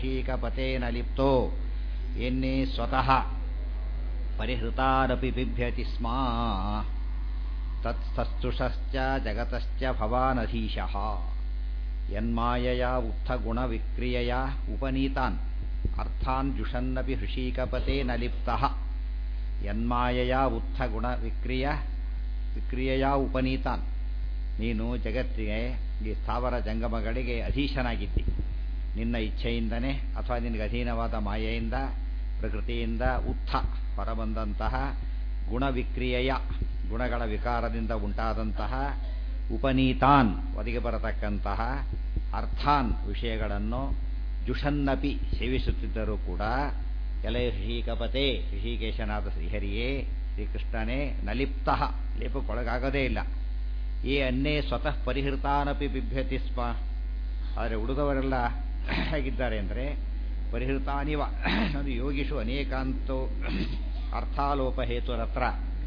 ಋಷೀಕಪತೇನ ಲಿಪ್ತೋ ಎನ್ನೇ ಸ್ವತಃ ಪರಿಹೃತಾರಪಿ ಬಿಭ್ಯತಿ ಸ್ಮ ತತ್ಸ್ತುಷಶ್ಚ ಜಗತಶ್ಚ ಭವಾನಧೀಶಃ ಯನ್ಮಾಯಯಾ ಉತ್ಥಗುಣವಿಕ್ರಿಯಯ ಉಪನೀತಾನ್ ಅರ್ಥಾನ್ ಜುಷನ್ನಪಿ ಹೃಷೀಕಪತೇನ ಲಿಪ್ತಃ ಯನ್ಮಾಯಯಾ ಉತ್ಥಗುಣವಿಕ್ರಿಯ ವಿಕ್ರಿಯೆಯ ಉಪನೀತಾನ್ ನೀನು ಜಗತ್ತಿಗೆ ಈ ಸ್ಥಾವರ ಜಂಗಮಗಳಿಗೆ ಅಧೀಶನಾಗಿದ್ದಿ ನಿನ್ನ ಇಚ್ಛೆಯಿಂದನೇ ಅಥವಾ ನಿನಗೆ ಅಧೀನವಾದ ಮಾಯೆಯಿಂದ ಪ್ರಕೃತಿಯಿಂದ ಉತ್ಥ ಹೊರಬಂದಂತಹ ಗುಣವಿಕ್ರಿಯೆಯ ಗುಣಗಳ ವಿಕಾರದಿಂದ ಉಂಟಾದಂತಹ ಉಪನೀತಾನ್ ಒದಗಿ ಬರತಕ್ಕಂತಹ ಅರ್ಥಾನ್ ವಿಷಯಗಳನ್ನು ಜುಷನ್ನಪಿ ಸೇವಿಸುತ್ತಿದ್ದರೂ ಕೂಡ ಎಲೆ ಋಷಿಕಪತೆ ಋಷಿಕೇಶನಾದ ಶ್ರೀಹರಿಯೇ ಶ್ರೀಕೃಷ್ಣನೇ ನಲಿಪ್ತ ಲೇಪಕ್ಕೊಳಗಾಗದೇ ಇಲ್ಲ ಈ ಅನ್ನೇ ಸ್ವತಃ ಪರಿಹೃತಾನಪಿ ಬಿಭ್ಯತಿ ಸ್ಮ ಆದರೆ ಉಳಿದವರೆಲ್ಲ ಹೇಗಿದ್ದಾರೆ ಅಂದರೆ ಪರಿಹೃತಾನಿವ ಅದು ಯೋಗಿಷು ಅನೇಕಾಂತೋ ಅರ್ಥಾಲೋಪ ಹೇತುರತ್ರ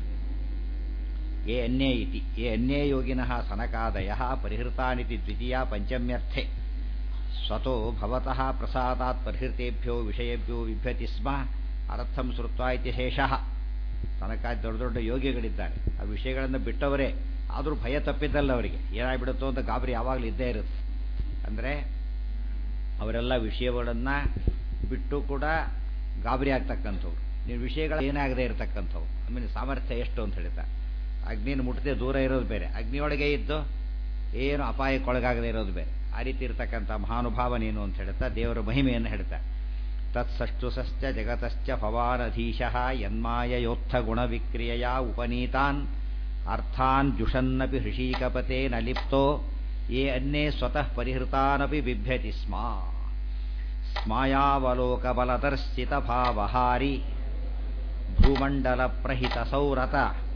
ಯೇ ಅನ್ಯೇ ಇತಿ ಯೇ ಅನ್ಯೇ ಯೋಗಿನಃ ಸನಕಾದಯ ಪರಿಹೃತಾನಿತಿ ದ್ವಿತೀಯ ಪಂಚಮ್ಯರ್ಥೆ ಸ್ವತೋ ಭವತಃ ಪ್ರಸಾದಾತ್ ಪರಿಹೃತೇಭ್ಯೋ ವಿಷಯೇಭ್ಯೋ ಬಿಭ್ಯತಿ ಸ್ಮ ಅರ್ಥಂ ಶ್ರುತ್ವ ಇತಿ ಶೇಷಃ ತನಕ ದೊಡ್ಡ ದೊಡ್ಡ ಯೋಗಿಗಳಿದ್ದಾರೆ ಆ ವಿಷಯಗಳನ್ನು ಬಿಟ್ಟವರೇ ಆದರೂ ಭಯ ತಪ್ಪಿದ್ದಲ್ಲ ಅವರಿಗೆ ಏನಾಗ್ಬಿಡುತ್ತೋ ಅಂತ ಗಾಬರಿ ಯಾವಾಗಲೂ ಇದ್ದೇ ಇರುತ್ತೆ ಅಂದರೆ ಅವರೆಲ್ಲ ವಿಷಯಗಳನ್ನು ಬಿಟ್ಟು ಕೂಡ ಗಾಬರಿ ಆಗ್ತಕ್ಕಂಥವ್ರು ನೀವು ವಿಷಯಗಳು ಏನಾಗದೇ ಇರತಕ್ಕಂಥವ್ರು ಆಮೇಲೆ ಸಾಮರ್ಥ್ಯ ಎಷ್ಟು ಅಂತ ಹೇಳ್ತಾ ಅಗ್ನಿನ ಮುಟ್ಟದೆ ದೂರ ಇರೋದು ಬೇರೆ ಅಗ್ನಿಯೊಳಗೆ ಇದ್ದು ಏನು ಅಪಾಯಕ್ಕೊಳಗಾಗದೇ ಇರೋದು ಬೇರೆ ಆ ರೀತಿ ಇರತಕ್ಕಂಥ ಮಹಾನುಭಾವ ನೀನು ಅಂತ ಹೇಳ್ತಾ ದೇವರ ಮಹಿಮೆಯನ್ನು ಹೇಳ್ತಾ ತತ್ಸಷ್ಟುಸಶ್ಚ ಜಗತಶ್ಚ ಭವಾನಧೀಶಃ ಯನ್ಮಾಯಯೋತ್ಥ ಗುಣವಿಕ್ರಿಯೆಯ ಉಪನೀತಾನ್ ಅರ್ಥಾನ್ ಜುಷನ್ನಪಿ ಹೃಷೀಕಪತೇನ ಲಿಪ್ತೋ ಯೇ ಅನ್ನೇ ಸ್ವತಃ ಪರಿಹೃತಾನಪಿ ಬಿಭ್ಯತಿ ಸ್ಮ ಸ್ಮಾಯಾವಲೋಕಬಲದರ್ಶಿತ ಭಾವಹಾರಿ ಭೂಮಂಡಲ ಪ್ರಹಿತ ಸೌರತ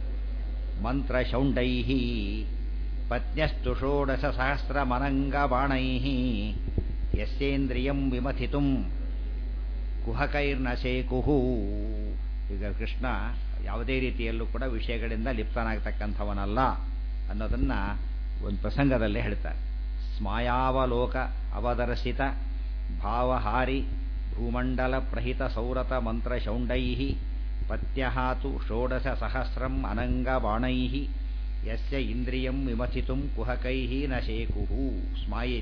ಮಂತ್ರಶೌಂಡೈ ಪತ್ನ್ಯಸ್ತು ಷೋಡಶ ಸಹಸ್ರಮನಂಗಬಾಣೈ ಯಸ್ಯೇಂದ್ರಿಯಂ ವಿಮಥಿತುಂ ಕುಹಕೈರ್ನ ಶೇಕುಹು ಈಗ ಕೃಷ್ಣ ಯಾವುದೇ ರೀತಿಯಲ್ಲೂ ಕೂಡ ವಿಷಯಗಳಿಂದ ಲಿಪ್ತನಾಗ್ತಕ್ಕಂಥವನಲ್ಲ ಅನ್ನೋದನ್ನ ಒಂದು ಪ್ರಸಂಗದಲ್ಲೇ ಹೇಳ್ತಾರೆ ಸ್ಮಾಯಾವಲೋಕ ಅವದರ್ಶಿತ ಭಾವಹಾರಿ ಭೂಮಂಡಲ ಪ್ರಹಿತ ಸೌರತ ಮಂತ್ರ ಶೌಂಡೈ ಪತ್ಯಹಾತು ಷೋಡಶ ಸಹಸ್ರಂ ಅನಂಗಬಾಣೈ ಯಸ್ಯ ಇಂದ್ರಿಯಂ ವಿಮಥಿತುಂ ಕುಹಕೈ ನ ಶೇಕುಹು ಸ್ಮಾಯೇ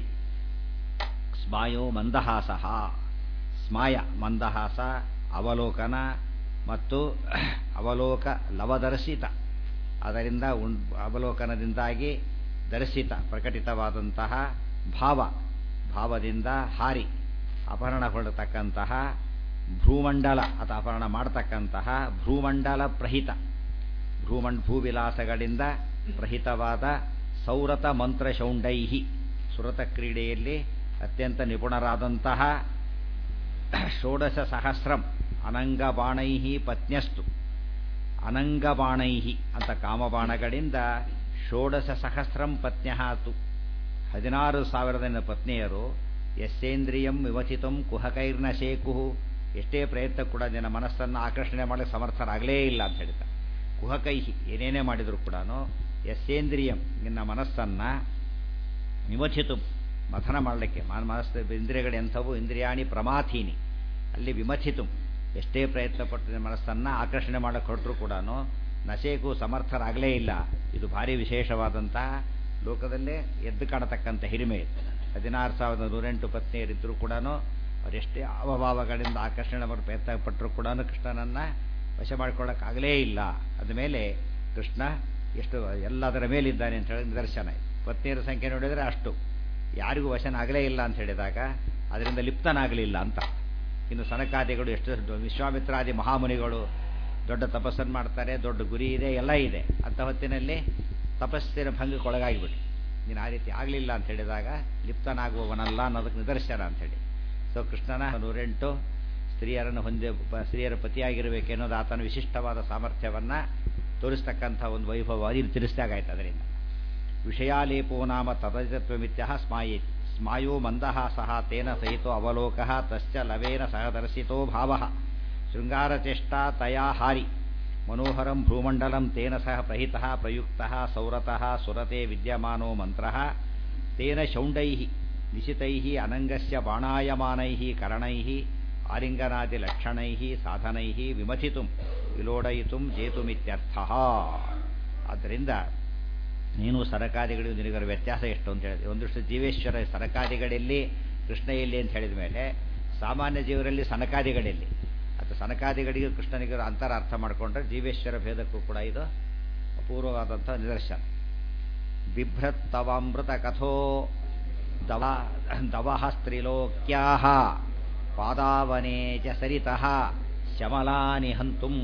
ಸ್ಮಾಯೋ ಮಂದಹಾಸಃ ಸ್ಮಾಯ ಮಂದಹಾಸ ಅವಲೋಕನ ಮತ್ತು ಅವಲೋಕ ಲವದರ್ಶಿತ ಅದರಿಂದ ಉಂ ಅವಲೋಕನದಿಂದಾಗಿ ದರ್ಶಿತ ಪ್ರಕಟಿತವಾದಂತಹ ಭಾವ ಭಾವದಿಂದ ಹಾರಿ ಅಪಹರಣಗೊಳ್ಳತಕ್ಕಂತಹ ಭ್ರೂಮಂಡಲ ಅಥವಾ ಅಪಹರಣ ಮಾಡತಕ್ಕಂತಹ ಭ್ರೂಮಂಡಲ ಪ್ರಹಿತ ಭ್ರೂಮಂಡ್ ಭೂವಿಲಾಸಗಳಿಂದ ಪ್ರಹಿತವಾದ ಸೌರತ ಮಂತ್ರ ಶೌಂಡೈಹಿ ಸುರತ ಕ್ರೀಡೆಯಲ್ಲಿ ಅತ್ಯಂತ ನಿಪುಣರಾದಂತಹ ಷೋಡಶ ಸಹಸ್ರಂ ಅನಂಗಬಾಣೈ ಪತ್ನ್ಯಸ್ತು ಅನಂಗಬಾಣೈ ಅಂತ ಕಾಮಬಾಣಗಳಿಂದ ಷೋಡಶ ಸಹಸ್ರಂ ಪತ್ನ್ಯಹಾತು ಹದಿನಾರು ಸಾವಿರದ ಪತ್ನಿಯರು ಯಸ್ಸೇಂದ್ರಿಯಂ ವಿಮಥಿತಂ ಕುಹಕೈರ್ನ ಶೇಕುಹು ಎಷ್ಟೇ ಪ್ರಯತ್ನ ಕೂಡ ನಿನ್ನ ಮನಸ್ಸನ್ನು ಆಕರ್ಷಣೆ ಮಾಡಲಿಕ್ಕೆ ಸಮರ್ಥರಾಗಲೇ ಇಲ್ಲ ಅಂತ ಹೇಳ್ತಾರೆ ಕುಹಕೈಹಿ ಏನೇನೇ ಮಾಡಿದರೂ ಕೂಡ ಯಸ್ಸೇಂದ್ರಿಯಂ ನಿನ್ನ ಮನಸ್ಸನ್ನು ವಿಮಥಿತು ಮಥನ ಮಾಡಲಿಕ್ಕೆ ಮನಸ್ಸು ಇಂದ್ರಿಯಗಳು ಎಂಥವು ಇಂದ್ರಿಯಾಣಿ ಪ್ರಮಾಥೀನಿ ಅಲ್ಲಿ ವಿಮಥಿತು ಎಷ್ಟೇ ಪ್ರಯತ್ನ ಪಟ್ಟು ಮನಸ್ಸನ್ನು ಆಕರ್ಷಣೆ ಮಾಡಕ್ಕೆ ಹೊರಟರು ಕೂಡ ನಶೇಕು ಸಮರ್ಥರಾಗಲೇ ಇಲ್ಲ ಇದು ಭಾರಿ ವಿಶೇಷವಾದಂತಹ ಲೋಕದಲ್ಲೇ ಎದ್ದು ಕಾಣತಕ್ಕಂಥ ಹಿರಿಮೆ ಇದೆ ಹದಿನಾರು ಸಾವಿರದ ನೂರೆಂಟು ಪತ್ನಿಯರಿದ್ದರೂ ಕೂಡ ಅವರೆಷ್ಟೇ ಅವಭಾವಗಳಿಂದ ಆಕರ್ಷಣೆ ಮಾಡಿ ಪ್ರಯತ್ನ ಪಟ್ಟರು ಕೂಡ ಕೃಷ್ಣನನ್ನು ವಶ ಮಾಡಿಕೊಳ್ಳೋಕ್ಕಾಗಲೇ ಇಲ್ಲ ಅದಮೇಲೆ ಕೃಷ್ಣ ಎಷ್ಟು ಎಲ್ಲದರ ಮೇಲಿದ್ದಾನೆ ಅಂತ ಹೇಳಿ ನಿದರ್ಶನ ಪತ್ನಿಯರ ಸಂಖ್ಯೆ ನೋಡಿದರೆ ಅಷ್ಟು ಯಾರಿಗೂ ವಶನಾಗಲೇ ಇಲ್ಲ ಅಂತ ಹೇಳಿದಾಗ ಅದರಿಂದ ಲಿಪ್ತನಾಗಲಿಲ್ಲ ಅಂತ ಇನ್ನು ಸನಕಾದಿಗಳು ಎಷ್ಟು ವಿಶ್ವಾಮಿತ್ರಾದಿ ಮಹಾಮುನಿಗಳು ದೊಡ್ಡ ತಪಸ್ಸನ್ನು ಮಾಡ್ತಾರೆ ದೊಡ್ಡ ಗುರಿ ಇದೆ ಎಲ್ಲ ಇದೆ ಅಂಥ ಹೊತ್ತಿನಲ್ಲಿ ತಪಸ್ಸಿನ ಭಂಗಕ್ಕೊಳಗಾಗಿಬಿಟ್ಟು ನೀನು ಆ ರೀತಿ ಆಗಲಿಲ್ಲ ಅಂತ ಹೇಳಿದಾಗ ಲಿಪ್ತನಾಗುವವನಲ್ಲ ಅನ್ನೋದಕ್ಕೆ ನಿದರ್ಶನ ಅಂಥೇಳಿ ಸೊ ಕೃಷ್ಣನ ನೂರೆಂಟು ಸ್ತ್ರೀಯರನ್ನು ಹೊಂದಿ ಸ್ತ್ರೀಯರ ಪತಿಯಾಗಿರಬೇಕೆನ್ನೋದು ಆತನ ವಿಶಿಷ್ಟವಾದ ಸಾಮರ್ಥ್ಯವನ್ನು ತೋರಿಸ್ತಕ್ಕಂಥ ಒಂದು ವೈಭವ ಇದು ತಿಳಿಸಿದಾಗಾಯ್ತು ಅದರಿಂದ ವಿಷಯಾಲೇಪೋ ನಾಮ ತದತತ್ವಮಿತ್ಯ ಸ್ಮಾಯೇತಿ ಸ್ಮಾಯೋ ಮಂದಹಾಸಃ ತೇನ ಸಹಿತೋ ಅವಲೋಕಃ ತಶ್ಚ ಲವೇನ ಸಹದರ್ಶಿತೋ ಭಾವ ಶೃಂಗಾರಚೇಷ್ಟಾ ತಯಾ ಹಾರಿ ಮನೋಹರಂ ಭ್ರೂಮಂಡಲಂ ತೇನ ಸಹ ಪ್ರಹಿತಃ ಪ್ರಯುಕ್ತಃ ಸೌರತಃ ಸುರತೆ ವಿದ್ಯಮಾನೋ ಮಂತ್ರಃ ತೇನ ಶೌಂಡೈ ನಿಶಿತೈ ಅನಂಗಸ್ಯ ಬಾಣಾಯಮಾನೈ ಕರಣೈ ಆಲಿಂಗನಾದಿಲಕ್ಷಣೈ ಸಾಧನೈ ವಿಮಥಿತು ವಿಲೋಡಯಿತು ಜೇತುಮಿತ್ಯರ್ಥ ಆದ್ದರಿಂದ ನೀನು ಸರಕಾದಿಗಳಿಗೂ ನಿನಗರ ವ್ಯತ್ಯಾಸ ಎಷ್ಟು ಅಂತ ಹೇಳಿದೆ ಒಂದಷ್ಟು ಜೀವೇಶ್ವರ ಸರಕಾದಿಗಳಲ್ಲಿ ಕೃಷ್ಣ ಎಲ್ಲಿ ಅಂತ ಹೇಳಿದ ಮೇಲೆ ಸಾಮಾನ್ಯ ಜೀವರಲ್ಲಿ ಸನಕಾದಿಗಳಲ್ಲಿ ಅಥವಾ ಸನಕಾದಿಗಳಿಗೂ ಕೃಷ್ಣನಿಗೂ ಅಂತರ ಅರ್ಥ ಮಾಡಿಕೊಂಡ್ರೆ ಜೀವೇಶ್ವರ ಭೇದಕ್ಕೂ ಕೂಡ ಇದು ಅಪೂರ್ವವಾದಂಥ ನಿದರ್ಶನ ಬಿಭ್ರತ್ ತವಾಮೃತ ಕಥೋ ದವ ದವಃ ಸ್ತ್ರಿಲೋಕ್ಯಾ ಪಾದಾವನೆ ಚ ಸರಿತಃ ಶಮಲಾನಿ ಹಂತುಂ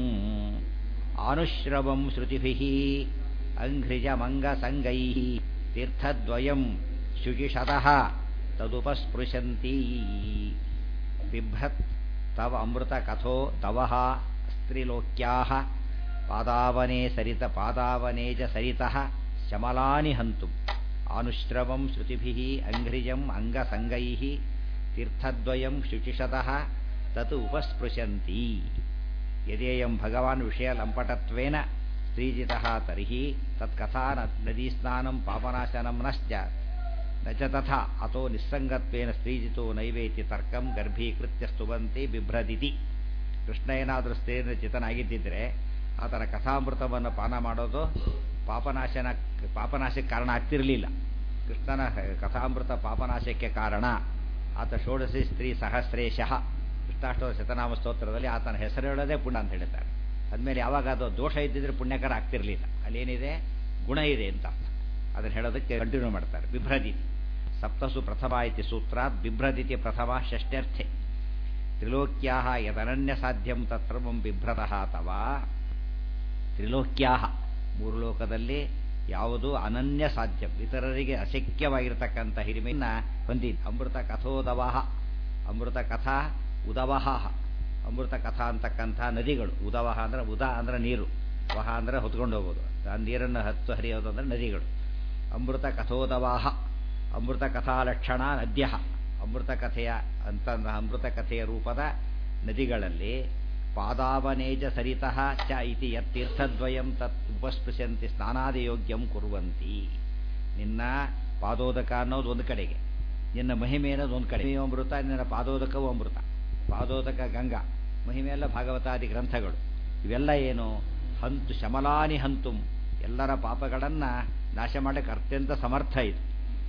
ಆನುಶ್ರವಂ ಶ್ರುತಿಭಿಃ ಅಂಘ್ರಿಜಮಂಗಸಂಗೈ ತೀರ್ಥದ್ವಯಂ ಶುಚಿಶತಃ ತದುಪಸ್ಪೃಶಂತಿ ಬಿಭ್ರತ್ ತವ ಅಮೃತ ಕಥೋ ತವಃ ಸ್ತ್ರಿಲೋಕ್ಯಾಃ ಪಾದಾವನೆ ಸರಿತ ಪಾದಾವನೆ ಚ ಸರಿತಃ ಶಮಲಾನಿ ಹಂತುಂ ಆನುಶ್ರವಂ ಶ್ರುತಿಭಿಃ ಅಂಘ್ರಿಜಂ ಅಂಗಸಂಗೈಃ ತೀರ್ಥದ್ವಯಂ ಶುಚಿಶತಃ ತತ್ ಉಪಸ್ಪೃಶಂತಿ ಯದೇಯಂ ಭಗವಾನ್ ವಿಷಯ ಲಂಪಟತ್ವೇನ ಸ್ತ್ರೀಜಿತಃ ತರ್ಹಿ ತತ್ಕಥಾ ನದೀಸ್ನಾನಂ ಪಾಪನಾಶನಂ ನ ಸ್ಯಾತ್ ನ ಚ ತಥಾ ಅತೋ ನಿಸ್ಸಂಗತ್ವೇನ ಸ್ತ್ರೀಜಿತೋ ನೈವೇತಿ ತರ್ಕಂ ಗರ್ಭೀಕೃತ್ಯ ಸ್ತುವಂತಿ ಬಿಭ್ರದಿತಿ ಕೃಷ್ಣ ಏನಾದರೂ ಸ್ತ್ರೀಯಿಂದ ಚಿತನಾಗಿದ್ದಿದ್ರೆ ಆತನ ಕಥಾಮೃತವನ್ನು ಪಾನ ಮಾಡೋದು ಪಾಪನಾಶನ ಪಾಪನಾಶಕ್ಕೆ ಕಾರಣ ಆಗ್ತಿರಲಿಲ್ಲ ಕೃಷ್ಣನ ಕಥಾಮೃತ ಪಾಪನಾಶಕ್ಕೆ ಕಾರಣ ಆತ ಷೋಡಶಿ ಸ್ತ್ರೀ ಸಹಸ್ರೇಶಃ ಕೃಷ್ಣಾಷ್ಟೋದ ಶತನಾಮ ಸ್ತೋತ್ರದಲ್ಲಿ ಆತನ ಹೆಸರು ಹೇಳೋದೇ ಪುಣ್ಯ ಅಂತ ಹೇಳ್ತಾರೆ ಅದ್ಮೇಲೆ ಯಾವಾಗ ಅದು ದೋಷ ಇದ್ದಿದ್ರೆ ಪುಣ್ಯಕರ ಆಗ್ತಿರಲಿಲ್ಲ ಅಲ್ಲೇನಿದೆ ಗುಣ ಇದೆ ಅಂತ ಅರ್ಥ ಅದನ್ನು ಹೇಳೋದಕ್ಕೆ ಕಂಟಿನ್ಯೂ ಮಾಡ್ತಾರೆ ಬಿಭ್ರದಿತಿ ಸಪ್ತಸು ಪ್ರಥಮ ಇತಿ ಸೂತ್ರಾತ್ ಬಿಭ್ರದಿತಿ ಪ್ರಥಮ ಷಷ್ಠ್ಯರ್ಥೆ ತ್ರಿಲೋಕ್ಯಾ ಯದನನ್ಯ ಸಾಧ್ಯಂ ತತ್ಸರ್ವಂ ಬಿಭ್ರತಃ ಅಥವಾ ತ್ರಿಲೋಕ್ಯಾ ಮೂರು ಲೋಕದಲ್ಲಿ ಯಾವುದು ಅನನ್ಯ ಸಾಧ್ಯ ಇತರರಿಗೆ ಅಶಕ್ಯವಾಗಿರತಕ್ಕಂಥ ಹಿರಿಮೆಯನ್ನ ಹೊಂದಿದ್ದು ಅಮೃತ ಕಥೋದವಹ ಅಮೃತ ಕಥಾ ಉದವಹ ಅಮೃತ ಕಥಾ ಅಂತಕ್ಕಂಥ ನದಿಗಳು ಉದವಹ ಅಂದ್ರೆ ಉದ ಅಂದ್ರೆ ನೀರು ವಹ ಅಂದ್ರೆ ಹೊತ್ಕೊಂಡು ಹೋಗೋದು ಆ ನೀರನ್ನು ಹತ್ತು ಹರಿಯೋದು ಅಂದ್ರೆ ನದಿಗಳು ಅಮೃತ ಕಥೋದವಾಹ ಅಮೃತ ಕಥಾಲಕ್ಷಣ ನದ್ಯ ಅಮೃತ ಕಥೆಯ ಅಂತ ಅಮೃತ ಕಥೆಯ ರೂಪದ ನದಿಗಳಲ್ಲಿ ಪಾದಾವನೇಜ ಸರಿತಃ ಚ ಇತಿ ಯತ್ತೀರ್ಥದ್ವಯಂ ತತ್ ಉಪಸ್ಪೃಶಂತಿ ಸ್ನಾನಾದಿಯೋಗ್ಯಂ ಕುರುವಂತಿ ನಿನ್ನ ಪಾದೋದಕ ಅನ್ನೋದು ಒಂದು ಕಡೆಗೆ ನಿನ್ನ ಮಹಿಮೆ ಅನ್ನೋದು ಒಂದು ಕಡೆ ಅಮೃತ ನಿನ್ನ ಪಾದೋದಕವೂ ಅಮೃತ ಪಾದೋದಕ ಗಂಗಾ ಮಹಿಮೆ ಎಲ್ಲ ಭಾಗವತಾದಿ ಗ್ರಂಥಗಳು ಇವೆಲ್ಲ ಏನು ಹಂತು ಶಮಲಾನಿ ಹಂತುಂ ಎಲ್ಲರ ಪಾಪಗಳನ್ನು ನಾಶ ಮಾಡಕ್ಕೆ ಅತ್ಯಂತ ಸಮರ್ಥ ಇದು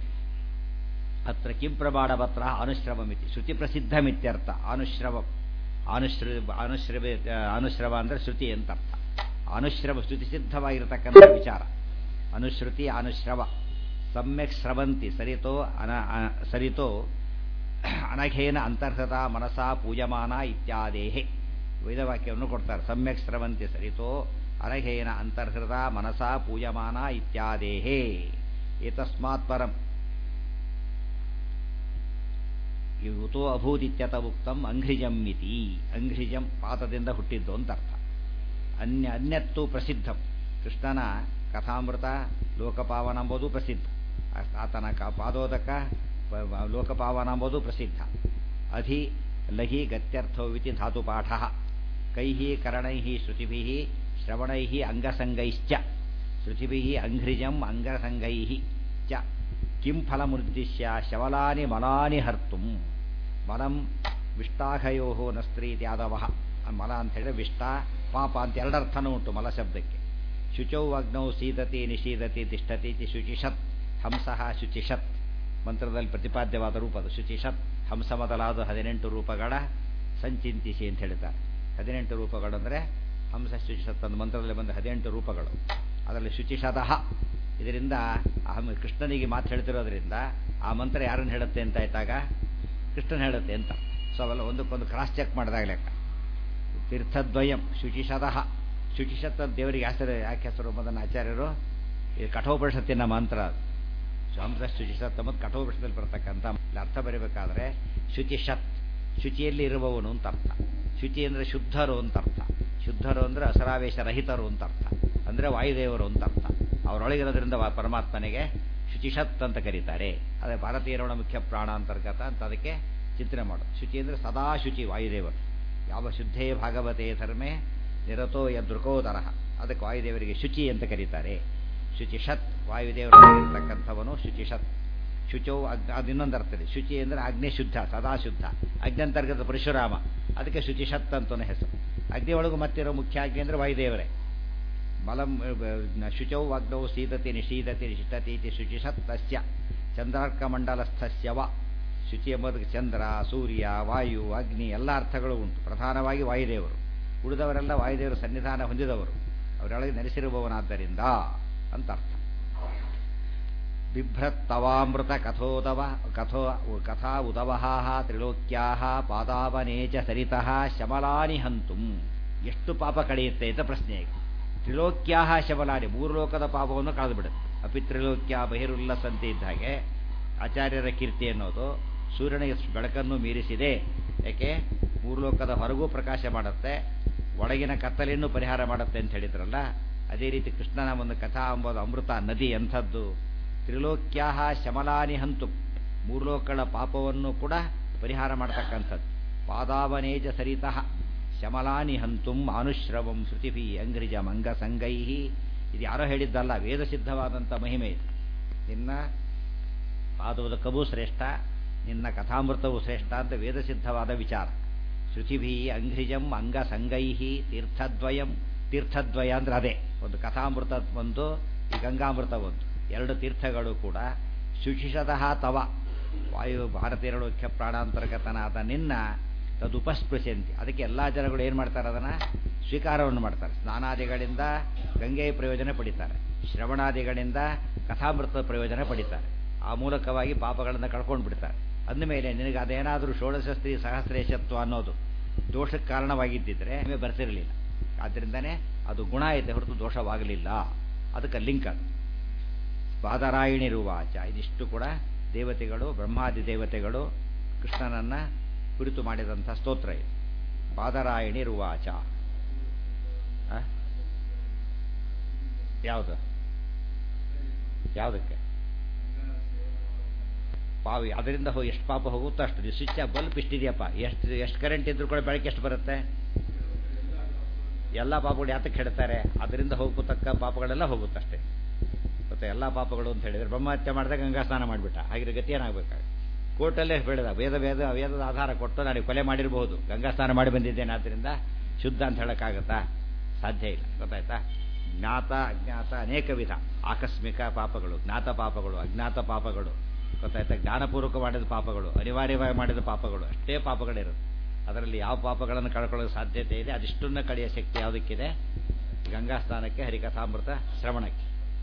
ಅತ್ರ ಕಿಂ ಪ್ರಮಾಣ ಪತ್ರ ಅನುಶ್ರವಮಿತಿ ಶ್ರುತಿ ಪ್ರಸಿದ್ಧಮಿತ್ಯರ್ಥ ಅನುಶ್ರವಂ ಅನುಶ್ರ ಅನುಶ್ರವ ಅನುಶ್ರವ ಅಂದರೆ ಶ್ರುತಿ ಅಂತ ಅರ್ಥ ಅನುಶ್ರವ ಶ್ರುತಿ ಸಿದ್ಧವಾಗಿರತಕ್ಕಂಥ ವಿಚಾರ ಅನುಶ್ರುತಿ ಅನುಶ್ರವ ಸಮ್ಯಕ್ ಸ್ರವಂತಿ ಸರಿತೋ ಅನ ಸರಿತೋ ಅನಘೇನ ಅಂತರ್ಹತ ಮನಸ ಪೂಜಮಾನ ಇತ್ಯಾದೇಹೆ ವೇದವಾಕ್ಯವನ್ನು ಕೊಡ್ತಾರೆ ಸಮ್ಯಕ್ ಸ್ರವಂತಿ ಸರಿತೋ ಅನಘೇನ ಅಂತರ್ಹೃತ ಮನಸ ಪೂಜಮಾನ ಇತ್ಯಾದೇಹೇ ಏತಸ್ಮಾತ್ ಪರಂ ಯುತೋ ಅಭೂದಿತ್ಯತ ಉಕ್ತಂ ಅಂಘ್ರಿಜಂ ಇತಿ ಅಂಘ್ರಿಜಂ ಪಾತದಿಂದ ಹುಟ್ಟಿದ್ದು ಅಂತ ಅರ್ಥ ಅನ್ಯ ಅನ್ಯತ್ತು ಪ್ರಸಿದ್ಧಂ ಕೃಷ್ಣನ ಕಥಾಮೃತ ಲೋಕಪಾವನ ಎಂಬುದು ಪ್ರಸಿದ್ಧ ಆತನ ಕ ಪಾದೋದಕ ಲೋಕಪಾವನ ಎಂಬುದು ಪ್ರಸಿದ್ಧ ಅಧಿ ಲಹಿ ಗತ್ಯರ್ಥವಿತಿ ಧಾತುಪಾಠ ಕೈ ಕರಣೈ ಶ್ರುತಿಭಿ ಶ್ರವಣೈ ಅಂಗಸಂಗೈಶ್ಚ ಶ್ರುತಿಭಿ ಅಂಘ್ರಿಜಂ ಅಂಗಸಂಗೈ ಚ ಕಿಂ ಫಲಮುದ್ದೇಶ್ಯ ಶವಲಾನಿ ಮಲಾನಿ ಹರ್ತುಂ ಮಲಂ ವಿಷ್ಟಾಘಯೋ ನ ಸ್ತ್ರೀ ಯಾದವ ಮಲ ಅಂತ ಹೇಳಿದ್ರೆ ವಿಷ್ಟ ಪಾಪ ಅಂತ ಎರಡರ್ಥನೂ ಉಂಟು ಮಲ ಶಬ್ದಕ್ಕೆ ಶುಚೌ ಅಗ್ನೌ ಸೀದತಿ ನಿಷೀದತಿ ತಿಷ್ಠತಿ ಇತಿ ಶುಚಿಷತ್ ಹಂಸಃ ಶುಚಿಷತ್ ಮಂತ್ರದಲ್ಲಿ ಪ್ರತಿಪಾದ್ಯವಾದ ರೂಪ ಅದು ಶುಚಿಷತ್ ಹಂಸ ಮೊದಲಾದ ಹದಿನೆಂಟು ರೂಪಗಳ ಸಂಚಿಂತಿಸಿ ಅಂತ ಹೇಳ್ತಾರೆ ಹದಿನೆಂಟು ರೂಪಗಳು ಅಂದರೆ ಹಂಸ ಶುಚಿಷತ್ ಒಂದು ಮಂತ್ರದಲ್ಲಿ ಬಂದ ಹದಿನೆಂಟು ರೂಪಗಳು ಅದರಲ್ಲಿ ಶುಚಿಷದಃ ಇದರಿಂದ ಅಹಂ ಕೃಷ್ಣನಿಗೆ ಮಾತು ಹೇಳ್ತಿರೋದ್ರಿಂದ ಆ ಮಂತ್ರ ಯಾರನ್ನು ಹೇಳುತ್ತೆ ಅಂತ ಆಯ್ತಾಗ ಕೃಷ್ಣನ್ ಹೇಳುತ್ತೆ ಅಂತ ಸೊ ಅವೆಲ್ಲ ಒಂದಕ್ಕೊಂದು ಕ್ರಾಸ್ ಚೆಕ್ ಮಾಡಿದಾಗ ಲೆಕ್ಕ ತೀರ್ಥದ್ವಯಂ ಶುಚಿಷದಃ ಶುಚಿಷತ್ ದೇವರಿಗೆ ಹೆಸರು ಯಾಕೆ ಹೆಸರು ಎಂಬುದನ್ನು ಆಚಾರ್ಯರು ಇದು ಕಠೋಪನಿಷತ್ತಿನ ಮಂತ್ರ ಅದು ಹಂಸ ಶುಚಿಷತ್ ಮತ್ತು ಕಠೋಪನಿಷತ್ತಲ್ಲಿ ಬರ್ತಕ್ಕಂಥ ಅರ್ಥ ಬರೀಬೇಕಾದ್ರೆ ಶುಚಿಷತ್ ಶುಚಿಯಲ್ಲಿ ಇರುವವನು ಅಂತ ಅರ್ಥ ಶುಚಿ ಅಂದರೆ ಶುದ್ಧರು ಅಂತ ಅರ್ಥ ಶುದ್ಧರು ಅಂದರೆ ಅಸರಾವೇಶ ರಹಿತರು ಅಂತ ಅರ್ಥ ಅಂದರೆ ವಾಯುದೇವರು ಅಂತ ಅರ್ಥ ಅವರೊಳಗಿರೋದ್ರಿಂದ ಪರಮಾತ್ಮನಿಗೆ ಶುಚಿಷತ್ ಅಂತ ಕರೀತಾರೆ ಅದೇ ಭಾರತೀಯರವಣ ಮುಖ್ಯ ಪ್ರಾಣ ಅಂತರ್ಗತ ಅಂತ ಅದಕ್ಕೆ ಚಿಂತನೆ ಮಾಡೋದು ಶುಚಿ ಅಂದರೆ ಸದಾ ಶುಚಿ ವಾಯುದೇವರು ಯಾವ ಶುದ್ಧೇ ಭಾಗವತೆ ಧರ್ಮೇ ನಿರತೋ ಯದೃಕೋದರಹ ಅದಕ್ಕೆ ವಾಯುದೇವರಿಗೆ ಶುಚಿ ಅಂತ ಕರೀತಾರೆ ಶುಚಿಷತ್ ವಾಯುದೇವರೊಳಗಿರ್ತಕ್ಕಂಥವನು ಶುಚಿಷತ್ ಶುಚೌ ಅಗ್ನ ಅದು ಇನ್ನೊಂದು ಅರ್ಥ ಇದೆ ಶುಚಿ ಅಂದರೆ ಅಗ್ನಿ ಶುದ್ಧ ಸದಾ ಶುದ್ಧ ಅಗ್ನಂತರ್ಗತ ಪರಶುರಾಮ ಅದಕ್ಕೆ ಶುಚಿಷತ್ ಅಂತಲೇ ಹೆಸರು ಅಗ್ನಿ ಒಳಗೂ ಮತ್ತಿರೋ ಮುಖ್ಯ ಅಗ್ನಿ ಅಂದರೆ ವಾಯುದೇವರೇ ಮಲಂ ಶುಚೌ ಅಗ್ನೌ ಸೀದತಿ ನಿಶೀದತಿ ನಿಷ್ಠತಿ ಇತಿ ಶುಚಿಷತ್ ತಸ್ಯ ಚಂದ್ರಾರ್ಕಮಂಡಲಸ್ಥಸ್ಯ ವ ಶುಚಿ ಎಂಬುದಕ್ಕೆ ಚಂದ್ರ ಸೂರ್ಯ ವಾಯು ಅಗ್ನಿ ಎಲ್ಲ ಅರ್ಥಗಳು ಉಂಟು ಪ್ರಧಾನವಾಗಿ ವಾಯುದೇವರು ಉಳಿದವರೆಲ್ಲ ವಾಯುದೇವರು ಸನ್ನಿಧಾನ ಹೊಂದಿದವರು ಅವರೊಳಗೆ ನೆಲೆಸಿರುವವನಾದ್ದರಿಂದ ಅಂತ ಅರ್ಥ ಬಿಭ್ರತ್ತವಾಮೃತ ಕಥೋದವ ಕಥೋ ಕಥಾ ಉದವಹಾ ತ್ರಿಲೋಕ್ಯಾ ಪಾದಾವನೇ ಚ ಸರಿತಃ ಶಮಲಾನಿ ಹಂತುಂ ಎಷ್ಟು ಪಾಪ ಕಳೆಯುತ್ತೆ ಅಂತ ಪ್ರಶ್ನೆ ಈಗ ತ್ರಿಲೋಕ್ಯಾ ಶಮಲಾನಿ ಮೂರು ಲೋಕದ ಪಾಪವನ್ನು ಕಳೆದು ಬಿಡುತ್ತೆ ಅಪಿ ತ್ರಿಲೋಕ್ಯ ಬಹಿರುಲ್ಲಸಂತೆ ಇದ್ದ ಹಾಗೆ ಆಚಾರ್ಯರ ಕೀರ್ತಿ ಅನ್ನೋದು ಸೂರ್ಯನ ಬೆಳಕನ್ನು ಮೀರಿಸಿದೆ ಯಾಕೆ ಮೂರು ಲೋಕದ ಹೊರಗೂ ಪ್ರಕಾಶ ಮಾಡುತ್ತೆ ಒಳಗಿನ ಕತ್ತಲೆಯನ್ನು ಪರಿಹಾರ ಮಾಡುತ್ತೆ ಅಂತ ಹೇಳಿದ್ರಲ್ಲ ಅದೇ ರೀತಿ ಕೃಷ್ಣನ ಒಂದು ಕಥಾ ಎಂಬುದು ಅಮೃತ ನದಿ ಎಂಥದ್ದು ತ್ರಿಲೋಕ್ಯಾ ಶಮಲಾನಿ ಹಂತು ಮೂರ್ಲೋಕಗಳ ಪಾಪವನ್ನು ಕೂಡ ಪರಿಹಾರ ಮಾಡತಕ್ಕಂಥದ್ದು ಪಾದಾವನೇಜ ಸರಿತಃ ಶಮಲಾನಿ ಹಂತುಂ ಅನುಶ್ರವಂ ಶ್ರುತಿಭಿ ಅಂಗ್ರಿಜ ಮಂಗ ಸಂಗೈ ಇದು ಯಾರೋ ಹೇಳಿದ್ದಲ್ಲ ವೇದ ಸಿದ್ಧವಾದಂಥ ಮಹಿಮೆ ಇದು ನಿನ್ನ ಪಾದವದ ಕಬು ಶ್ರೇಷ್ಠ ನಿನ್ನ ಕಥಾಮೃತವು ಶ್ರೇಷ್ಠ ಅಂತ ವೇದ ಸಿದ್ಧವಾದ ವಿಚಾರ ಶ್ರುತಿಭಿ ಅಂಘ್ರಿಜಂ ಅಂಗ ಸಂಗೈ ತೀರ್ಥದ್ವಯಂ ತೀರ್ಥದ್ವಯ ಅಂದ್ರೆ ಅದೇ ಒಂದು ಕಥಾಮೃತ ಒಂದು ಈ ಗಂಗಾಮೃತ ಒಂದು ಎರಡು ತೀರ್ಥಗಳು ಕೂಡ ಶುಚಿಷತಃ ತವ ವಾಯು ಭಾರತೀಯರು ಮುಖ್ಯ ಪ್ರಾಣಾಂತರ್ಗತನಾದ ನಿನ್ನ ತದುಪಸ್ಪೃಶಂತಿ ಅದಕ್ಕೆ ಎಲ್ಲ ಜನಗಳು ಏನು ಮಾಡ್ತಾರೆ ಅದನ್ನು ಸ್ವೀಕಾರವನ್ನು ಮಾಡ್ತಾರೆ ಸ್ನಾನಾದಿಗಳಿಂದ ಗಂಗೆಯ ಪ್ರಯೋಜನ ಪಡಿತಾರೆ ಶ್ರವಣಾದಿಗಳಿಂದ ಕಥಾಮೃತದ ಪ್ರಯೋಜನ ಪಡಿತಾರೆ ಆ ಮೂಲಕವಾಗಿ ಪಾಪಗಳನ್ನು ಕಳ್ಕೊಂಡು ಬಿಡ್ತಾರೆ ಅಂದಮೇಲೆ ನಿನಗೆ ಅದೇನಾದರೂ ಷೋಡಶ ಸ್ತ್ರೀ ಸಹಸ್ರೇಶತ್ವ ಅನ್ನೋದು ದೋಷಕ್ಕೆ ಕಾರಣವಾಗಿದ್ದಿದ್ರೆ ನಿಮಗೆ ಬರ್ತಿರಲಿಲ್ಲ ಆದ್ದರಿಂದನೇ ಅದು ಗುಣ ಐತೆ ಹೊರತು ದೋಷವಾಗಲಿಲ್ಲ ಅದಕ್ಕೆ ಲಿಂಕ್ ಅದು ಬಾದರಾಯಣಿರುವಾಚ ಇದಿಷ್ಟು ಕೂಡ ದೇವತೆಗಳು ಬ್ರಹ್ಮಾದಿ ದೇವತೆಗಳು ಕೃಷ್ಣನನ್ನ ಕುರಿತು ಮಾಡಿದಂಥ ಸ್ತೋತ್ರ ಇದು ಬಾದರಾಯಣಿರುವಾಚ ಯಾವುದು ಯಾವುದಕ್ಕೆ ಪಾವಿ ಅದರಿಂದ ಹೋಗಿ ಎಷ್ಟು ಪಾಪ ಹೋಗುತ್ತೋ ಅಷ್ಟು ನೀವು ಸ್ವಿಚ್ ಬಲ್ಪ್ ಇಷ್ಟಿದೆಯಪ್ಪ ಎಷ್ಟು ಎಷ್ಟು ಕರೆಂಟ್ ಇದ್ರೂ ಕೂಡ ಬೆಳಗ್ಗೆ ಎಷ್ಟು ಬರುತ್ತೆ ಎಲ್ಲ ಪಾಪಗಳು ಯಾತಕ್ಕೆ ಹೇಳ್ತಾರೆ ಅದರಿಂದ ಹೋಗತಕ್ಕ ಪಾಪಗಳೆಲ್ಲ ಹೋಗುತ್ತಷ್ಟೇ ಮತ್ತೆ ಎಲ್ಲ ಪಾಪಗಳು ಅಂತ ಹೇಳಿದ್ರೆ ಬ್ರಹ್ಮಹತ್ಯೆ ಮಾಡಿದಾಗ ಗಂಗಾ ಸ್ನಾನ ಮಾಡಿಬಿಟ್ಟ ಹಾಗಿದ್ರೆ ಗತಿ ಏನಾಗಬೇಕಾಗ ಕೋರ್ಟಲ್ಲೇ ಹೇಳಿದ ವೇದ ವೇದ ವೇದದ ಆಧಾರ ಕೊಟ್ಟು ನಾನು ಕೊಲೆ ಮಾಡಿರಬಹುದು ಗಂಗಾ ಸ್ನಾನ ಮಾಡಿ ಬಂದಿದ್ದೇನೆ ಆದ್ದರಿಂದ ಶುದ್ಧ ಅಂತ ಹೇಳೋಕ್ಕಾಗತ್ತಾ ಸಾಧ್ಯ ಇಲ್ಲ ಗೊತ್ತಾಯ್ತಾ ಜ್ಞಾತ ಅಜ್ಞಾತ ಅನೇಕ ವಿಧ ಆಕಸ್ಮಿಕ ಪಾಪಗಳು ಜ್ಞಾತ ಪಾಪಗಳು ಅಜ್ಞಾತ ಪಾಪಗಳು ಗೊತ್ತಾಯ್ತಾ ಜ್ಞಾನಪೂರ್ವಕ ಮಾಡಿದ ಪಾಪಗಳು ಅನಿವಾರ್ಯವಾಗಿ ಮಾಡಿದ ಪಾಪಗಳು ಅಷ್ಟೇ ಪಾಪಗಳಿರುತ್ತೆ ಅದರಲ್ಲಿ ಯಾವ ಪಾಪಗಳನ್ನು ಕಳ್ಕೊಳ್ಳೋ ಸಾಧ್ಯತೆ ಇದೆ ಅದಿಷ್ಟನ್ನ ಕಳೆಯ ಶಕ್ತಿ ಯಾವುದಕ್ಕಿದೆ ಗಂಗಾ ಸ್ನಾನಕ್ಕೆ ಹರಿಕಥಾಮೃತ ಶ್ರವಣಕ್ಕೆ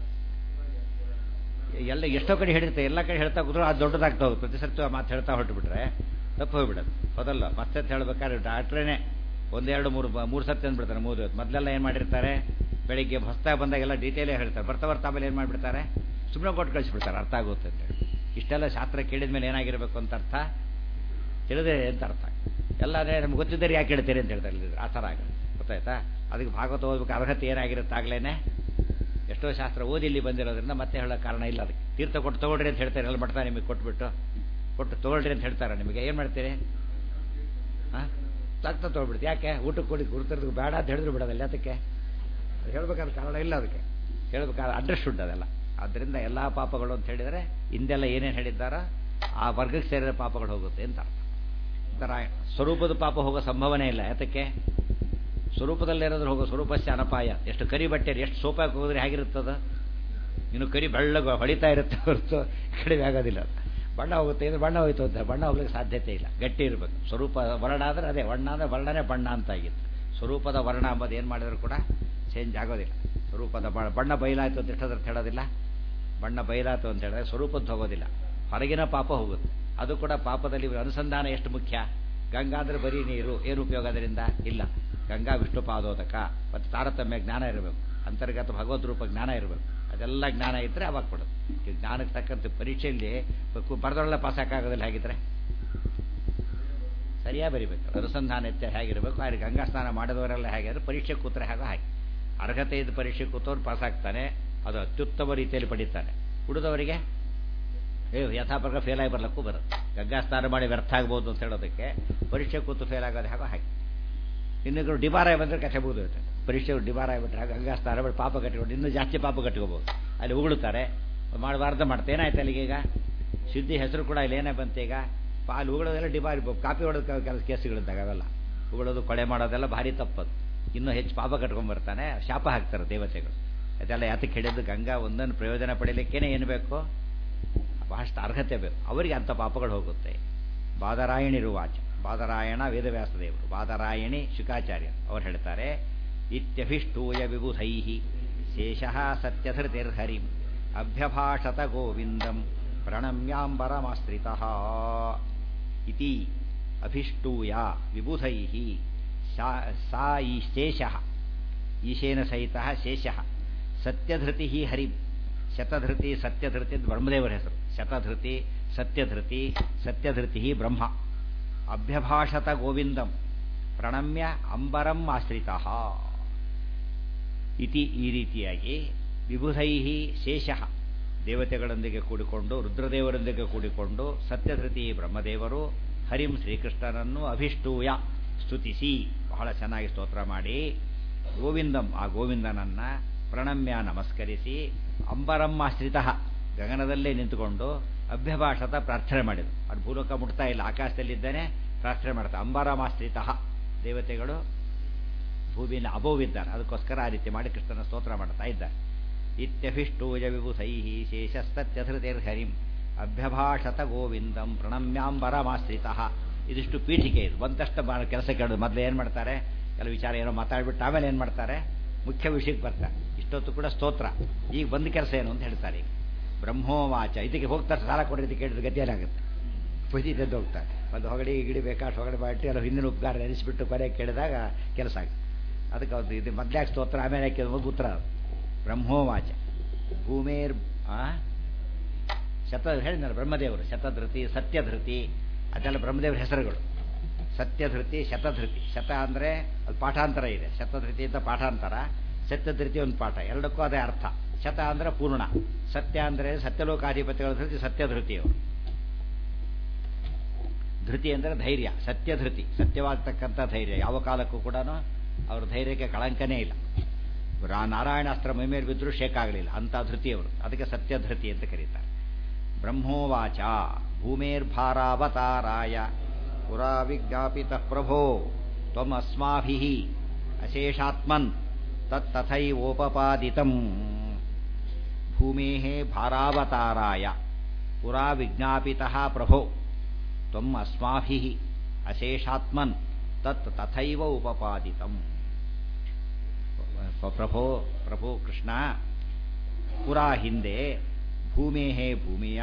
ಎಲ್ಲ ಎಷ್ಟೋ ಕಡೆ ಹೇಳಿರುತ್ತೆ ಎಲ್ಲ ಕಡೆ ಹೇಳ್ತಾ ಕೂತ್ರು ಅದು ದೊಡ್ಡದಾಗ್ತಾ ಹೋಗುತ್ತೆ ಪ್ರತಿ ಸರ್ತಿ ಆ ಮಾತು ಹೇಳ್ತಾ ಹೊರಟುಬಿಟ್ರೆ ತಪ್ಪು ಹೋಗ್ಬಿಡೋದು ಹೌದಲ್ಲ ಮತ್ತೆ ಹೇಳ್ಬೇಕಾದ್ರೆ ಡಾಕ್ಟ್ರೇನೆ ಒಂದೆರಡು ಮೂರು ಮೂರು ಸರ್ತಿ ಅಂದ್ಬಿಡ್ತಾರೆ ಮೂರು ಇವತ್ತು ಮೊದಲೆಲ್ಲ ಏನು ಮಾಡಿರ್ತಾರೆ ಬೆಳಿಗ್ಗೆ ಹೊಸ್ದಾಗಿ ಬಂದಾಗೆಲ್ಲ ಡೀಟೇಲೇ ಹೇಳ್ತಾರೆ ಬರ್ತಾ ಬರ್ತಾ ಆಮೇಲೆ ಏನು ಮಾಡಿಬಿಡ್ತಾರೆ ಸುಮ್ಮನೆ ಕೊಟ್ಟು ಕಳಿಸ್ಬಿಡ್ತಾರೆ ಅರ್ಥ ಆಗುತ್ತೆ ಅಂತೇಳಿ ಇಷ್ಟೆಲ್ಲ ಶಾಸ್ತ್ರ ಕೇಳಿದ ಮೇಲೆ ಏನಾಗಿರಬೇಕು ಅಂತ ಅರ್ಥ ತಿಳಿದೇ ಅಂತ ಅರ್ಥ ಎಲ್ಲನೇ ನಮ್ಗೆ ಗೊತ್ತಿದ್ದರೆ ಯಾಕೆ ಹೇಳ್ತೀರಿ ಅಂತ ಹೇಳ್ತಾರೆ ಇಲ್ಲಿದ್ರೆ ಆ ಥರ ಆಗ ಗೊತ್ತಾಯ್ತಾ ಅದಕ್ಕೆ ಭಾಗವತ ಓದಬೇಕು ಅರ್ಹತೆ ಏನಾಗಿರುತ್ತೆ ಆಗ್ಲೇ ಎಷ್ಟೋ ಶಾಸ್ತ್ರ ಓದಿ ಇಲ್ಲಿ ಬಂದಿರೋದ್ರಿಂದ ಮತ್ತೆ ಹೇಳೋ ಕಾರಣ ಇಲ್ಲ ಅದಕ್ಕೆ ತೀರ್ಥ ಕೊಟ್ಟು ತೊಗೊಳ್ರಿ ಅಂತ ಹೇಳ್ತಾರೆ ಎಲ್ಲ ಮಟ್ಟ ನಿಮಗೆ ಕೊಟ್ಬಿಟ್ಟು ಕೊಟ್ಟು ತೊಗೊಳ್ರಿ ಅಂತ ಹೇಳ್ತಾರೆ ನಿಮಗೆ ಏನು ಮಾಡ್ತೀರಿ ಹಾಂ ತಕ್ಕ ತೊಗೊಳ್ಬಿಡ್ತು ಯಾಕೆ ಊಟಕ್ಕೆ ಕೊಡಿ ಗುರುತಿರೋದು ಬೇಡ ಅಂತ ಹೇಳಿದ್ರು ಬಿಡೋದಲ್ಲ ಅದಕ್ಕೆ ಅದು ಹೇಳ್ಬೇಕಾದ ಕಾರಣ ಇಲ್ಲ ಅದಕ್ಕೆ ಹೇಳ್ಬೇಕಾದ ಅಡ್ರೆಸ್ ಉಂಟು ಅದೆಲ್ಲ ಆದ್ದರಿಂದ ಎಲ್ಲ ಪಾಪಗಳು ಅಂತ ಹೇಳಿದರೆ ಹಿಂದೆಲ್ಲ ಏನೇನು ಹೇಳಿದ್ದಾರೋ ಆ ವರ್ಗಕ್ಕೆ ಸೇರಿದ ಪಾಪಗಳು ಹೋಗುತ್ತೆ ಅಂತ ಅರ್ಥ ಒಂಥರ ಸ್ವರೂಪದ ಪಾಪ ಹೋಗೋ ಸಂಭವನೆ ಇಲ್ಲ ಯಾತಕ್ಕೆ ಸ್ವರೂಪದಲ್ಲಿರೋದ್ರೆ ಹೋಗೋ ಸ್ವರೂಪಸ್ಯ ಅನಪಾಯ ಎಷ್ಟು ಕರಿ ಬಟ್ಟೆ ಎಷ್ಟು ಸೋಪಾಗಿ ಹೋಗಿದ್ರೆ ಹೇಗಿರುತ್ತದ ಇನ್ನು ಕರಿ ಬೆಳ್ಳಗ ಹೊಡಿತಾ ಇರುತ್ತೆ ಹೊರತು ಕಡಿಮೆ ಆಗೋದಿಲ್ಲ ಬಣ್ಣ ಹೋಗುತ್ತೆ ಇದು ಬಣ್ಣ ಹೋಯ್ತು ಅಂತ ಬಣ್ಣ ಹೋಗ್ಲಿಕ್ಕೆ ಸಾಧ್ಯತೆ ಇಲ್ಲ ಗಟ್ಟಿ ಇರಬೇಕು ಸ್ವರೂಪ ವರ್ಣ ಆದರೆ ಅದೇ ವರ್ಣ ಅಂದರೆ ವರ್ಣನೇ ಬಣ್ಣ ಅಂತ ಆಗಿತ್ತು ಸ್ವರೂಪದ ವರ್ಣ ಅಂಬದು ಏನು ಮಾಡಿದ್ರು ಕೂಡ ಚೇಂಜ್ ಆಗೋದಿಲ್ಲ ಸ್ವರೂಪದ ಬಣ್ಣ ಬಯಲಾಯ್ತು ಅಂತ ಎಷ್ಟೋದ್ರ ಹೇಳೋದಿಲ್ಲ ಬಣ್ಣ ಬಯಲಾಯ್ತು ಅಂತ ಹೇಳಿದ್ರೆ ಸ್ವರೂಪದ್ದು ಹೋಗೋದಿಲ್ಲ ಹೊರಗಿನ ಪಾಪ ಹೋಗುತ್ತೆ ಅದು ಕೂಡ ಪಾಪದಲ್ಲಿ ಅನುಸಂಧಾನ ಎಷ್ಟು ಮುಖ್ಯ ಗಂಗಾ ಅಂದರೆ ಬರೀ ನೀರು ಏನು ಉಪಯೋಗ ಅದರಿಂದ ಇಲ್ಲ ಗಂಗಾ ವಿಷ್ಣು ಪಾದೋದಕ ಮತ್ತು ತಾರತಮ್ಯ ಜ್ಞಾನ ಇರಬೇಕು ಅಂತರ್ಗತ ಭಗವದ್ ರೂಪ ಜ್ಞಾನ ಇರಬೇಕು ಅದೆಲ್ಲ ಜ್ಞಾನ ಇದ್ದರೆ ಅವಾಗ ಕೊಡೋದು ಈ ಜ್ಞಾನಕ್ಕೆ ತಕ್ಕಂತೆ ಪರೀಕ್ಷೆಯಲ್ಲಿ ಬರೆದೊಳ್ಳೆ ಪಾಸ್ ಹಾಕಾಗೋದಿಲ್ಲ ಹೇಗಿದ್ರೆ ಸರಿಯಾಗಿ ಬರಿಬೇಕು ಅನುಸಂಧಾನ ಎತ್ತ ಹೇಗಿರಬೇಕು ಆದರೆ ಗಂಗಾ ಸ್ನಾನ ಮಾಡಿದವರೆಲ್ಲ ಹೇಗೆ ಅಂದರೆ ಪರೀಕ್ಷೆ ಕೂತ್ರೆ ಹಾಗೋ ಹಾಗೆ ಅರ್ಹತೆ ಇದ್ದ ಪರೀಕ್ಷೆ ಕೂತವ್ರು ಪಾಸ್ ಆಗ್ತಾನೆ ಅದು ಅತ್ಯುತ್ತಮ ರೀತಿಯಲ್ಲಿ ಪಡೀತಾನೆ ಉಳಿದವರಿಗೆ ಏ ಯಥಾಪ್ರಕಾರ ಫೇಲ್ ಆಗಿ ಬರ್ಲಿಕ್ಕೂ ಬರುತ್ತೆ ಗಂಗಾ ಸ್ನಾನ ಮಾಡಿ ವ್ಯರ್ಥ ಆಗ್ಬೋದು ಅಂತ ಹೇಳೋದಕ್ಕೆ ಪರೀಕ್ಷೆ ಕೂತು ಫೇಲ್ ಆಗೋದು ಹಾಗೋ ಹಾಗೆ ಇನ್ನೊಂದು ಡಿಬಾರ ಬಂದರೆ ಕಥೆ ಬಹುದು ಪರೀಕ್ಷೆ ಡಿಬಾರ ಆಗಿಬಿಟ್ರೆ ಗಂಗಾ ಸ್ನಾನ ಮಾಡಿ ಪಾಪ ಕಟ್ಟಿಕೊಂಡು ಇನ್ನೂ ಜಾಸ್ತಿ ಪಾಪ ಕಟ್ಕೋಬೋದು ಅಲ್ಲಿ ಉಗುಳುತ್ತಾರೆ ಮಾಡಬಾರ್ದು ಮಾಡ್ತಾ ಏನಾಯ್ತು ಅಲ್ಲಿಗೆ ಈಗ ಸಿದ್ಧಿ ಹೆಸರು ಕೂಡ ಇಲ್ಲಿ ಏನೇ ಬಂತು ಈಗ ಪಾಲು ಉಗಳೋದೆಲ್ಲ ಡಿಬಾರಿ ಕಾಪಿ ಹೊಡೋದು ಕೆಲಸ ಕೇಸುಗಳಿದ್ದಾಗ ಅವೆಲ್ಲ ಉಗಳೋದು ಕೊಳೆ ಮಾಡೋದೆಲ್ಲ ಭಾರಿ ತಪ್ಪದು ಇನ್ನೂ ಹೆಚ್ಚು ಪಾಪ ಕಟ್ಕೊಂಡ್ಬರ್ತಾನೆ ಶಾಪ ಹಾಕ್ತಾರೆ ದೇವತೆಗಳು ಅದೆಲ್ಲ ಯಾತಕ್ಕೆ ಹೇಳಿದ್ದು ಗಂಗಾ ಒಂದೊಂದು ಪ್ರಯೋಜನ ಪಡೀಲಿಕ್ಕೇನೆ ಏನು ಬೇಕು ಬಹಳಷ್ಟು ಅರ್ಹತೆ ಬೇಕು ಅವರಿಗೆ ಅಂಥ ಪಾಪಗಳು ಹೋಗುತ್ತೆ ಬಾದರಾಯಣಿರುವಾಚ ಬಾದರಾಯಣ ವೇದವ್ಯಾಸ ದೇವರು ಬಾದರಾಯಣಿ ಶುಕಾಚಾರ್ಯ ಅವ್ರು ಹೇಳ್ತಾರೆ ಇತ್ಯಭಿಷ್ಟೂಯ ವಿಬುಧೈ ಶೇಷಃ ಸತ್ಯಧೃತಿರ್ಹರಿಂ ಅಭ್ಯಭಾಷತ ಗೋವಿಂದಂ ಪ್ರಣಮ್ಯಾಂಬರಮಾಶ್ರಿತ ಇತಿ ಅಭಿಷ್ಟೂಯ ವಿಬುಧೈ ಸಾ ಈ ಶೇಷಃ ಈಶೇನ ಸಹಿತ ಶೇಷಃ ಸತ್ಯಧೃತಿ ಹರಿಂ ಶತಧೃತಿ ಸತ್ಯಧೃತಿ ಬ್ರಹ್ಮದೇವರ ಹೆಸರು ಶತಧೃತಿ ಸತ್ಯಧೃತಿ ಸತ್ಯಧೃತಿ ಬ್ರಹ್ಮ ಅಭ್ಯಭಾಷತ ಗೋವಿಂದಂ ಪ್ರಣಮ್ಯ ಅಂಬರಂ ಆಶ್ರಿತ ಇತಿ ಈ ರೀತಿಯಾಗಿ ವಿಬುಧೈ ಶೇಷ ದೇವತೆಗಳೊಂದಿಗೆ ಕೂಡಿಕೊಂಡು ರುದ್ರದೇವರೊಂದಿಗೆ ಕೂಡಿಕೊಂಡು ಸತ್ಯಧೃತಿ ಬ್ರಹ್ಮದೇವರು ಹರಿಂ ಶ್ರೀಕೃಷ್ಣನನ್ನು ಅಭಿಷ್ಟೂಯ ಸ್ತುತಿಸಿ ಬಹಳ ಚೆನ್ನಾಗಿ ಸ್ತೋತ್ರ ಮಾಡಿ ಗೋವಿಂದಂ ಆ ಗೋವಿಂದನನ್ನ ಪ್ರಣಮ್ಯ ನಮಸ್ಕರಿಸಿ ಅಂಬರಂ ಆಶ್ರಿತ ಗಗನದಲ್ಲೇ ನಿಂತುಕೊಂಡು ಅಭ್ಯಭಾಷತ ಪ್ರಾರ್ಥನೆ ಮಾಡಿದರು ಅದು ಭೂಲೋಕ ಮುಟ್ತಾ ಇಲ್ಲ ಆಕಾಶದಲ್ಲಿದ್ದಾನೆ ಪ್ರಾರ್ಥನೆ ಮಾಡ್ತಾರೆ ಅಂಬರಮಾಶ್ರಿತ ದೇವತೆಗಳು ಭೂಮಿನ ಅಬೋವಿದ್ದಾರೆ ಅದಕ್ಕೋಸ್ಕರ ಆ ರೀತಿ ಮಾಡಿ ಕೃಷ್ಣನ ಸ್ತೋತ್ರ ಮಾಡ್ತಾ ಇದ್ದಾರೆ ಇತ್ಯಭಿಷ್ಟೂಜ ವಿಭುಧೈ ಶೇಷಸ್ತತ್ಯಧೃತಿರ್ಹರಿಂ ಅಭ್ಯಭಾಷತ ಗೋವಿಂದಂ ಪ್ರಣಮ್ಯಾಂಬರಮಾಶ್ರಿತ ಇದಿಷ್ಟು ಪೀಠಿಕೆ ಇದು ಬಂದಷ್ಟು ಬಾ ಕೆಲಸ ಕೇಳೋದು ಮೊದಲು ಏನು ಮಾಡ್ತಾರೆ ಕೆಲವು ವಿಚಾರ ಏನೋ ಮಾತಾಡ್ಬಿಟ್ಟು ಆಮೇಲೆ ಏನು ಮಾಡ್ತಾರೆ ಮುಖ್ಯ ವಿಷಯಕ್ಕೆ ಬರ್ತಾರೆ ಇಷ್ಟೊತ್ತು ಕೂಡ ಸ್ತೋತ್ರ ಈಗ ಬಂದ ಕೆಲಸ ಏನು ಅಂತ ಹೇಳ್ತಾರೆ ಈಗ ಬ್ರಹ್ಮೋವಾಚ ಇದಕ್ಕೆ ಹೋಗ್ತಾರೆ ಸಾಲ ಕೊಡೋದಕ್ಕೆ ಕೇಳಿದ್ರೆ ಗತಿ ಏನಾಗುತ್ತೆ ಪುಜಿದ್ದದ್ದು ಹೋಗ್ತಾರೆ ಒಂದು ಹೊಗಡಿ ಗಿಡಿ ಬೇಕಾಷ್ಟು ಹೊಗಡೆ ಬಾಟಿ ಎಲ್ಲ ಹಿಂದಿನ ಉಪಕಾರ ನೆನೆಸಿಬಿಟ್ಟು ಕೊನೆ ಕೇಳಿದಾಗ ಕೆಲಸ ಆಗುತ್ತೆ ಅದಕ್ಕೆ ಅವ್ರು ಇದು ಮೊದಲಾಗಿ ಸ್ತೋತ್ರ ಆಮೇಲೆ ಹಾಕಿದ ಉತ್ತರ ಅದು ಬ್ರಹ್ಮೋವಾಚ ಭೂಮೇರ್ ಶತ ಹೇಳಿದ್ನಲ್ಲ ಬ್ರಹ್ಮದೇವರು ಶತಧೃತಿ ಸತ್ಯಧೃತಿ ಅದೆಲ್ಲ ಬ್ರಹ್ಮದೇವರ ಹೆಸರುಗಳು ಸತ್ಯಧೃತಿ ಶತಧೃತಿ ಶತ ಅಂದರೆ ಅಲ್ಲಿ ಪಾಠಾಂತರ ಇದೆ ಶತಧೃತಿ ಅಂತ ಪಾಠಾಂತರ ಸತ್ಯಧೃತಿ ಒಂದು ಪಾಠ ಎರಡಕ್ಕೂ ಅದೇ ಅರ್ಥ ಶತ ಅಂದರೆ ಪೂರ್ಣ ಸತ್ಯ ಅಂದರೆ ಸತ್ಯಲೋಕಾಧಿಪತಿಗಳ ಧೃತಿ ಸತ್ಯಧೃತಿಯವರು ಧೃತಿ ಅಂದರೆ ಧೈರ್ಯ ಸತ್ಯಧೃತಿ ಸತ್ಯವಾಗ್ತಕ್ಕಂಥ ಧೈರ್ಯ ಯಾವ ಕಾಲಕ್ಕೂ ಕೂಡ ಅವ್ರ ಧೈರ್ಯಕ್ಕೆ ಕಳಂಕನೇ ಇಲ್ಲ ನಾರಾಯಣಾಸ್ತ್ರ ಮೈಮೇಲೆ ಬಿದ್ದರೂ ಶೇಕ್ ಆಗಲಿಲ್ಲ ಅಂಥ ಧೃತಿಯವರು ಅದಕ್ಕೆ ಸತ್ಯಧೃತಿ ಅಂತ ಕರೀತಾರೆ ಬ್ರಹ್ಮೋವಾಚ ಭೂಮೇರ್ಭಾರಾವತಾರಾಯ ಪುರಾ ವಿಜ್ಞಾಪಿತ ಪ್ರಭೋ ತ್ವಮಸ್ಮಾಭಿ ಅಶೇಷಾತ್ಮನ್ ತತ್ತಥೈವೋಪಪಾದಿತಂ ಭೂಮೇ ಭಾರಾವತಾರಾಯ ಪುರಾ ವಿಜ್ಞಾಪಿತ ಪ್ರಭೋ ತ್ವಂ ಅಸ್ಮಾಭಿ ಅಶೇಷಾತ್ಮನ್ ತತ್ ತಥೈವ ಉಪಪಾದಿತಂ ಪ್ರಭೋ ಪ್ರಭು ಕೃಷ್ಣ ಪುರಾ ಹಿಂದೆ ಭೂಮೇ ಭೂಮಿಯ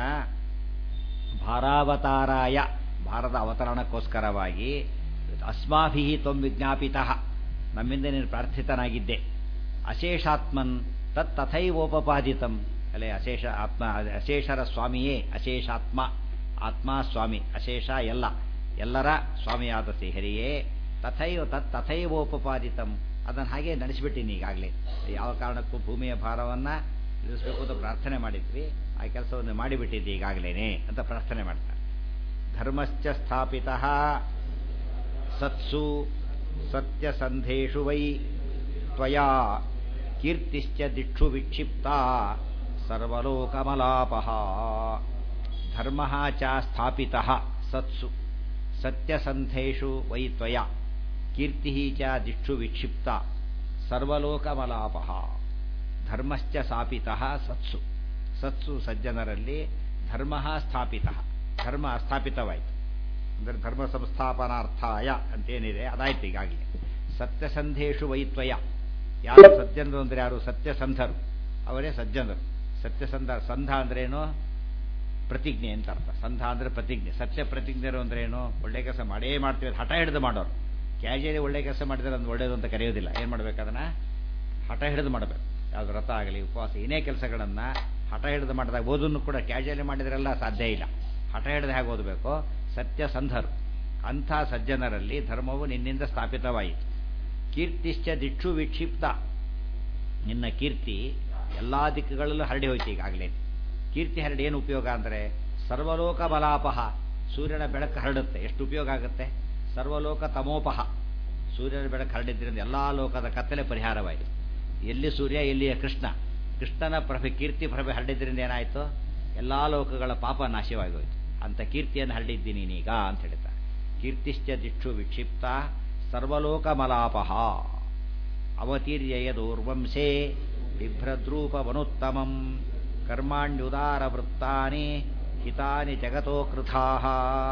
ಭಾರಾವತಾರಾಯ ಭಾರತ ಅವತರಣಕ್ಕೋಸ್ಕರವಾಗಿ ಅಸ್ಮಾಭಿ ತ್ವಂ ವಿಜ್ಞಾಪಿತ ನಮ್ಮಿಂದ ನೀನು ಪ್ರಾರ್ಥಿತನಾಗಿದ್ದೆ ಅಶೇಷಾತ್ಮನ್ ತತ್ ತಥೈವೋಪಪಾದಿತಂ ಅಲ್ಲೇ ಅಶೇಷ ಆತ್ಮ ಅಶೇಷರ ಸ್ವಾಮಿಯೇ ಅಶೇಷಾತ್ಮ ಆತ್ಮ ಸ್ವಾಮಿ ಅಶೇಷ ಎಲ್ಲ ಎಲ್ಲರ ಸ್ವಾಮಿಯಾದ ಶ್ರೀಹರಿಯೇ ತಥೈವ ತತ್ ತಥೈವೋಪಪಾದಿತಂ ಅದನ್ನು ಹಾಗೆ ನಡೆಸಿಬಿಟ್ಟಿನಿ ಈಗಾಗಲೇ ಯಾವ ಕಾರಣಕ್ಕೂ ಭೂಮಿಯ ಭಾರವನ್ನು ಇಳಿಸ್ಬೇಕು ಅಂತ ಪ್ರಾರ್ಥನೆ ಮಾಡಿದ್ವಿ ಆ ಕೆಲಸವನ್ನು ಮಾಡಿಬಿಟ್ಟಿದ್ದೆ ಈಗಾಗಲೇ ಅಂತ ಪ್ರಾರ್ಥನೆ ಮಾಡ್ತಾರೆ ಧರ್ಮಶ್ಚ ಸ್ಥಾಪಿತ ಸತ್ಸು ಸತ್ಯಸಂಧೇಷು ವೈ ತ್ವಯಾ ಕೀರ್ತಿಶ್ಚ ದಿಕ್ಷು ವಿಕ್ಷಿಪ್ತ ಸರ್ವಲೋಕಮಲಾಪ ಧರ್ಮ ಚ ಸ್ಥಾಪಿತ ಸತ್ಸು ಸತ್ಯಸಂಧೇಷು ವೈ ತ್ವಯಾ ಕೀರ್ತಿ ಚ ದಿಕ್ಷು ವಿಕ್ಷಿಪ್ತ ಸರ್ವಲೋಕಮಲಾಪ ಧರ್ಮಶ್ಚ ಸ್ಥಾಪಿತ ಸತ್ಸು ಸತ್ಸು ಸಜ್ಜನರಲ್ಲಿ ಧರ್ಮ ಸ್ಥಾಪಿತ ಧರ್ಮ ಸ್ಥಾಪಿತವಾಯಿತು ಅಂದರೆ ಧರ್ಮ ಸಂಸ್ಥಾಪನಾರ್ಥಾಯ ಅಂತೇನಿದೆ ಅದಾಯ್ತು ಈಗಾಗಲೇ ಸತ್ಯಸಂಧೇಶು ವೈತ್ವಯ ಯಾರು ಸಜ್ಜನರು ಅಂದರೆ ಯಾರು ಸತ್ಯಸಂಧರು ಅವರೇ ಸಜ್ಜನರು ಸತ್ಯಸಂಧ ಸಂಧ ಅಂದ್ರೇನು ಪ್ರತಿಜ್ಞೆ ಅಂತ ಅರ್ಥ ಸಂಧ ಅಂದರೆ ಪ್ರತಿಜ್ಞೆ ಸತ್ಯ ಪ್ರತಿಜ್ಞರು ಅಂದ್ರೇನು ಒಳ್ಳೆ ಕೆಲಸ ಮಾಡೇ ಮಾಡ್ತೀವಿ ಹಠ ಹಿಡಿದು ಮಾಡೋರು ಕ್ಯಾಶುಯಲಿ ಒಳ್ಳೆ ಕೆಲಸ ಮಾಡಿದರೆ ಅದು ಒಳ್ಳೇದು ಅಂತ ಕರೆಯೋದಿಲ್ಲ ಏನು ಮಾಡ್ಬೇಕು ಅದನ್ನು ಹಠ ಹಿಡಿದು ಮಾಡಬೇಕು ಯಾವುದು ವ್ರತ ಆಗಲಿ ಉಪವಾಸ ಏನೇ ಕೆಲಸಗಳನ್ನು ಹಠ ಹಿಡಿದು ಮಾಡಿದಾಗ ಓದನ್ನು ಕೂಡ ಕ್ಯಾಶುಯಲಿ ಮಾಡಿದ್ರೆಲ್ಲ ಸಾಧ್ಯ ಇಲ್ಲ ಹಠ ಹಿಡಿದು ಹೇಗೆ ಓದಬೇಕು ಸತ್ಯಸಂಧರು ಅಂಥ ಸಜ್ಜನರಲ್ಲಿ ಧರ್ಮವು ನಿನ್ನಿಂದ ಸ್ಥಾಪಿತವಾಯಿತು ಕೀರ್ತಿಶ್ಚ ದಿಕ್ಷು ವಿಕ್ಷಿಪ್ತ ನಿನ್ನ ಕೀರ್ತಿ ಎಲ್ಲ ದಿಕ್ಕುಗಳಲ್ಲೂ ಹರಡಿ ಹೋಯ್ತು ಈಗಾಗಲೇ ಕೀರ್ತಿ ಹರಡಿ ಏನು ಉಪಯೋಗ ಅಂದರೆ ಸರ್ವಲೋಕ ಬಲಾಪಹ ಸೂರ್ಯನ ಬೆಳಕು ಹರಡುತ್ತೆ ಎಷ್ಟು ಉಪಯೋಗ ಆಗುತ್ತೆ ಸರ್ವಲೋಕ ತಮೋಪಹ ಸೂರ್ಯನ ಬೆಳಕು ಹರಡಿದ್ರಿಂದ ಎಲ್ಲ ಲೋಕದ ಕತ್ತಲೆ ಪರಿಹಾರವಾಯಿತು ಎಲ್ಲಿ ಸೂರ್ಯ ಎಲ್ಲಿಯ ಕೃಷ್ಣ ಕೃಷ್ಣನ ಪ್ರಭೆ ಕೀರ್ತಿ ಪ್ರಭೆ ಹರಡಿದ್ರಿಂದ ಏನಾಯಿತು ಎಲ್ಲ ಲೋಕಗಳ ಪಾಪ ನಾಶವಾಗಿ ಹೋಯ್ತು ಅಂತ ಕೀರ್ತಿಯನ್ನು ಹರಡಿದ್ದೀನಿ ನೀನೀಗ ಅಂತ ಹೇಳ್ತಾರೆ ಕೀರ್ತಿಶ್ಚ ದಿಕ್ಷು ವಿಕ್ಷಿಪ್ತ ಸರ್ವಲೋಕಮಲಾಪಹ ಅವತೀರ್ಯ ಯದೂರ್ವಂಶೇ ಬಿಭ್ರದ್ರೂಪವನುತ್ತಮಂ ಕರ್ಮಾಣ್ಯುದಾರವೃತ್ತಾನಿ ಹಿತಾನಿ ಜಗತೋ ಕೃತಾಃ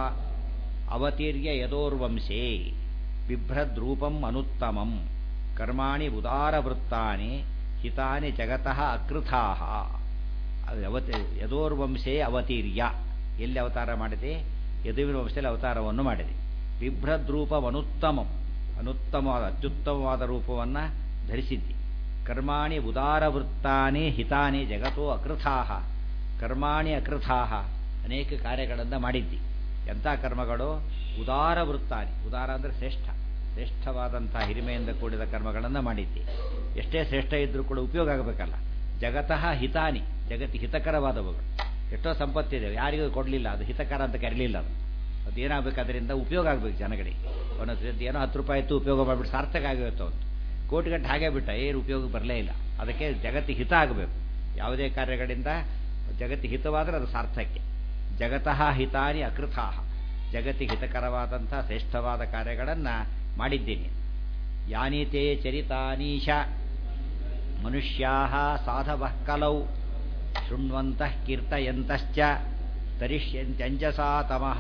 ಅವತೀರ್ಯ ಯದೋರ್ವಂಶೇ ಬಿಭ್ರದ್ರೂಪಂ ಅನುತ್ತಮಂ ಕರ್ಮಾಣಿ ಉದಾರವೃತ್ತಾನಿ ಹಿತಾನಿ ಜಗತಃ ಅಕೃತಾಃ ಅವತಿ ಯದೋರ್ವಂಶೇ ಅವತೀರ್ಯ ಎಲ್ಲಿ ಅವತಾರ ಮಾಡಿದೆ ಯದುವಿನ ವಂಶದಲ್ಲಿ ಅವತಾರವನ್ನು ಮಾಡಿದೆ ಬಿಭ್ರದ್ರೂಪವನುತ್ತಮಂ ಅನುತ್ತಮವಾದ ಅತ್ಯುತ್ತಮವಾದ ರೂಪವನ್ನು ಧರಿಸಿದ್ದಿ ಕರ್ಮಾಣಿ ಉದಾರವೃತ್ತಾನಿ ಹಿತಾನಿ ಜಗತೋ ಅಕೃತಾಹ ಕರ್ಮಾಣಿ ಅಕೃತಾಹ ಅನೇಕ ಕಾರ್ಯಗಳನ್ನು ಮಾಡಿದ್ದಿ ಎಂಥ ಕರ್ಮಗಳು ಉದಾರ ವೃತ್ತಾನಿ ಉದಾರ ಅಂದರೆ ಶ್ರೇಷ್ಠ ಶ್ರೇಷ್ಠವಾದಂಥ ಹಿರಿಮೆಯಿಂದ ಕೂಡಿದ ಕರ್ಮಗಳನ್ನು ಮಾಡಿದ್ದಿ ಎಷ್ಟೇ ಶ್ರೇಷ್ಠ ಇದ್ದರೂ ಕೂಡ ಉಪಯೋಗ ಆಗಬೇಕಲ್ಲ ಜಗತಃ ಹಿತಾನಿ ಜಗತ್ತಿ ಹಿತಕರವಾದವುಗಳು ಎಷ್ಟೋ ಸಂಪತ್ತಿದೆ ಯಾರಿಗೂ ಕೊಡಲಿಲ್ಲ ಅದು ಹಿತಕರ ಅಂತ ಕರೀಲಿಲ್ಲ ಅದು ಅದು ಏನಾಗಬೇಕು ಅದರಿಂದ ಉಪಯೋಗ ಆಗಬೇಕು ಜನಗಳಿಗೆ ಒಂದೊಂದು ಏನೋ ಹತ್ತು ರೂಪಾಯಿ ಇತ್ತು ಉಪಯೋಗ ಮಾಡಿಬಿಟ್ಟು ಸಾರ್ಥಕ ಆಗಿರುತ್ತೋ ಅಂತ ಕೋಟಿಗಟ್ಟು ಹಾಗೆ ಬಿಟ್ಟ ಏನು ಉಪಯೋಗ ಬರಲೇ ಇಲ್ಲ ಅದಕ್ಕೆ ಜಗತ್ತಿಗೆ ಹಿತ ಆಗಬೇಕು ಯಾವುದೇ ಕಾರ್ಯಗಳಿಂದ ಜಗತ್ತಿಗೆ ಹಿತವಾದರೆ ಅದು ಸಾರ್ಥಕ್ಯ ಜಗತಃ ಹಿತಾನಿ ಅಕೃತಾಹ ಜಗತ್ತಿಗೆ ಹಿತಕರವಾದಂಥ ಶ್ರೇಷ್ಠವಾದ ಕಾರ್ಯಗಳನ್ನು ಮಾಡಿದ್ದೀನಿ ಯಾನಿತೇ ಚರಿತಾನೀಶ ಮನುಷ್ಯಾ ಸಾಧವ ಕಲೌ ಶೃಣ್ವಂತಃ ಕೀರ್ತಯಂತಶ್ಚ ತರಿಷ್ಯಂತ್ಯಂಜಸಾ ತಮಃ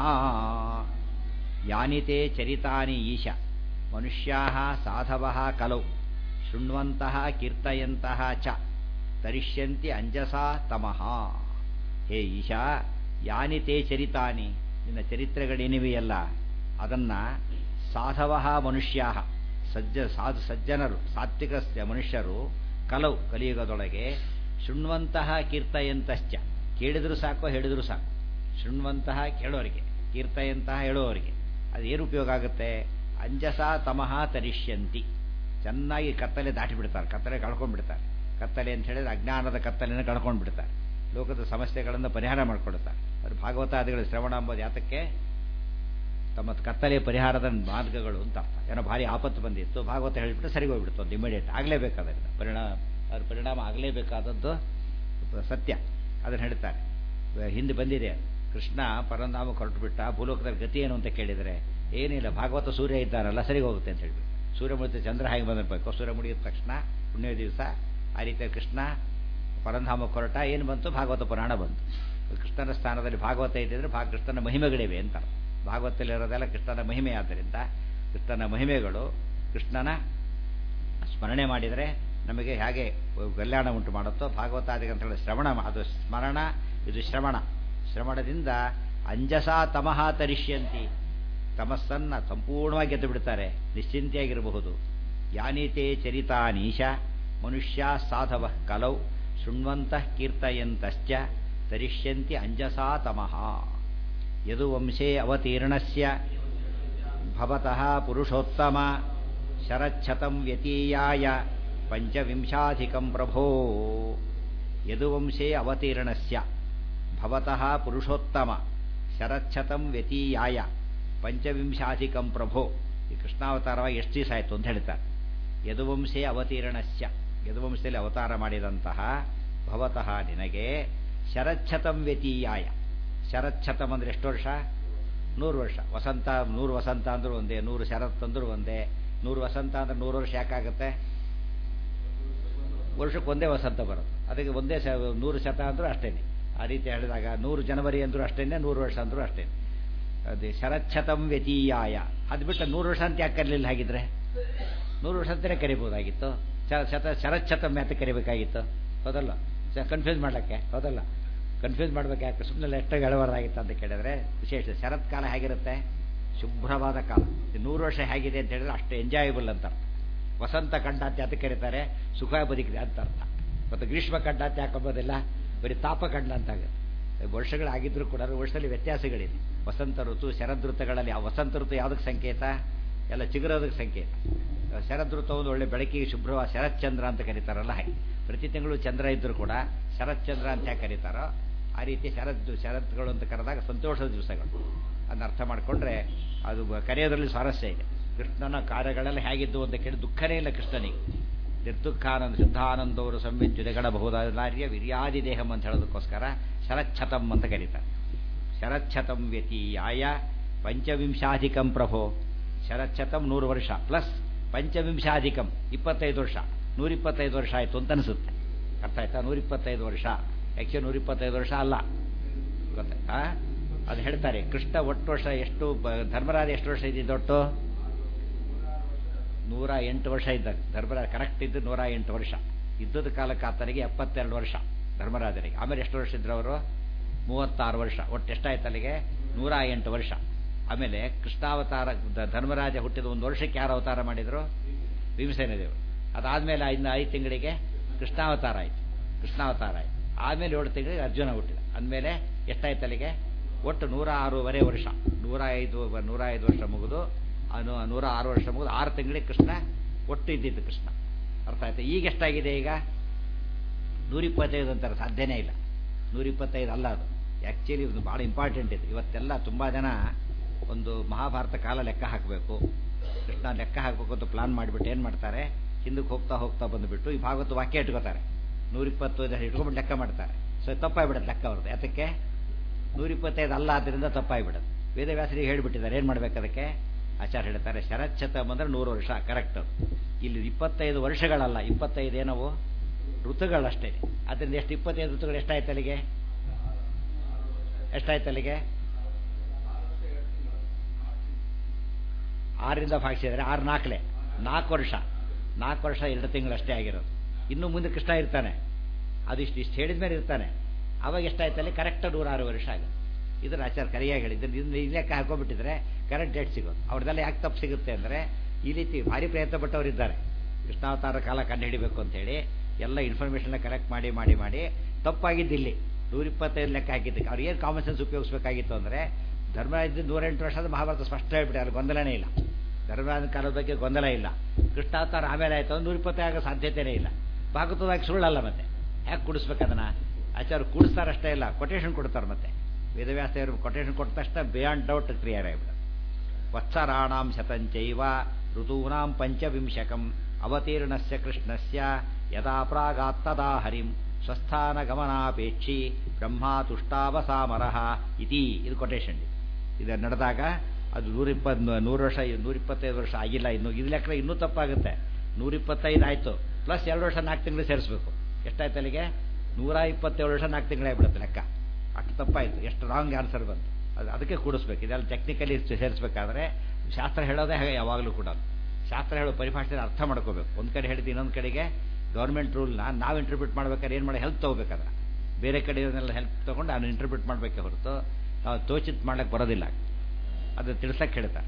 ಯಾನಿತೇ ಚರಿತಾನಿ ಈಶ ಮನುಷ್ಯಾ ಸಾಧವ ಕಲೌ ಶೃಣ್ವಂತಹ ಕೀರ್ತಯಂತಹ ಚ ತರಿಷ್ಯಂತಿ ಅಂಜಸಾ ತಮಃ ಹೇ ಈಶಾ ಯಾನಿ ತೇ ಚರಿತಾನಿ ನಿನ್ನ ಚರಿತ್ರೆಗಳೇನಿವೆಯಲ್ಲ ಅದನ್ನು ಸಾಧವ ಮನುಷ್ಯಾ ಸಜ್ಜ ಸಾಧು ಸಜ್ಜನರು ಸಾತ್ವಿಕ ಮನುಷ್ಯರು ಕಲವು ಕಲಿಯುಗದೊಳಗೆ ಶೃಣ್ವಂತಹ ಕೀರ್ತಯಂತಶ್ಚ ಕೇಳಿದರೂ ಸಾಕು ಹೇಳಿದರೂ ಸಾಕು ಶೃಣ್ವಂತಹ ಕೇಳೋರಿಗೆ ಕೀರ್ತಯಂತಹ ಹೇಳೋರಿಗೆ ಅದೇನು ಉಪಯೋಗ ಆಗುತ್ತೆ ಅಂಜಸ ತಮಃ ತರಿಷ್ಯಂತಿ ಚೆನ್ನಾಗಿ ಕತ್ತಲೆ ದಾಟಿ ಬಿಡ್ತಾರೆ ಕತ್ತಲೆ ಕಳ್ಕೊಂಡ್ಬಿಡ್ತಾರೆ ಕತ್ತಲೆ ಅಂತ ಹೇಳಿದ್ರೆ ಅಜ್ಞಾನದ ಕತ್ತಲೆಯನ್ನು ಕಳ್ಕೊಂಡು ಬಿಡ್ತಾರೆ ಲೋಕದ ಸಮಸ್ಯೆಗಳನ್ನು ಪರಿಹಾರ ಮಾಡಿಕೊಡುತ್ತಾರೆ ಅದು ಭಾಗವತಾದಿಗಳು ಶ್ರವಣ ಎಂಬುದು ಯಾತಕ್ಕೆ ತಮ್ಮ ಕತ್ತಲೆ ಪರಿಹಾರದ ಮಾರ್ಗಗಳು ಅಂತ ಅರ್ಥ ಏನೋ ಭಾರಿ ಆಪತ್ತು ಬಂದಿತ್ತು ಭಾಗವತ ಹೇಳಿಬಿಟ್ಟು ಸರಿ ಹೋಗ್ಬಿಡ್ತು ಒಂದು ಇಮಿಡಿಯೇಟ್ ಆಗಲೇಬೇಕಾದ್ರಿಂದ ಪರಿಣಾಮ ಅದ್ರ ಪರಿಣಾಮ ಆಗಲೇಬೇಕಾದದ್ದು ಸತ್ಯ ಅದನ್ನು ಹೇಳ್ತಾರೆ ಹಿಂದೆ ಬಂದಿದೆ ಕೃಷ್ಣ ಪರಂಧಾಮ ಹೊರಟುಬಿಟ್ಟ ಭೂಲೋಕದ ಗತಿ ಏನು ಅಂತ ಕೇಳಿದರೆ ಏನಿಲ್ಲ ಭಾಗವತ ಸೂರ್ಯ ಇದ್ದಾರಲ್ಲ ಸರಿ ಹೋಗುತ್ತೆ ಅಂತ ಹೇಳ್ಬಿಟ್ಟು ಸೂರ್ಯ ಮುಡಿದ ಚಂದ್ರ ಹಾಗೆ ಬಂದಿರಬೇಕು ಸೂರ್ಯ ಮುಡಿದ ತಕ್ಷಣ ಪುಣ್ಯ ದಿವಸ ಆ ರೀತಿಯ ಕೃಷ್ಣ ಪರಂಧಾಮ ಹೊರಟ ಏನು ಬಂತು ಭಾಗವತ ಪುರಾಣ ಬಂತು ಕೃಷ್ಣನ ಸ್ಥಾನದಲ್ಲಿ ಭಾಗವತ ಇದ್ದಿದ್ರೆ ಭಾಗ ಕೃಷ್ಣನ ಮಹಿಮೆಗಳಿವೆ ಅಂತ ಭಾಗವತದಲ್ಲಿರೋದೆಲ್ಲ ಕೃಷ್ಣನ ಮಹಿಮೆ ಆದ್ದರಿಂದ ಕೃಷ್ಣನ ಮಹಿಮೆಗಳು ಕೃಷ್ಣನ ಸ್ಮರಣೆ ಮಾಡಿದರೆ ನಮಗೆ ಹೇಗೆ ಕಲ್ಯಾಣ ಉಂಟು ಮಾಡುತ್ತೋ ಭಾಗವತಾದಿಗಂತ ಶ್ರವಣ ಅದು ಸ್ಮರಣ ಇದು ಶ್ರವಣ ಶ್ರವಣದಿಂದ ಅಂಜಸಾ ತಮಃ ತರಿಷ್ಯಂತಿ ತಮಸ್ಸನ್ನು ಸಂಪೂರ್ಣವಾಗಿ ಗೆದ್ದು ಬಿಡ್ತಾರೆ ನಿಶ್ಚಿಂತೆಯಾಗಿರಬಹುದು ಯಾನೀತೆ ಚರಿತಾನೀಶ ಮನುಷ್ಯ ಸಾಧವ ಕಲೌ ಶೃಣ್ವಂತಃ ಕೀರ್ತಯಂತಶ್ಚ ತರಿಷ್ಯಂತಿ ಅಂಜಸಾ ತಮಃ ಯದುವಂಶೇ ಅವತೀರ್ಣಸ್ಯ ಭವತಃ ಪುರುಷೋತ್ತಮ ಶರಚ್ಛತಂ ವ್ಯತೀಯಾಯ ಪಂಚವಿಂಶಾಧಿಕಂ ಪ್ರಭೋ ಯದುವಂಶೇ ಅವತೀರ್ಣಸ್ಯ ಭವತಃ ಪುರುಷೋತ್ತಮ ಶರಚ್ಛತಂ ವ್ಯತೀಯಾಯ ಪಂಚವಿಂಶಾಧಿಕಂ ಪ್ರಭೋ ಈ ಕೃಷ್ಣಾವತಾರವಾಗಿ ಎಷ್ಟು ದಿವಸ ಆಯಿತು ಅಂತ ಹೇಳ್ತಾರೆ ಯದುವಂಶೇ ಅವತೀರ್ಣಸ್ಯ ಯದುವಂಶದಲ್ಲಿ ಅವತಾರ ಮಾಡಿದಂತಹ ಭವತಃ ನಿನಗೆ ಶರಚ್ಛತಂ ವ್ಯತೀಯಾಯ ಶರಚ್ಛತಂ ಅಂದರೆ ಎಷ್ಟು ವರ್ಷ ನೂರು ವರ್ಷ ವಸಂತ ನೂರು ವಸಂತ ಅಂದ್ರೂ ಒಂದೇ ನೂರು ಶರತ್ ಅಂದ್ರೂ ಒಂದೇ ನೂರು ವಸಂತ ಅಂದ್ರೆ ನೂರು ವರ್ಷ ಯಾಕಾಗುತ್ತೆ ವರ್ಷಕ್ಕೆ ಒಂದೇ ವಸಂತ ಬರುತ್ತೆ ಅದಕ್ಕೆ ಒಂದೇ ಶ ನೂರು ಶತ ಅಂದರೂ ಅಷ್ಟೇನೆ ಆ ರೀತಿ ಹೇಳಿದಾಗ ನೂರು ಜನವರಿ ಅಂದರೂ ಅಷ್ಟೇನೆ ನೂರು ವರ್ಷ ಅಂದರೂ ಅಷ್ಟೇನೆ ಅದೇ ಶರಚ್ಛತಂ ವ್ಯತೀಯಾಯ ಅದು ಬಿಟ್ಟು ನೂರು ವರ್ಷ ಅಂತ ಯಾಕೆ ಕರೀಲಿಲ್ಲ ಹಾಗಿದ್ರೆ ನೂರು ವರ್ಷ ಅಂತಲೇ ಕರಿಬೋದಾಗಿತ್ತು ಶತ ಶರಚ್ಛತಂ ಯಾಕೆ ಕರಿಬೇಕಾಗಿತ್ತು ಹೌದಲ್ಲ ಕನ್ಫ್ಯೂಸ್ ಮಾಡಲಿಕ್ಕೆ ಹೌದಲ್ಲ ಕನ್ಫ್ಯೂಸ್ ಮಾಡ್ಬೇಕು ಯಾಕೆ ಸುಮ್ಮನೆ ಎಷ್ಟಾಗಿ ಎಳವರಾಗಿತ್ತು ಅಂತ ಕೇಳಿದ್ರೆ ವಿಶೇಷ ಶರತ್ಕಾಲ ಹೇಗಿರುತ್ತೆ ಶುಭ್ರವಾದ ಕಾಲ ನೂರು ವರ್ಷ ಹೇಗಿದೆ ಅಂತ ಹೇಳಿದ್ರೆ ಅಷ್ಟು ಎಂಜಾಯಬಲ್ ಅಂತ ಅರ್ಥ ವಸಂತ ಕಂಡ ಅಂತ ಯಾಕೆ ಕರೀತಾರೆ ಸುಖ ಬದುಕಿದೆ ಅಂತ ಅರ್ಥ ಮತ್ತು ಗ್ರೀಷ್ಮ ಕಂಡ ಅಂತ ಯಾಕೊಂಬೋದಿಲ್ಲ ಬರೀ ತಾಪ ಕಂಡ ಅಂತ ಆಗುತ್ತೆ ವರ್ಷಗಳಾಗಿದ್ರೂ ಕೂಡ ವರ್ಷದಲ್ಲಿ ವ್ಯತ್ಯಾಸಗಳಿದೆ ವಸಂತ ಋತು ಶರದ್ ಋತುಗಳಲ್ಲಿ ಆ ವಸಂತ ಋತು ಯಾವುದಕ್ಕೆ ಸಂಕೇತ ಎಲ್ಲ ಚಿಗುರೋದಕ್ಕೆ ಸಂಕೇತ ಶರದ್ ಋತು ಒಂದು ಒಳ್ಳೆ ಬೆಳಕಿಗೆ ಶುಭ್ರವಾದ ಶರತ್ಚಂದ್ರ ಅಂತ ಕರೀತಾರಲ್ಲ ಹಾಗೆ ಪ್ರತಿ ತಿಂಗಳು ಚಂದ್ರ ಇದ್ದರೂ ಕೂಡ ಶರತ್ಚಂದ್ರ ಅಂತ ಯಾಕೆ ಕರೀತಾರೋ ಆ ರೀತಿ ಶರದ್ ಶರತ್ಗಳು ಅಂತ ಕರೆದಾಗ ಸಂತೋಷದ ದಿವಸಗಳು ಅದನ್ನ ಅರ್ಥ ಮಾಡಿಕೊಂಡ್ರೆ ಅದು ಕರೆಯೋದ್ರಲ್ಲಿ ಸ್ವಾರಸ್ಯ ಇದೆ ಕೃಷ್ಣನ ಕಾರ್ಯಗಳೆಲ್ಲ ಹೇಗಿದ್ದು ಅಂತ ಕೇಳಿ ದುಃಖನೇ ಇಲ್ಲ ಕೃಷ್ಣನಿಗೆ ನಿರ್ದುಃಖಾನಂದ ಶುದ್ಧಾನಂದವರು ಸಂವಿದ್ಯುದಗಡಬಹುದಾರ್ಯ ವಿರ್ಯಾದಿ ದೇಹಂ ಅಂತ ಹೇಳೋದಕ್ಕೋಸ್ಕರ ಶರಚ್ಛತಂ ಅಂತ ಕರೀತಾರೆ ಶರಚ್ಛತಂ ವ್ಯತೀಯಾಯ ಪಂಚವಿಂಶಾಧಿಕಂ ಪ್ರಭೋ ಶರಚ್ಛತಂ ನೂರು ವರ್ಷ ಪ್ಲಸ್ ಪಂಚವಿಂಶಾಧಿಕಂ ಇಪ್ಪತ್ತೈದು ವರ್ಷ ನೂರಿಪ್ಪತ್ತೈದು ವರ್ಷ ಆಯಿತು ಅಂತ ಅನಿಸುತ್ತೆ ಅರ್ಥ ಆಯ್ತಾ ನೂರಿಪ್ಪತ್ತೈದು ವರ್ಷ ಆ್ಯಕ್ಚುಲಿ ನೂರಿಪ್ಪತ್ತೈದು ವರ್ಷ ಅಲ್ಲ ಗೊತ್ತಾಯ್ತಾ ಅದು ಹೇಳ್ತಾರೆ ಕೃಷ್ಣ ಒಟ್ಟು ವರ್ಷ ಎಷ್ಟು ಬ- ಧರ್ಮರಾಜ ಎಷ್ಟು ವರ್ಷ ಇದ್ದಿದ್ದು ಒಟ್ಟು ನೂರ ಎಂಟು ವರ್ಷ ಇದ್ದ ಧರ್ಮರಾಜ ಕರೆಕ್ಟ್ ಇದ್ದು ನೂರ ಎಂಟು ವರ್ಷ ಯುದ್ಧದ ಕಾಲಕ್ಕೆ ಆತನಿಗೆ ಎಪ್ಪತ್ತೆರಡು ವರ್ಷ ಧರ್ಮರಾಜನಿಗೆ ಆಮೇಲೆ ಎಷ್ಟು ವರ್ಷ ಇದ್ರು ಅವರು ಮೂವತ್ತಾರು ವರ್ಷ ಒಟ್ಟು ಎಷ್ಟಾಯ್ತು ಅಲ್ಲಿಗೆ ನೂರ ಎಂಟು ವರ್ಷ ಆಮೇಲೆ ಕೃಷ್ಣಾವತಾರ ದ- ಧರ್ಮರಾಜ ಹುಟ್ಟಿದ ಒಂದು ವರ್ಷಕ್ಕೆ ಯಾರು ಅವತಾರ ಮಾಡಿದ್ರು ಭೀಮಸೇನ ದೇವರು ಅದಾದಮೇಲೆ ಐದು ಐದು ತಿಂಗಳಿಗೆ ಕೃಷ್ಣಾವತಾರ ಆಯಿತು ಕೃಷ್ಣಾವತಾರ ಆಯಿತು ಆಮೇಲೆ ಏಳು ತಿಂಗಳಿಗೆ ಅರ್ಜುನ ಹುಟ್ಟಿದ ಅಂದಮೇಲೆ ಎಷ್ಟಾಯ್ತು ಅಲ್ಲಿಗೆ ಒಟ್ಟು ನೂರ ಆರೂವರೆ ವರ್ಷ ನೂರ ಐದು ನೂರ ಐದು ವರ್ಷ ಮುಗಿದು ಅನು ನೂರ ಆರು ವರ್ಷ ಮುಗಿದು ಆರು ತಿಂಗಳಿಗೆ ಕೃಷ್ಣ ಒಟ್ಟು ಇದ್ದಿದ್ದು ಕೃಷ್ಣ ಅರ್ಥ ಆಯ್ತು ಈಗ ಎಷ್ಟಾಗಿದೆ ಈಗ ನೂರಿಪ್ಪತ್ತೈದು ಅಂತಾರೆ ಸಾಧ್ಯನೇ ಇಲ್ಲ ನೂರಿಪ್ಪತ್ತೈದು ಅಲ್ಲ ಅದು ಆ್ಯಕ್ಚುಲಿ ಇದು ಭಾಳ ಇಂಪಾರ್ಟೆಂಟ್ ಇದು ಇವತ್ತೆಲ್ಲ ತುಂಬ ಜನ ಒಂದು ಮಹಾಭಾರತ ಕಾಲ ಲೆಕ್ಕ ಹಾಕಬೇಕು ಕೃಷ್ಣ ಲೆಕ್ಕ ಹಾಕಬೇಕು ಅಂತ ಪ್ಲಾನ್ ಮಾಡಿಬಿಟ್ಟು ಏನು ಮಾಡ್ತಾರೆ ಹಿಂದಕ್ಕೆ ಹೋಗ್ತಾ ಹೋಗ್ತಾ ಬಂದುಬಿಟ್ಟು ಈ ಭಾಗವತ ವಾಕ್ಯ ಇಟ್ಕೋತಾರೆ ನೂರಿಪ್ಪತ್ತೈದು ಇಟ್ಕೊಂಡ್ಬಿಟ್ಟು ಲೆಕ್ಕ ಮಾಡ್ತಾರೆ ಸೊ ತಪ್ಪಾಗ್ಬಿಡುತ್ತೆ ಲೆಕ್ಕ ಅವ್ರದ್ದು ಯಾತಕ್ಕೆ ನೂರಿಪ್ಪತ್ತೈದು ಅಲ್ಲ ಆದ್ದರಿಂದ ತಪ್ಪಾಗ್ಬಿಡುತ್ತೆ ವೇದವ್ಯಾಸರಿಗೆ ಹೇಳಿಬಿಟ್ಟಿದ್ದಾರೆ ಏನು ಮಾಡ್ಬೇಕು ಅದಕ್ಕೆ ಆಚಾರ್ಯ ಹೇಳ್ತಾರೆ ಶರಚ್ಛತಮ್ ಅಂದ್ರೆ ನೂರು ವರ್ಷ ಕರೆಕ್ಟ್ ಇಲ್ಲಿ ಇಪ್ಪತ್ತೈದು ವರ್ಷಗಳಲ್ಲ ಇಪ್ಪತ್ತೈದು ಏನವು ಋತುಗಳಷ್ಟೇ ಅದರಿಂದ ಎಷ್ಟು ಇಪ್ಪತ್ತೈದು ಋತುಗಳು ಎಷ್ಟಾಯ್ತು ಅಲ್ಲಿಗೆ ಎಷ್ಟಾಯ್ತು ಅಲ್ಲಿಗೆ ಆರರಿಂದ ಭಾಗಿಸಿದರೆ ಆರು ನಾಲ್ಕಲೆ ನಾಲ್ಕು ವರ್ಷ ನಾಲ್ಕು ವರ್ಷ ಎರಡು ತಿಂಗಳಷ್ಟೇ ಆಗಿರೋದು ಇನ್ನು ಮುಂದೆ ಕೃಷ್ಣ ಇರ್ತಾನೆ ಅದಿಷ್ಟು ಇಷ್ಟು ಹೇಳಿದ ಮೇಲೆ ಇರ್ತಾನೆ ಅವಾಗ ಎಷ್ಟಾಯ್ತು ಅಲ್ಲಿ ಕರೆಕ್ಟ್ ನೂರಾರು ವರ್ಷ ಆಗುತ್ತೆ ಇದನ್ನು ಆಚಾರ ಕರಿಯಾಗಿ ಹೇಳಿದ್ದು ಇದನ್ನ ಈ ಲೆಕ್ಕ ಹಾಕೊಂಡ್ಬಿಟ್ಟಿದ್ರೆ ಕರೆಕ್ಟ್ ಡೇಟ್ ಸಿಗೋದು ಅವ್ರದ್ದೆಲ್ಲ ಯಾಕೆ ತಪ್ಪು ಸಿಗುತ್ತೆ ಅಂದರೆ ಈ ರೀತಿ ಭಾರಿ ಪ್ರಯತ್ನ ಪಟ್ಟವರಿದ್ದಾರೆ ಕೃಷ್ಣಾವತಾರ ಕಾಲ ಕಂಡುಹಿಡಿಬೇಕು ಅಂತೇಳಿ ಎಲ್ಲ ಇನ್ಫಾರ್ಮೇಷನ್ನ ಕಲೆಕ್ಟ್ ಮಾಡಿ ಮಾಡಿ ಮಾಡಿ ತಪ್ಪಾಗಿದ್ದಿಲ್ಲಿ ನೂರಿಪ್ಪತ್ತೈದು ಲೆಕ್ಕ ಹಾಕಿದ್ದಕ್ಕೆ ಅವ್ರು ಏನು ಕಾಮನ್ ಸೆನ್ಸ್ ಉಪಯೋಗಿಸ್ಬೇಕಾಗಿತ್ತು ಅಂದರೆ ಧರ್ಮರಾಜ ನೂರೆಂಟು ವರ್ಷದ ಮಹಾಭಾರತ ಸ್ಪಷ್ಟ ಹೇಳ್ಬಿಟ್ಟು ಅಲ್ಲಿ ಗೊಂದಲನೇ ಇಲ್ಲ ಧರ್ಮರಾಜನ ಕಾಲದ ಬಗ್ಗೆ ಗೊಂದಲ ಇಲ್ಲ ಕೃಷ್ಣಾವತಾರ ಆಮೇಲೆ ಆಯಿತು ಅಂದ್ರೆ ನೂರಿಪ್ಪತ್ತೈದು ಆಗೋ ಸಾಧ್ಯತೆಯೇ ಇಲ್ಲ ಭಾಗವತದಾಗ ಸುಳ್ಳಲ್ಲ ಮತ್ತೆ ಯಾಕೆ ಕುಡಿಸ್ಬೇಕು ಅದನ್ನು ಆಚಾರ್ಯ ಕೂಡಿಸ್ತಾರಷ್ಟೇ ಇಲ್ಲ ಕೊಟೇಶನ್ ಕೊಡ್ತಾರೆ ಮತ್ತೆ ವೇದವ್ಯಾಸರು ಕೊಟೇಶನ್ ಕೊಟ್ಟ ತಕ್ಷಣ ಬಿಯಾಂಡ್ ಡೌಟ್ ಕ್ಲಿಯರ್ ಆಗಿಬಿಡುತ್ತೆ ವತ್ಸರಾಣಾಂ ಶತಂಚೈವ ಋತೂನಾಂ ಪಂಚವಿಂಶಕಂ ಅವತೀರ್ಣಸ್ಯ ಕೃಷ್ಣಸ್ಯ ಯದಾ ಪ್ರಾಗಾತ್ತದಾ ಹರಿಂ ಸ್ವಸ್ಥಾನ ಗಮನಾಪೇಕ್ಷಿ ಬ್ರಹ್ಮ ತುಷ್ಟಾವಸಾಮರಃ ಇತಿ ಇದು ಕೊಟೇಶನ್ ಇದು ನಡೆದಾಗ ಅದು ನೂರಿಪ್ಪತ್ ನೂರು ವರ್ಷ ನೂರಿಪ್ಪತ್ತೈದು ವರ್ಷ ಆಗಿಲ್ಲ ಇನ್ನು ಇದು ಲೆಕ್ಕ ಇನ್ನೂ ತಪ್ಪಾಗುತ್ತೆ ನೂರಿಪ್ಪತ್ತೈದು ಆಯಿತು ಪ್ಲಸ್ ಎರಡು ವರ್ಷ ನಾಲ್ಕು ತಿಂಗಳು ಸೇರಿಸ್ಬೇಕು ಎಷ್ಟಾಯ್ತು ಅಲ್ಲಿಗೆ ನೂರ ಇಪ್ಪತ್ತೇಳು ವರ್ಷ ನಾಲ್ಕು ತಿಂಗಳಾಗ್ಬಿಡುತ್ತೆ ಲೆಕ್ಕ ಅಷ್ಟು ತಪ್ಪಾಯಿತು ಎಷ್ಟು ರಾಂಗ್ ಆನ್ಸರ್ ಬಂತು ಅದು ಅದಕ್ಕೆ ಕೂಡಿಸ್ಬೇಕು ಇದೆಲ್ಲ ಟೆಕ್ನಿಕಲಿ ಸೇರಿಸ್ಬೇಕಾದ್ರೆ ಶಾಸ್ತ್ರ ಹೇಳೋದೇ ಹಾಗೆ ಯಾವಾಗಲೂ ಕೂಡ ಶಾಸ್ತ್ರ ಹೇಳೋ ಪರಿಭಾಷೆ ಅರ್ಥ ಮಾಡ್ಕೋಬೇಕು ಒಂದು ಕಡೆ ಹೇಳಿದ್ದು ಇನ್ನೊಂದು ಕಡೆಗೆ ಗೌರ್ಮೆಂಟ್ ರೂಲ್ನ ನಾವು ಇಂಟರ್ಪ್ರಿಟ್ ಮಾಡ್ಬೇಕಾದ್ರೆ ಏನು ಮಾಡಿ ಹೆಲ್ಪ್ ತೊಗೋಬೇಕಾದ್ರೆ ಬೇರೆ ಕಡೆ ಇದನ್ನೆಲ್ಲ ಹೆಲ್ಪ್ ತೊಗೊಂಡು ನಾನು ಇಂಟರ್ಪ್ರಿಟ್ ಮಾಡಬೇಕೆ ಹೊರತು ನಾವು ತೋಚಿತ್ ಮಾಡ್ಲಿಕ್ಕೆ ಬರೋದಿಲ್ಲ ಅದು ತಿಳಿಸಕ್ಕೆ ಹೇಳ್ತಾರೆ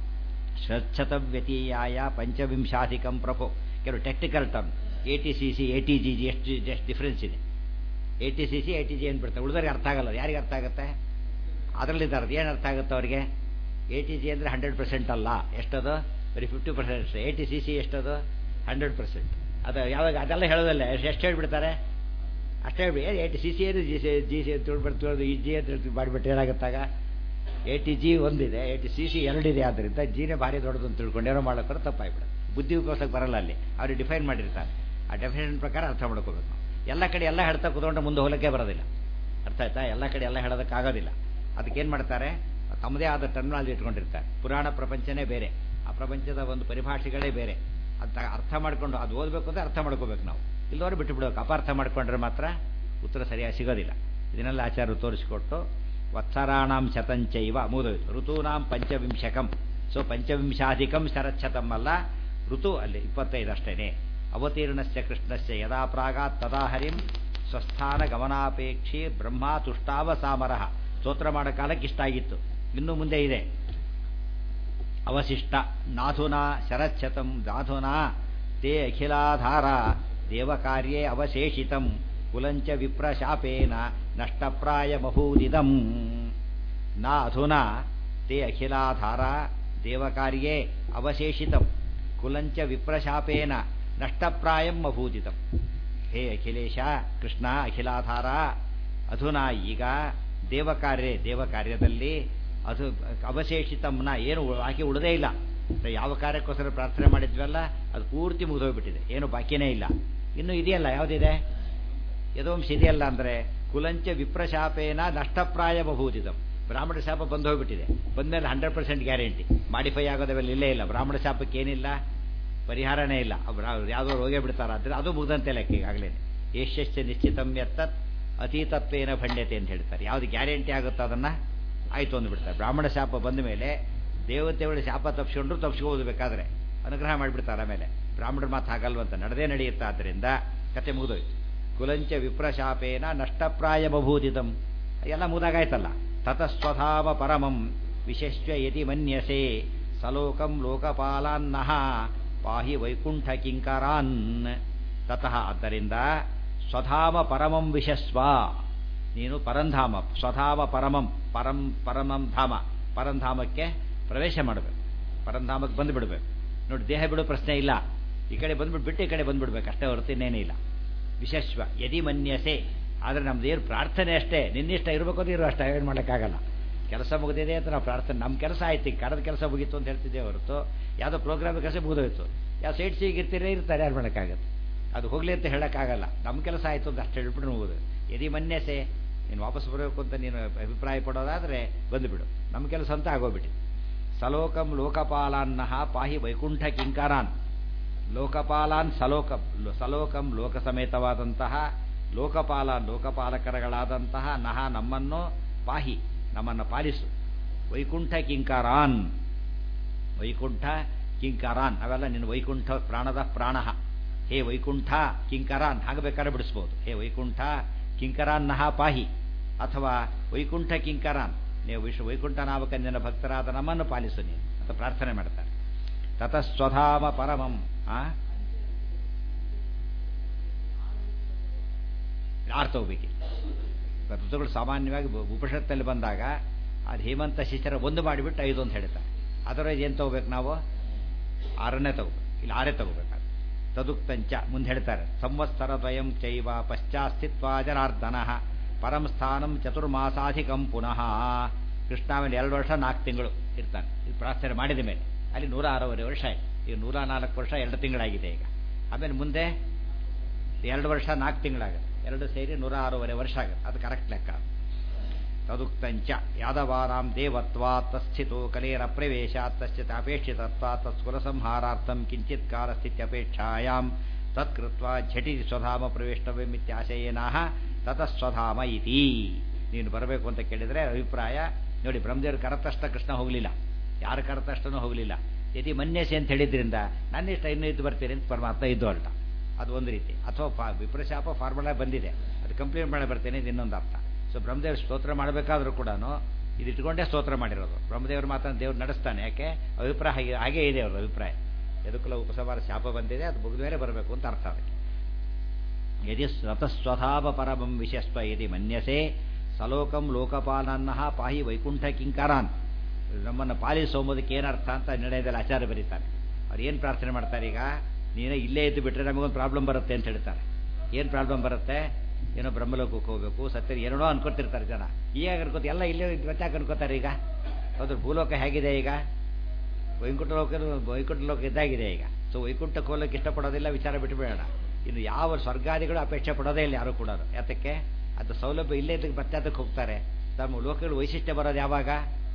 ಸ್ವಚ್ಛತ ವ್ಯತೀಯಾಯ ಪಂಚವಿಂಶಾಧಿಕಂ ಪ್ರಭೋ ಕೆಲವು technical term A T C C A T G G ಎಷ್ಟು ಎಷ್ಟು ಡಿಫ್ರೆನ್ಸ್ ಇದೆ A T C C A T G ಅಂದ್ಬಿಡ್ತಾರೆ ಉಳಿದವ್ರಿಗೆ ಅರ್ಥ ಆಗಲ್ಲ ಯಾರಿಗೆ ಅರ್ಥ ಆಗುತ್ತೆ ಅದರಲ್ಲಿದ್ದಾರೆ ಏನು ಅರ್ಥ ಆಗುತ್ತೆ ಅವರಿಗೆ ಎ ಟಿ ಜಿ ಅಂದರೆ ಹಂಡ್ರೆಡ್ ಪರ್ಸೆಂಟ್ ಅಲ್ಲ ಎಷ್ಟದು ಬರೀ fifty percent A T C C ಎಷ್ಟದು ಹಂಡ್ರೆಡ್ ಪರ್ಸೆಂಟ್ ಅದು ಯಾವಾಗ ಅದೆಲ್ಲ ಹೇಳೋದಲ್ಲ ಎಷ್ಟು ಹೇಳ್ಬಿಡ್ತಾರೆ ಅಷ್ಟೇ ಹೇಳ್ಬಿಡಿ ಎ ಟಿ ಸಿ ಸಿ ಏನು ಜಿ ಸಿ ಜಿ ಸಿ ಅಂತ ತಿಳ್ಬಿಟ್ಟು ತಿಳಿದು ಈ ಜಿ ಅಂತ ಮಾಡಿಬಿಟ್ಟು ಏನಾಗುತ್ತಾಗ ಎ ಟಿ ಜಿ ಒಂದಿದೆ ಎ ಟಿ ಸಿ ಸಿ ಎರಡಿದೆ ಆದ್ದರಿಂದ ಜಿನೇ ಭಾರಿ ದೊಡ್ಡದು ಅಂತ ತಿಳ್ಕೊಂಡು ಏನೋ ಮಾಡೋಕ್ಕಾದ್ರೆ ತಪ್ಪಾಗ್ಬಿಡುತ್ತೆ ಬುದ್ಧಿ ಉಪಯೋಗಕ್ಕೆ ಬರಲ್ಲ ಅಲ್ಲಿ ಅವ್ರಿಗೆ ಡಿಫೈನ್ ಮಾಡಿರ್ತಾರೆ ಆ ಡೆಫಿನೇಷನ್ ಪ್ರಕಾರ ಅರ್ಥ ಮಾಡ್ಕೋಬೇಕು ನಾವು ಎಲ್ಲ ಕಡೆ ಎಲ್ಲ ಹೇಳ್ತಾ ಕೂತ್ಕೊಂಡು ಮುಂದೆ ಹೋಗಲಿಕ್ಕೆ ಬರೋದಿಲ್ಲ ಅರ್ಥ ಆಯ್ತಾ ಎಲ್ಲ ಕಡೆ ಎಲ್ಲ ಹೇಳೋದಕ್ಕಾಗೋದಿಲ್ಲ ಅದಕ್ಕೇನು ಮಾಡ್ತಾರೆ ತಮ್ಮದೇ ಆದ ಟರ್ಮಿನಾಲಜಿ ಇಟ್ಕೊಂಡಿರ್ತಾರೆ ಪುರಾಣ ಪ್ರಪಂಚನೇ ಬೇರೆ ಆ ಪ್ರಪಂಚದ ಒಂದು ಪರಿಭಾಷೆಗಳೇ ಬೇರೆ ಅಂತ ಅರ್ಥ ಮಾಡ್ಕೊಂಡು ಅದು ಓದಬೇಕು ಅಂದರೆ ಅರ್ಥ ಮಾಡ್ಕೋಬೇಕು ನಾವು ಇಲ್ಲವರು ಬಿಟ್ಟು ಬಿಡಬೇಕು ಅಪಾರ್ಥ ಮಾಡ್ಕೊಂಡ್ರೆ ಮಾತ್ರ ಉತ್ತರ ಸರಿಯಾಗಿ ಸಿಗೋದಿಲ್ಲ ಇದನ್ನೆಲ್ಲ ಆಚಾರ್ಯರು ತೋರಿಸಿಕೊಟ್ಟು ವತ್ಸರಾಣಾಂ ಶತಂಚೈವ ಮೂದೋಯ್ತು ಋತೂನಾಂ ಪಂಚವಿಂಶಕಂ ಸೊ ಪಂಚವಿಂಶಾಧಿಕಂ ಶರಚ್ಛತಂ ಅಲ್ಲ ಋತು ಅಲ್ಲಿ ಇಪ್ಪತ್ತೈದು ಅಷ್ಟೇನೆ ಅವತೀರ್ಣಸ್ಯ ಕೃಷ್ಣಸ್ಯ ಯದಾ ಪ್ರಾಗಾತ್ ತದಾ ಹರಿಂ ಸ್ವಸ್ಥಾನ ಗಮನಾಪೇಕ್ಷಿ ಬ್ರಹ್ಮ ತುಷ್ಟಾವಸಾಮರಃ ಸ್ತೋತ್ರ ಮಾಡೋ ಕಾಲಕ್ಕೆ ಇಷ್ಟ ಆಗಿತ್ತು ಇನ್ನು ಮುಂದೆ ಇದೆ ಅವಶಿಷ್ಟ ನಾಥುನಾ ಶರಚ್ಛತಂ ನಾಥುನಾ ತೇ ಅಖಿಲಾಧಾರ ದೇವಕಾರ್ಯೇ ಅವಶೇಷಿತಂ ಕುಲಂಚ ವಿಪ್ರಶಾಪೇನ ನಷ್ಟಪ್ರಾಯಮಭೂದಿದಂ ನ ಅಧುನಾ ತೇ ಅಖಿಲಾಧಾರ ದೇವಕಾರ್ಯೇ ಅವಶೇಷಿತಂ ಕುಲಂಚ ವಿಪ್ರಶಾಪೇನ ನಷ್ಟಪ್ರಾಯಂ ಅಭೂದಿತಂ ಹೇ ಅಖಿಲೇಶ ಕೃಷ್ಣ ಅಖಿಲಾಧಾರ ಅಧುನಾ ಈಗ ದೇವಕಾರ್ಯ ದೇವಕಾರ್ಯದಲ್ಲಿ ಅದು ಅವಶೇಷಿತಂನ ಏನು ಆಕೆ ಉಳದೇ ಇಲ್ಲ ಯಾವ ಕಾರ್ಯಕ್ಕೋಸ್ಕರ ಪ್ರಾರ್ಥನೆ ಮಾಡಿದ್ವಲ್ಲ ಅದು ಪೂರ್ತಿ ಮುಗಿದೋಗ್ಬಿಟ್ಟಿದೆ ಏನು ಬಾಕಿನೇ ಇಲ್ಲ ಇನ್ನು ಇದೆಯಲ್ಲ ಯಾವುದಿದೆ ಯದೋಂಶ ಇದೆಯಲ್ಲ ಅಂದರೆ ಕುಲಂಚ ವಿಪ್ರಶಾಪೇನ ನಷ್ಟಪ್ರಾಯ ಬಹುದಿದಂ ಬ್ರಾಹ್ಮಣ ಶಾಪ ಬಂದು ಹೋಗ್ಬಿಟ್ಟಿದೆ ಬಂದಮೇಲೆ ಹಂಡ್ರೆಡ್ ಪರ್ಸೆಂಟ್ ಗ್ಯಾರಂಟಿ ಮಾಡಿಫೈ ಆಗೋದವೆಲ್ಲ ಇಲ್ಲೇ ಇಲ್ಲ ಬ್ರಾಹ್ಮಣ ಶಾಪಕ್ಕೆ ಏನಿಲ್ಲ ಪರಿಹಾರನೇ ಇಲ್ಲ ಯಾವುದೋ ರೋಗೇ ಬಿಡ್ತಾರ ಅಂದರೆ ಅದು ಮುಗ್ದಂತೆ ಲೆಕ್ಕ ಈಗಾಗಲೇ ಏಷ್ಯಶ್ಚ ನಿಶ್ಚಿತಂ ಎತ್ತತ್ ಅತೀತತ್ವೇನ ಭಂಡ್ಯತೆ ಅಂತ ಹೇಳ್ತಾರೆ ಯಾವುದು ಗ್ಯಾರಂಟಿ ಆಗುತ್ತೋ ಅದನ್ನು ಆಯಿತು ಅಂದ್ಬಿಡ್ತಾರೆ ಬ್ರಾಹ್ಮಣ ಶಾಪ ಬಂದ ಮೇಲೆ ದೇವತೆಗಳ ಶಾಪ ತಪ್ಪಿಸ್ಕೊಂಡ್ರು ತಪ್ಪಿಸ್ಕೋಬೋದು ಬೇಕಾದರೆ ಅನುಗ್ರಹ ಮಾಡಿಬಿಡ್ತಾರೆ ಆಮೇಲೆ ಬ್ರಾಹ್ಮಣರ ಮಾತು ಹಾಗಲ್ವಂತ ನಡೆದೇ ನಡೆಯುತ್ತೆ ಆದ್ದರಿಂದ ಕತೆ ಮುಗಿದೋಯ್ತು ಕುಲಂಚ ವಿಪ್ರಶಾಪೇನ ನಷ್ಟಪ್ರಾಯ ಬಭೂದಿತಂ ಎಲ್ಲ ಮುದಾಗಾಯ್ತಲ್ಲ ತತಸ್ವಧಾಮ ಪರಮಂ ವಿಶೇಷ್ಯ ಯತಿ ಮನ್ಯಸೆ ಸಲೋಕಂ ಲೋಕಪಾಲಾನ್ನಃ ಪಾಹಿ ವೈಕುಂಠ ಕಿಂಕರಾನ್ ತತಃ ಆದ್ದರಿಂದ ಸ್ವಧಾಮ ಪರಮಂ ವಿಶಸ್ವ ನೀನು ಪರಂಧಾಮ ಸ್ವಧಾಮ ಪರಮಂ ಪರಂ ಪರಮಂ ಧಾಮ ಪರಂಧಾಮಕ್ಕೆ ಪ್ರವೇಶ ಮಾಡಬೇಕು ಪರಂಧಾಮಕ್ಕೆ ಬಂದು ಬಿಡಬೇಕು ನೋಡಿ ದೇಹ ಬಿಡೋ ಪ್ರಶ್ನೆ ಇಲ್ಲ ಈ ಕಡೆ ಬಂದ್ಬಿಟ್ಟು ಬಿಟ್ಟು ಈ ಕಡೆ ಬಂದ್ಬಿಡ್ಬೇಕು ಅಷ್ಟೇ ಹೊರತು ಇನ್ನೇನೇ ಇಲ್ಲ ವಿಶೇಷ್ವ ಯದಿ ಮನ್ಯಸೆ ಆದರೆ ನಮ್ದು ಏನು ಪ್ರಾರ್ಥನೆ ಅಷ್ಟೇ ನಿನ್ನಿಷ್ಟ ಇರಬೇಕು ಅಂತ ಇರೋ ಅಷ್ಟೇ ಏನು ಮಾಡೋಕ್ಕಾಗಲ್ಲ ಕೆಲಸ ಮುಗಿದಿದೆ ಅಂತ ನಾವು ಪ್ರಾರ್ಥನೆ ನಮ್ಮ ಕೆಲಸ ಆಯ್ತು ಈಗ ಕಡದ ಕೆಲಸ ಮುಗೀತು ಅಂತ ಹೇಳ್ತಿದ್ದೇವೆ ಹೊರತು ಯಾವುದೋ ಪ್ರೋಗ್ರಾಮ್ ಕೆಲಸ ಮುಗಿದೋಯ್ತು ಯಾವ ಸೈಡ್ ಸೀಗೆ ಇರ್ತೀರೇ ಇರ್ತಾರೆ ಯಾರು ಮಾಡೋಕ್ಕಾಗತ್ತೆ ಅದು ಹೋಗಲಿ ಅಂತ ಹೇಳೋಕ್ಕಾಗಲ್ಲ ನಮ್ಮ ಕೆಲಸ ಆಯಿತು ಅಂತ ಅಷ್ಟು ಹೇಳ್ಬಿಟ್ಟು ಮುಗಿದು ಯದಿ ಮನ್ಯಸೆ ನೀನು ವಾಪಸ್ ಬರಬೇಕು ಅಂತ ನೀನು ಅಭಿಪ್ರಾಯ ಪಡೋದಾದರೆ ಬಂದುಬಿಡು ನಮ್ಮ ಕೆಲಸ ಅಂತ ಆಗೋಗ್ಬಿಟ್ಟಿದೆ ಸಲೋಕಂ ಲೋಕಪಾಲಾನ್ನಃ ಪಾಹಿ ವೈಕುಂಠ ಕಿಂಕರಾನ್ ಲೋಕಪಾಲಾನ್ ಸಲೋಕ ಸಲೋಕಂ ಲೋಕ ಸಮೇತವಾದಂತಹ ಲೋಕಪಾಲ ಲೋಕಪಾಲಕರಗಳಾದಂತಹ ನಹ ನಮ್ಮನ್ನು ಪಾಹಿ ನಮ್ಮನ್ನು ಪಾಲಿಸು ವೈಕುಂಠ ಕಿಂಕರಾನ್ ವೈಕುಂಠ ಕಿಂಕರಾನ್ ಅವೆಲ್ಲ ನಿನ್ನ ವೈಕುಂಠ ಪ್ರಾಣದ ಪ್ರಾಣ ಹೇ ವೈಕುಂಠ ಕಿಂಕರಾನ್ ಹಾಗೆ ಬೇಕಾದ್ರೆ ಬಿಡಿಸ್ಬೋದು ಹೇ ವೈಕುಂಠ ಕಿಂಕರಾನ್ ನಹ ಪಾಹಿ ಅಥವಾ ವೈಕುಂಠ ಕಿಂಕರಾನ್ ನೀವು ವಿಶ್ವ ವೈಕುಂಠ ನಾಮಕಂಜನ ಭಕ್ತರಾದ ನಮ್ಮನ್ನು ಪಾಲಿಸು ನೀನು ಅಂತ ಪ್ರಾರ್ಥನೆ ಮಾಡ್ತಾರೆ ತತಸ್ವಧಾಮ ಪರಮಂ ಆ ಅರ್ಥ ಹೋಗ್ಬೇಕಿಲ್ಲ ಋತುಗಳು ಸಾಮಾನ್ಯವಾಗಿ ಉಪನಿಷತ್ತಲ್ಲಿ ಬಂದಾಗ ಅದು ಹೇಮಂತ ಶಿಷ್ಯರ ಒಂದು ಮಾಡಿಬಿಟ್ಟು ಐದು ಅಂತ ಹೇಳ್ತಾರೆ ಅದರ ಏನು ತಗೋಬೇಕು ನಾವು ಆರನ್ನೇ ತಗೋಬೇಕು ಇಲ್ಲಿ ಆರೇ ತಗೋಬೇಕಾದ್ರೆ ತದುಕ್ತಂಚ ಮುಂದೆ ಹೇಳ್ತಾರೆ ಸಂವತ್ಸರ ದ್ವಯಂ ಚೈವ ಪಶ್ಚಾಸ್ಥಿತ್ವಾ ಜನಾರ್ದನ ಪರಂ ಸ್ಥಾನಂ ಚತುರ್ಮಾಸಾಧಿಕಂ ಪುನಃ ಕೃಷ್ಣ ಮೇಲೆ ಎರಡು ವರ್ಷ ನಾಲ್ಕು ತಿಂಗಳು ಇರ್ತಾನೆ ಇದು ಪ್ರಾರ್ಥನೆ ಮಾಡಿದ ಮೇಲೆ ಅಲ್ಲಿ ನೂರ ಆರೂವರೆ ವರ್ಷ ಆಯಿತು ಈಗ ನೂರ ನಾಲ್ಕು ವರ್ಷ ಎರಡು ತಿಂಗಳಾಗಿದೆ ಈಗ ಆಮೇಲೆ ಮುಂದೆ ಎರಡು ವರ್ಷ ನಾಲ್ಕು ತಿಂಗಳಾಗುತ್ತೆ ಎರಡು ಸೇರಿ ನೂರ ಆರೂವರೆ ವರ್ಷ ಆಗುತ್ತೆ ಅದು ಕರೆಕ್ಟ್ ಲೆಕ್ಕ ತದುಕ್ತಂಚ ಯಾದವಾನಾಂ ದೇವತ್ವಾ ತಸ್ಥಿತೋ ಕಲೇರ ಪ್ರವೇಶ ತಶ್ಚಿತ ಅಪೇಕ್ಷಿತತ್ವ ತತ್ಸ್ಕುಲ ಸಂಹಾರಾರ್ಥಂ ಕಿಂಚಿತ್ ಕಾಲ ಸ್ಥಿತ್ಯಪೇಕ್ಷಾಯಾಂ ತತ್ಕೃತ್ವ ಝಟಿತಿ ಸ್ವಧಾಮ ಪ್ರವೇಷ್ಟವ್ಯಮಿತ್ಯಾಶಯೇನಃ ತತಸ್ವಧಾಮ ಇತಿ ನೀನು ಬರಬೇಕು ಅಂತ ಕೇಳಿದರೆ ಅಭಿಪ್ರಾಯ ನೋಡಿ ಬ್ರಹ್ಮದೇವರು ಕರತಷ್ಟ ಕೃಷ್ಣ ಹೋಗಲಿಲ್ಲ ಯಾರ ಕರತಷ್ಟನೂ ಹೋಗಲಿಲ್ಲ ಯದಿ ಮನ್ಯಸೆ ಅಂತ ಹೇಳಿದ್ರಿಂದ ನನ್ನಿಷ್ಟ ಇನ್ನೂ ಇದ್ದು ಬರ್ತೀರಿ ಅಂತ ಪರಮಾತ್ಮ ಇದ್ದು ಹೊರಟ ಅದು ಒಂದು ರೀತಿ ಅಥವಾ ಫಾ ವಿಪ್ರಶಾಪ ಫಾರ್ಮುಲಾ ಬಂದಿದೆ ಅದು ಕಂಪ್ಲೀಟ್ ಮಾಡಿ ಬರ್ತೇನೆ ಇದು ಇನ್ನೊಂದು ಅರ್ಥ ಸೊ ಬ್ರಹ್ಮದೇವರು ಸ್ತೋತ್ರ ಮಾಡಬೇಕಾದ್ರೂ ಕೂಡ ಇದು ಇಟ್ಕೊಂಡೇ ಸ್ತೋತ್ರ ಮಾಡಿರೋದು ಬ್ರಹ್ಮದೇವರು ಮಾತನ್ನು ದೇವ್ರು ನಡೆಸ್ತಾನೆ ಯಾಕೆ ಅಭಿಪ್ರಾಯ ಹಾಗೆ ಹಾಗೇ ಇದೆ ಅವ್ರ ಅಭಿಪ್ರಾಯ ಎದಕ್ಕಲ್ಲ ಉಪಸವಾರ ಶಾಪ ಬಂದಿದೆ ಅದು ಮುಗಿದ ಮೇಲೆ ಬರಬೇಕು ಅಂತ ಅರ್ಥ ಅದಕ್ಕೆ ಯದಿ ರತಸ್ವಧಾವ ಪರಮಂ ವಿಶಸ್ವ ಯದಿ ಮನ್ಯಸೆ ಸಲೋಕಂ ಲೋಕಪಾಲನ್ನಃ ಪಾಹಿ ವೈಕುಂಠ ಕಿಂಕರಾನ್ ನಮ್ಮನ್ನು ಪಾಲಿಸೋಂಬುದಕ್ಕೆ ಏನರ್ಥ ಅಂತ ನಿರ್ಣಯದಲ್ಲಿ ಆಚಾರ್ಯ ಬರೀತಾರೆ ಅವ್ರು ಏನು ಪ್ರಾರ್ಥನೆ ಮಾಡ್ತಾರೆ ಈಗ ನೀನೇ ಇಲ್ಲೇ ಇದ್ದು ಬಿಟ್ಟರೆ ನಮಗೊಂದು ಪ್ರಾಬ್ಲಮ್ ಬರುತ್ತೆ ಅಂತ ಹೇಳ್ತಾರೆ ಏನು ಪ್ರಾಬ್ಲಮ್ ಬರುತ್ತೆ ಏನೋ ಬ್ರಹ್ಮಲೋಕಕ್ಕೆ ಹೋಗಬೇಕು ಸತ್ಯ ಏನೋ ಅನ್ಕೊತಿರ್ತಾರೆ ಜನ ಈಗ ಅನ್ಕೋತ ಎಲ್ಲ ಇಲ್ಲೇ ಗೊತ್ತಾಗ ಅನ್ಕೋತಾರೆ ಈಗ ಹೌದು ಭೂಲೋಕ ಹೇಗಿದೆ ಈಗ ವೈಕುಂಠ ಲೋಕ ವೈಕುಂಠ ಲೋಕ ಇದ್ದಾಗಿದೆ ಈಗ ಸೊ ವೈಕುಂಠಕ್ಕೆ ಹೋಗಲಿಕ್ಕೆ ಇಷ್ಟಪಡೋದಿಲ್ಲ ವಿಚಾರ ಬಿಟ್ಟುಬೇಡ ಇನ್ನು ಯಾವ ಸ್ವರ್ಗಾದಿಗಳು ಅಪೇಕ್ಷೆ ಪಡೋದೇ ಇಲ್ಲ ಯಾರು ಕೂಡ ಯಾತಕ್ಕೆ ಅದು ಸೌಲಭ್ಯ ಇಲ್ಲೇ ಇದಕ್ಕೆ ಮತ್ತೆ ಅದಕ್ಕೆ ಹೋಗ್ತಾರೆ ತಮ್ಮ ಲೋಕಗಳು ವೈಶಿಷ್ಟ್ಯ ಬರೋದು ಯಾವಾಗ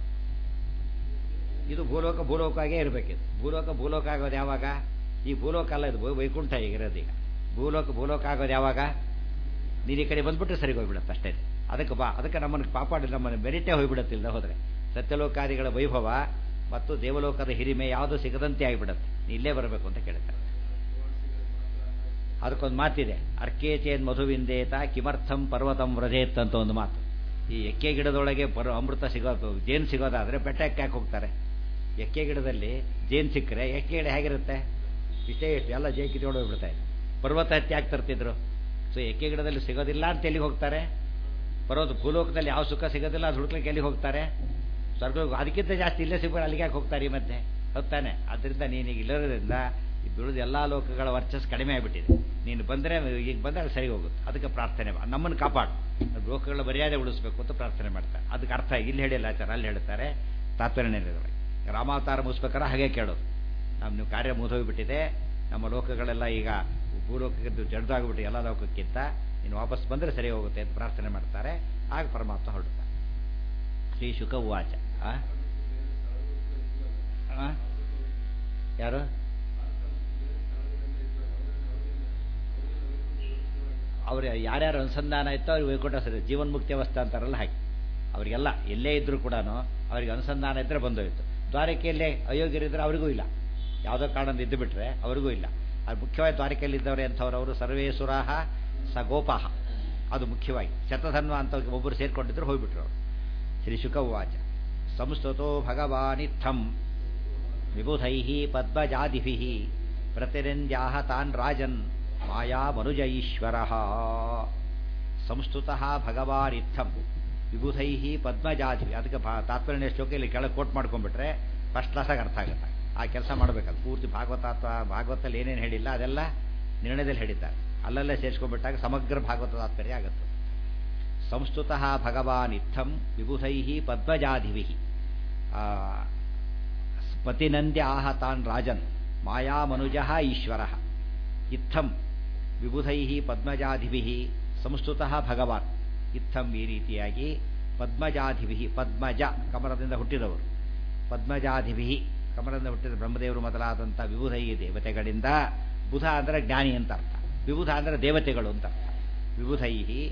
ಇದು ಭೂಲೋಕ ಭೂಲೋಕಾಗೇ ಇರಬೇಕಿದು ಭೂಲೋಕ ಭೂಲೋಕ ಆಗೋದು ಯಾವಾಗ ಈ ಭೂಲೋಕ ಅಲ್ಲ ಇದು ವೈಕುಂಠ ಈಗಿರೋದು ಈಗ ಭೂಲೋಕ ಭೂಲೋಕ ಆಗೋದು ಯಾವಾಗ ನೀನು ಈ ಕಡೆ ಬಂದ್ಬಿಟ್ರೆ ಸರಿ ಹೋಗ್ಬಿಡುತ್ತೆ ಅಷ್ಟೇ ಅದಕ್ಕೆ ಬಾ ಅದಕ್ಕೆ ನಮ್ಮನ್ನು ಕಾಪಾಡಿ ನಮ್ಮನ್ನು ಬೆರಿಟೇ ಹೋಗ್ಬಿಡುತ್ತಿಲ್ಲ ಹೋದರೆ ಸತ್ಯಲೋಕಾದಿಗಳ ವೈಭವ ಮತ್ತು ದೇವಲೋಕದ ಹಿರಿಮೆ ಯಾವುದು ಸಿಗದಂತೆ ಆಗಿಬಿಡುತ್ತೆ ನೀ ಇಲ್ಲೇ ಬರಬೇಕು ಅಂತ ಕೇಳ್ತಾರೆ ಅದಕ್ಕೊಂದು ಮಾತಿದೆ ಅರ್ಕೇಚೇನ್ ಮಧುವಿಂದೇತ ಕಿಮರ್ಥಂ ಪರ್ವತಂ ವ್ರಜೇತ್ ಅಂತ ಒಂದು ಮಾತು ಈ ಎಕ್ಕೆ ಗಿಡದೊಳಗೆ ಪರ್ ಅಮೃತ ಸಿಗೋದು ಜೇನು ಸಿಗೋದಾದರೆ ಬೆಟ್ಟಕ್ಕೆ ಯಾಕೆ ಹೋಗ್ತಾರೆ ಎಕ್ಕೆ ಗಿಡದಲ್ಲಿ ಜೇನು ಸಿಕ್ಕರೆ ಎಕ್ಕೆ ಗಿಡ ಹೇಗಿರುತ್ತೆ ಇಷ್ಟೇ ಇಷ್ಟು ಎಲ್ಲ ಜೇ ಕಿತ್ಕೊಂಡು ಹೋಗ್ಬಿಡ್ತಾ ಇದೆ ಪರ್ವತ ಹತ್ತಿ ಯಾಕೆ ತರ್ತಿದ್ರು ಸೊ ಎಕ್ಕೆ ಗಿಡದಲ್ಲಿ ಸಿಗೋದಿಲ್ಲ ಅಂತ ಎಲ್ಲಿಗೆ ಹೋಗ್ತಾರೆ ಪರ್ವತ ಭೂಲೋಕದಲ್ಲಿ ಯಾವ ಸುಖ ಸಿಗೋದಿಲ್ಲ ಅದು ಹುಡುಕ್ಲಿಕ್ಕೆ ಎಲ್ಲಿಗೆ ಹೋಗ್ತಾರೆ ಸ್ವರ್ಗ ಅದಕ್ಕಿಂತ ಜಾಸ್ತಿ ಇಲ್ಲೇ ಸಿಗ್ಬೋದು ಅಲ್ಲಿಗೆ ಯಾಕೆ ಹೋಗ್ತಾರೆ ಈ ಮಧ್ಯೆ ಹೋಗ್ತಾನೆ ಅದರಿಂದ ನೀನೀಗ ಇಲ್ಲೋದ್ರಿಂದ ಬಿಡುದು ಎಲ್ಲ ಲೋಕಗಳ ವರ್ಚಸ್ ಕಡಿಮೆ ಆಗಿಬಿಟ್ಟಿದೆ ನೀನು ಬಂದರೆ ಈಗ ಬಂದಾಗ ಸರಿ ಹೋಗುತ್ತೆ ಅದಕ್ಕೆ ಪ್ರಾರ್ಥನೆ ನಮ್ಮನ್ನು ಕಾಪಾಡು ಲೋಕಗಳ ಮರ್ಯಾದೆ ಉಳಿಸ್ಬೇಕು ಅಂತ ಪ್ರಾರ್ಥನೆ ಮಾಡ್ತಾರೆ ಅದಕ್ಕೆ ಅರ್ಥ ಇಲ್ಲಿ ಹೇಳಿಲ್ಲ ಆಚಾರ ಅಲ್ಲಿ ಹೇಳ್ತಾರೆ ತಾತ್ಪರ್ಯ ರಾಮಾವತಾರ ಮುಗಿಸ್ಬೇಕಾದ್ರೆ ಹಾಗೆ ಕೇಳೋದು ನಮ್ಮ ನೀವು ಕಾರ್ಯ ಮುಗಿದೋಗ್ಬಿಟ್ಟಿದೆ ನಮ್ಮ ಲೋಕಗಳೆಲ್ಲ ಈಗ ಭೂಲೋಕಕ್ಕೆ ಜಡ್ದಾಗ್ಬಿಟ್ಟು ಎಲ್ಲ ಲೋಕಕ್ಕಿಂತ ನೀನು ವಾಪಸ್ ಬಂದರೆ ಸರಿ ಹೋಗುತ್ತೆ ಅಂತ ಪ್ರಾರ್ಥನೆ ಮಾಡ್ತಾರೆ ಆಗ ಪರಮಾತ್ಮ ಹೊರಡ್ತಾರೆ ಶ್ರೀ ಶುಕ ಉವಾಚ ಆ? ಆ? ಯಾರು ಅವ್ರು ಯಾರ್ಯಾರು ಅನುಸಂಧಾನ ಇತ್ತೋ ಅವ್ರಿಗೆ ವೈಕುಂಠ ಸರಿ ಜೀವನ್ಮುಕ್ತಿ ಅವಸ್ಥೆ ಅಂತಾರಲ್ಲ ಹಾಗೆ ಅವರಿಗೆಲ್ಲ ಎಲ್ಲೇ ಇದ್ದರೂ ಕೂಡ ಅವರಿಗೆ ಅನುಸಂಧಾನ ಇದ್ದರೆ ಬಂದೋಯ್ತು ದ್ವಾರಕೆಯಲ್ಲೇ ಅಯೋಗ್ಯರಿದ್ದರೆ ಅವರಿಗೂ ಇಲ್ಲ ಯಾವುದೋ ಕಾರಣದಿಂದ ಇದ್ದು ಬಿಟ್ರೆ ಅವರಿಗೂ ಇಲ್ಲ ಅದು ಮುಖ್ಯವಾಗಿ ದ್ವಾರಕೆಯಲ್ಲಿದ್ದವರು ಎಂಥವ್ರು ಅವರು ಸರ್ವೇ ಸುರಾಹ ಸ ಗೋಪಾಹ ಅದು ಮುಖ್ಯವಾಗಿ ಶತಧನ್ವ ಅಂತ ಒಬ್ಬರು ಸೇರ್ಕೊಂಡಿದ್ರು ಹೋಗ್ಬಿಟ್ರು ಅವರು ಶ್ರೀ ಶುಕ ಉವಾಚ ಸಂಸ್ತುತೋ ಭಗವಾನಿತ್ಥಂ ವಿಬುಧೈ ಪದ್ಮಜಾದಿಭಿ ಪ್ರತಿನಿಂದ್ಯಾಹ ತಾನ್ ರಾಜನ್ ಮಾಯಾ ಮನುಜ ಈಶ್ವರ ಸಂಸ್ತುತ ಭಗವಾನಿತ್ಥಂ ವಿಬುಧೈ ಪದ್ಮಜಾದಿಭಿ ಅದಕ್ಕೆ ಭಾ ತಾತ್ಪರ್ಯ ಶ್ಲೋಕೆಯಲ್ಲಿ ಕೆಳಗೆ ಕೋಟ್ ಮಾಡ್ಕೊಂಡ್ಬಿಟ್ರೆ ಫಸ್ಟ್ ಕ್ಲಾಸಾಗಿ ಅರ್ಥ ಆಗುತ್ತೆ ಆ ಕೆಲಸ ಮಾಡಬೇಕಲ್ಲ ಪೂರ್ತಿ ಭಾಗವತ ಅಥವಾ ಭಾಗವತಲ್ಲಿ ಏನೇನು ಹೇಳಿಲ್ಲ ಅದೆಲ್ಲ ನಿರ್ಣಯದಲ್ಲಿ ಹೇಳಿದ್ದಾರೆ ಅಲ್ಲಲ್ಲೇ ಸೇರಿಸ್ಕೊಂಡ್ಬಿಟ್ಟಾಗ ಸಮಗ್ರ ಭಾಗವತ ತಾತ್ಪರ್ಯ ಆಗುತ್ತೆ ಸಂಸ್ತುತ ಭಗವಾನ್ ಇತ್ತಂ ವಿಬುಧೈ ಪದ್ಮಜಾಧಿಭಿ ಪತಿನಂದ್ಯ ಆಹ ತಾನ್ ರಾಜನ್ ಮಾಯಾಮನುಜ ಈಶ್ವರ ಇತ್ತಂ ವಿಬುಧೈ ಪದ್ಮಜಾಧಿಭಿ ಸಂಸ್ತುತ ಭಗವಾನ್ ಇತ್ತಂ ಈ ರೀತಿಯಾಗಿ ಪದ್ಮಜಾಧಿಭಿ ಪದ್ಮಜ ಕಮಲದಿಂದ ಹುಟ್ಟಿದವರು ಪದ್ಮಜಾಧಿಭಿ ಕಮಲದಿಂದ ಹುಟ್ಟಿದ ಬ್ರಹ್ಮದೇವರು ಮೊದಲಾದಂಥ ವಿಬುಧೈ ದೇವತೆಗಳಿಂದ ಬುಧ ಅಂದರೆ ಜ್ಞಾನಿ ಅಂತ ಅರ್ಥ ವಿಬುಧ ಅಂದರೆ ದೇವತೆಗಳು ಅಂತ ಅರ್ಥ ವಿಬುಧೈ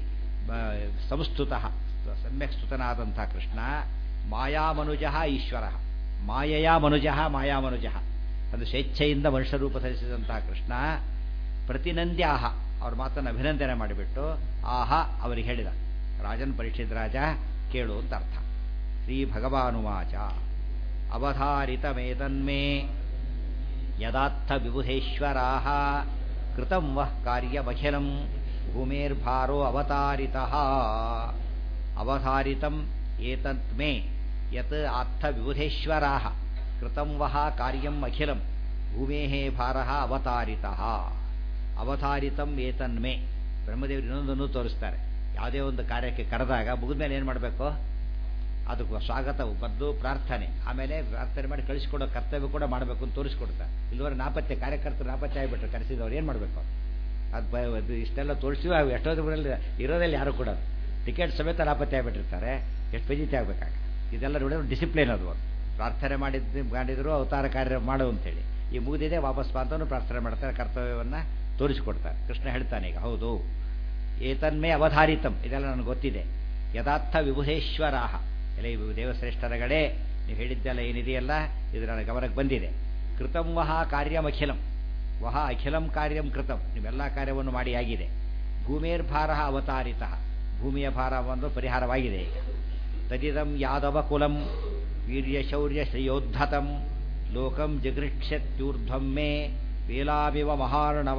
ಸಂಸ್ತುತ ಸಮ್ಯಕ್ ಸ್ತುತನಾದಂಥ ಕೃಷ್ಣ ಮಾಯಾಮನುಜ ಈಶ್ವರ ಮಾಯೆಯ ಮನುಜ ಮಾಯಾಮನುಜ ಅದು ಸ್ವೇಚ್ಛೆಯಿಂದ ಮನುಷ್ಯರೂಪ ಧರಿಸಿದಂತಹ ಕೃಷ್ಣ ಪ್ರತಿನಂದ್ಯಾಹ ಅವ್ರ ಮಾತನ್ನು ಅಭಿನಂದನೆ ಮಾಡಿಬಿಟ್ಟು ಆಹ ಅವರಿಗೆ ಹೇಳಿದ ರಾಜನ್ ಪರೀಕ್ಷಿತ್ ರಾಜ ಕೇಳು ಅಂತ ಅರ್ಥ ಶ್ರೀ ಭಗವಾನುವಾಚ ಅವಧಾರಿತಮೇತನ್ಮೇ ಯದಾತ್ಥ ವಿಬುಧೇಶ್ವರಾ ಕೃತಂ ವಃ ಕಾರ್ಯಮಖಿಲಂ ಭೂಮೇರ್ಭಾರೋ ಅವತಾರಿತಃ ಅವಧಾರಿತಂ ಏತತ್ ಮೇ ಯತ್ ಆತ್ಥ ವಿಬುಧೇಶ್ವರಾ ಕೃತಂ ವಹ ಕಾರ್ಯಂ ಅಖಿಲಂ ಭೂಮೇಃ ಭಾರಃ ಅವತಾರಿತಃ ಅವತಾರಿತಂ ಏತನ್ಮೇ ಬ್ರಹ್ಮದೇವರು ಇನ್ನೊಂದನ್ನು ತೋರಿಸ್ತಾರೆ ಯಾವುದೇ ಒಂದು ಕಾರ್ಯಕ್ಕೆ ಕರೆದಾಗ ಮುಗಿದ್ಮೇಲೆ ಏನು ಮಾಡಬೇಕು ಅದಕ್ಕೆ ಸ್ವಾಗತ ಬದ್ದು ಪ್ರಾರ್ಥನೆ ಆಮೇಲೆ ಪ್ರಾರ್ಥನೆ ಮಾಡಿ ಕಳಿಸ್ಕೊಡೋ ಕರ್ತವ್ಯ ಕೂಡ ಮಾಡಬೇಕು ಅಂತ ತೋರಿಸ್ಕೊಡ್ತಾರೆ ಇಲ್ಲಿವರೆ ನಾಪತ್ಯ ಕಾರ್ಯಕರ್ತರು ನಾಪತ್ಯ ಆಗಿಬಿಟ್ರು ಕರೆಸಿದವ್ರು ಏನು ಮಾಡಬೇಕು ಅದು ಬ ಅದು ಇಷ್ಟೆಲ್ಲ ತೋರಿಸಿ ಎಷ್ಟೊಂದು ಊರಲ್ಲಿ ಇರೋದಲ್ಲಿ ಯಾರು ಕೂಡ ಟಿಕೆಟ್ ಸಮೇತ ನಾಪತ್ಯ ಆಗಿಬಿಟ್ಟಿರ್ತಾರೆ ಎಷ್ಟು ಫಜಿತಿ ಆಗಬೇಕಾಗ ಇದೆಲ್ಲ ನೋಡಿದ್ರೆ ಡಿಸಿಪ್ಲಿನ್ ಅದು ಒಂದು ಪ್ರಾರ್ಥನೆ ಮಾಡಿದ್ದು ಮಾಡಿದ್ರು ಅವತಾರ ಕಾರ್ಯ ಮಾಡು ಅಂತೇಳಿ ಈ ಮುಗಿದಿದೆ ವಾಪಸ್ ಬಂತನು ಪ್ರಾರ್ಥನೆ ಮಾಡ್ತಾರೆ ಕರ್ತವ್ಯವನ್ನು ತೋರಿಸಿಕೊಡ್ತಾರೆ ಕೃಷ್ಣ ಹೇಳ್ತಾನೆ ಈಗ ಹೌದು ಏತನ್ಮೇ ಅವಧಾರಿತಂ ಇದೆಲ್ಲ ನನಗೆ ಗೊತ್ತಿದೆ ಯಥಾರ್ಥ ವಿಬುಧೇಶ್ವರಾಹ ಎಲ್ಲ ಈ ದೇವಶ್ರೇಷ್ಠರಗಳೇ ನೀವು ಹೇಳಿದ್ದೆಲ್ಲ ಏನಿದೆಯಲ್ಲ ಇದು ನನ್ನ ಗಮನಕ್ಕೆ ಬಂದಿದೆ ಕೃತಂ ವಹ ಕಾರ್ಯಮಖಿಲಂ ವಹ ಅಖಿಲಂ ಕಾರ್ಯಂ ಕೃತಂ ನೀವೆಲ್ಲ ಕಾರ್ಯವನ್ನು ಮಾಡಿ ಆಗಿದೆ ಭೂಮೇರ್ಭಾರ ಅವತಾರಿತ ಭೂಮಿಯ ಭಾರ ಒಂದು ಪರಿಹಾರವಾಗಿದೆ ಈಗ ತದಿದಂ ಯಾದವ ಕುಲಂ ವೀರ್ಯ ಶೌರ್ಯ ಶ್ರೇಯೋದ್ಧತಂ ಲೋಕಂ ಜಗೃಕ್ಷತ್ಯೂರ್ಧ್ವಂ ಮೇ ವೇಲಾಮಿವ ಮಹಾರ್ಣವ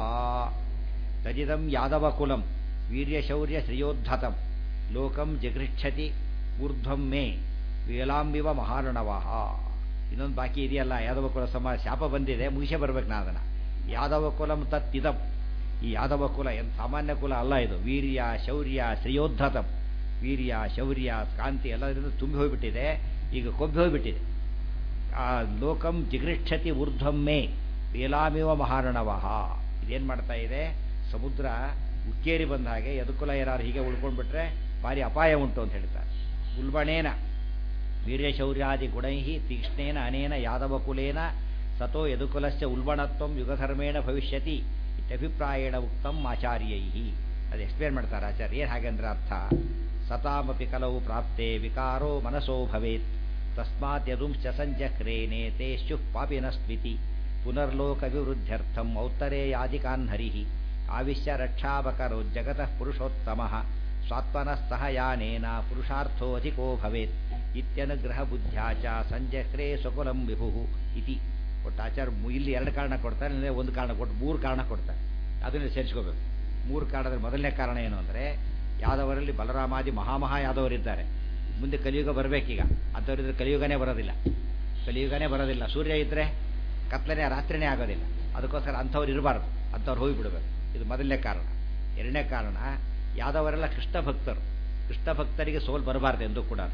ತದಿದಂ ಯಾದವ ಕುಲಂ ವೀರ್ಯ ಶೌರ್ಯ ಶ್ರೇಯೋದ್ಧತಂ ಲೋಕಂ ಜಗೃಕ್ಷತಿ ಊರ್ಧ್ವಂ ಮೇ ವೇಲಾಂಬಿವ ಮಹಾರ್ಣವ ಇನ್ನೊಂದು ಬಾಕಿ ಇದೆಯಲ್ಲ ಯಾದವ ಕುಲ ಸಮ ಶಾಪ ಬಂದಿದೆ ಮುಗಿಸೇ ಬರ್ಬೇಕು ನಾ ಅದನ್ನು ಯಾದವ ಕುಲಂ ತತ್ತಿದಂ ಈ ಯಾದವ ಕುಲ ಏನು ಸಾಮಾನ್ಯ ಕುಲ ಅಲ್ಲ ಇದು ವೀರ್ಯ ಶೌರ್ಯ ಶ್ರೇಯೋದ್ಧತಂ ವೀರ್ಯ ಶೌರ್ಯ ಕಾಂತಿ ಎಲ್ಲದರಿಂದ ತುಂಬಿ ಹೋಗ್ಬಿಟ್ಟಿದೆ ಈಗ ಕೊಬ್ಬಿ ಹೋಗ್ಬಿಟ್ಟಿದೆ ಆ ಲೋಕಂ ಜಿಗೃಕ್ಷತಿ ಊರ್ಧ್ವಮ್ಮೆ ವೇಲಾಮಿವ ಮಹಾರಣವಹ ಇದೇನು ಮಾಡ್ತಾ ಇದೆ ಸಮುದ್ರ ಉಕ್ಕೇರಿ ಬಂದ ಹಾಗೆ ಯದುಕುಲ ಯಾರು ಹೀಗೆ ಉಳ್ಕೊಂಡ್ಬಿಟ್ರೆ ಭಾರಿ ಅಪಾಯ ಉಂಟು ಅಂತ ಹೇಳ್ತಾರೆ ಉಲ್ಬಣೇನ ವೀರ್ಯಶೌರ್ಯಾದಿ ಗುಣೈ ತೀಕ್ಷ್ಣೇನ ಅನೇನ ಯಾದವ ಕುಲೇನ ಸತೋ ಯದುಕುಲಸ್ಯ ಉಲ್ಬಣತ್ವಂ ಯುಗಧರ್ಮೇಣ ಭವಿಷ್ಯತಿ ಇತ್ಯಭಿಪ್ರಾಯೇಣ ಉಕ್ತಂ ಆಚಾರ್ಯೈ ಅದು ಎಕ್ಸ್ಪ್ಲೇನ್ ಮಾಡ್ತಾರೆ ಆಚಾರ್ಯ ಏನು ಹಾಗೆಂದ್ರೆ ಅರ್ಥ ಸತಾಮಪಿ ಕಲವು ಪ್ರಾಪ್ತೆ ವಿಕಾರೋ ಮನಸೋ ಭವೇತ್ ತಸ್ಮಾತ್ ಯದುಂಶ್ಚ ಸಂಚಕ್ರೇನೆ ತೇಶ್ಚು ಪಾಪಿನಸ್ಮಿತಿ ಪುನರ್ಲೋಕ ವಿವೃದ್ಧ್ಯರ್ಥಂ ಔತ್ತರೇಯಾದಿಕಾನ್ ಹರಿ ಆವಿಶ್ಯ ರಕ್ಷಾವಕರೋ ಜಗತಃ ಪುರುಷೋತ್ತಮ ಸ್ವಾತ್ಮನಸ್ತಃ ಯಾನೇನ ಪುರುಷಾರ್ಥೋಧಿಕೋ ಭವೇತ್ ಇತ್ಯನುಗ್ರಹ ಬುದ್ಧ್ಯಾ ಚ ಸಂಜಕ್ರೇ ಸ್ವಕುಲಂ ವಿಭು ಇತಿ ಒಟ್ಟು ಆಚಾರ ಇಲ್ಲಿ ಎರಡು ಕಾರಣ ಕೊಡ್ತಾರೆ ಅಂದರೆ ಒಂದು ಕಾರಣ ಕೊಟ್ಟು ಮೂರು ಕಾರಣ ಕೊಡ್ತಾರೆ ಅದನ್ನು ಸೇರಿಸ್ಕೋಬೇಕು ಮೂರು ಕಾರಣದ ಮೊದಲನೇ ಕಾರಣ ಏನು ಅಂದರೆ ಯಾದವರಲ್ಲಿ ಬಲರಾಮಾದಿ ಮಹಾಮಹಾ ಯಾದವರಿದ್ದಾರೆ ಮುಂದೆ ಕಲಿಯುಗ ಬರಬೇಕೀಗ ಅಂಥವರಿದ್ರೆ ಕಲಿಯುಗನೇ ಬರೋದಿಲ್ಲ ಕಲಿಯುಗನೇ ಬರೋದಿಲ್ಲ ಸೂರ್ಯ ಇದ್ದರೆ ಕತ್ಲನೇ ರಾತ್ರಿನೇ ಆಗೋದಿಲ್ಲ ಅದಕ್ಕೋಸ್ಕರ ಅಂಥವ್ರು ಇರಬಾರ್ದು ಅಂಥವ್ರು ಹೋಗಿಬಿಡ್ಬೇಕು ಇದು ಮೊದಲನೇ ಕಾರಣ ಎರಡನೇ ಕಾರಣ ಯಾದವರೆಲ್ಲ ಕೃಷ್ಣ ಭಕ್ತರು ಕೃಷ್ಣ ಭಕ್ತರಿಗೆ ಸೋಲ್ ಬರಬಾರ್ದು ಎಂದು ಕೂಡ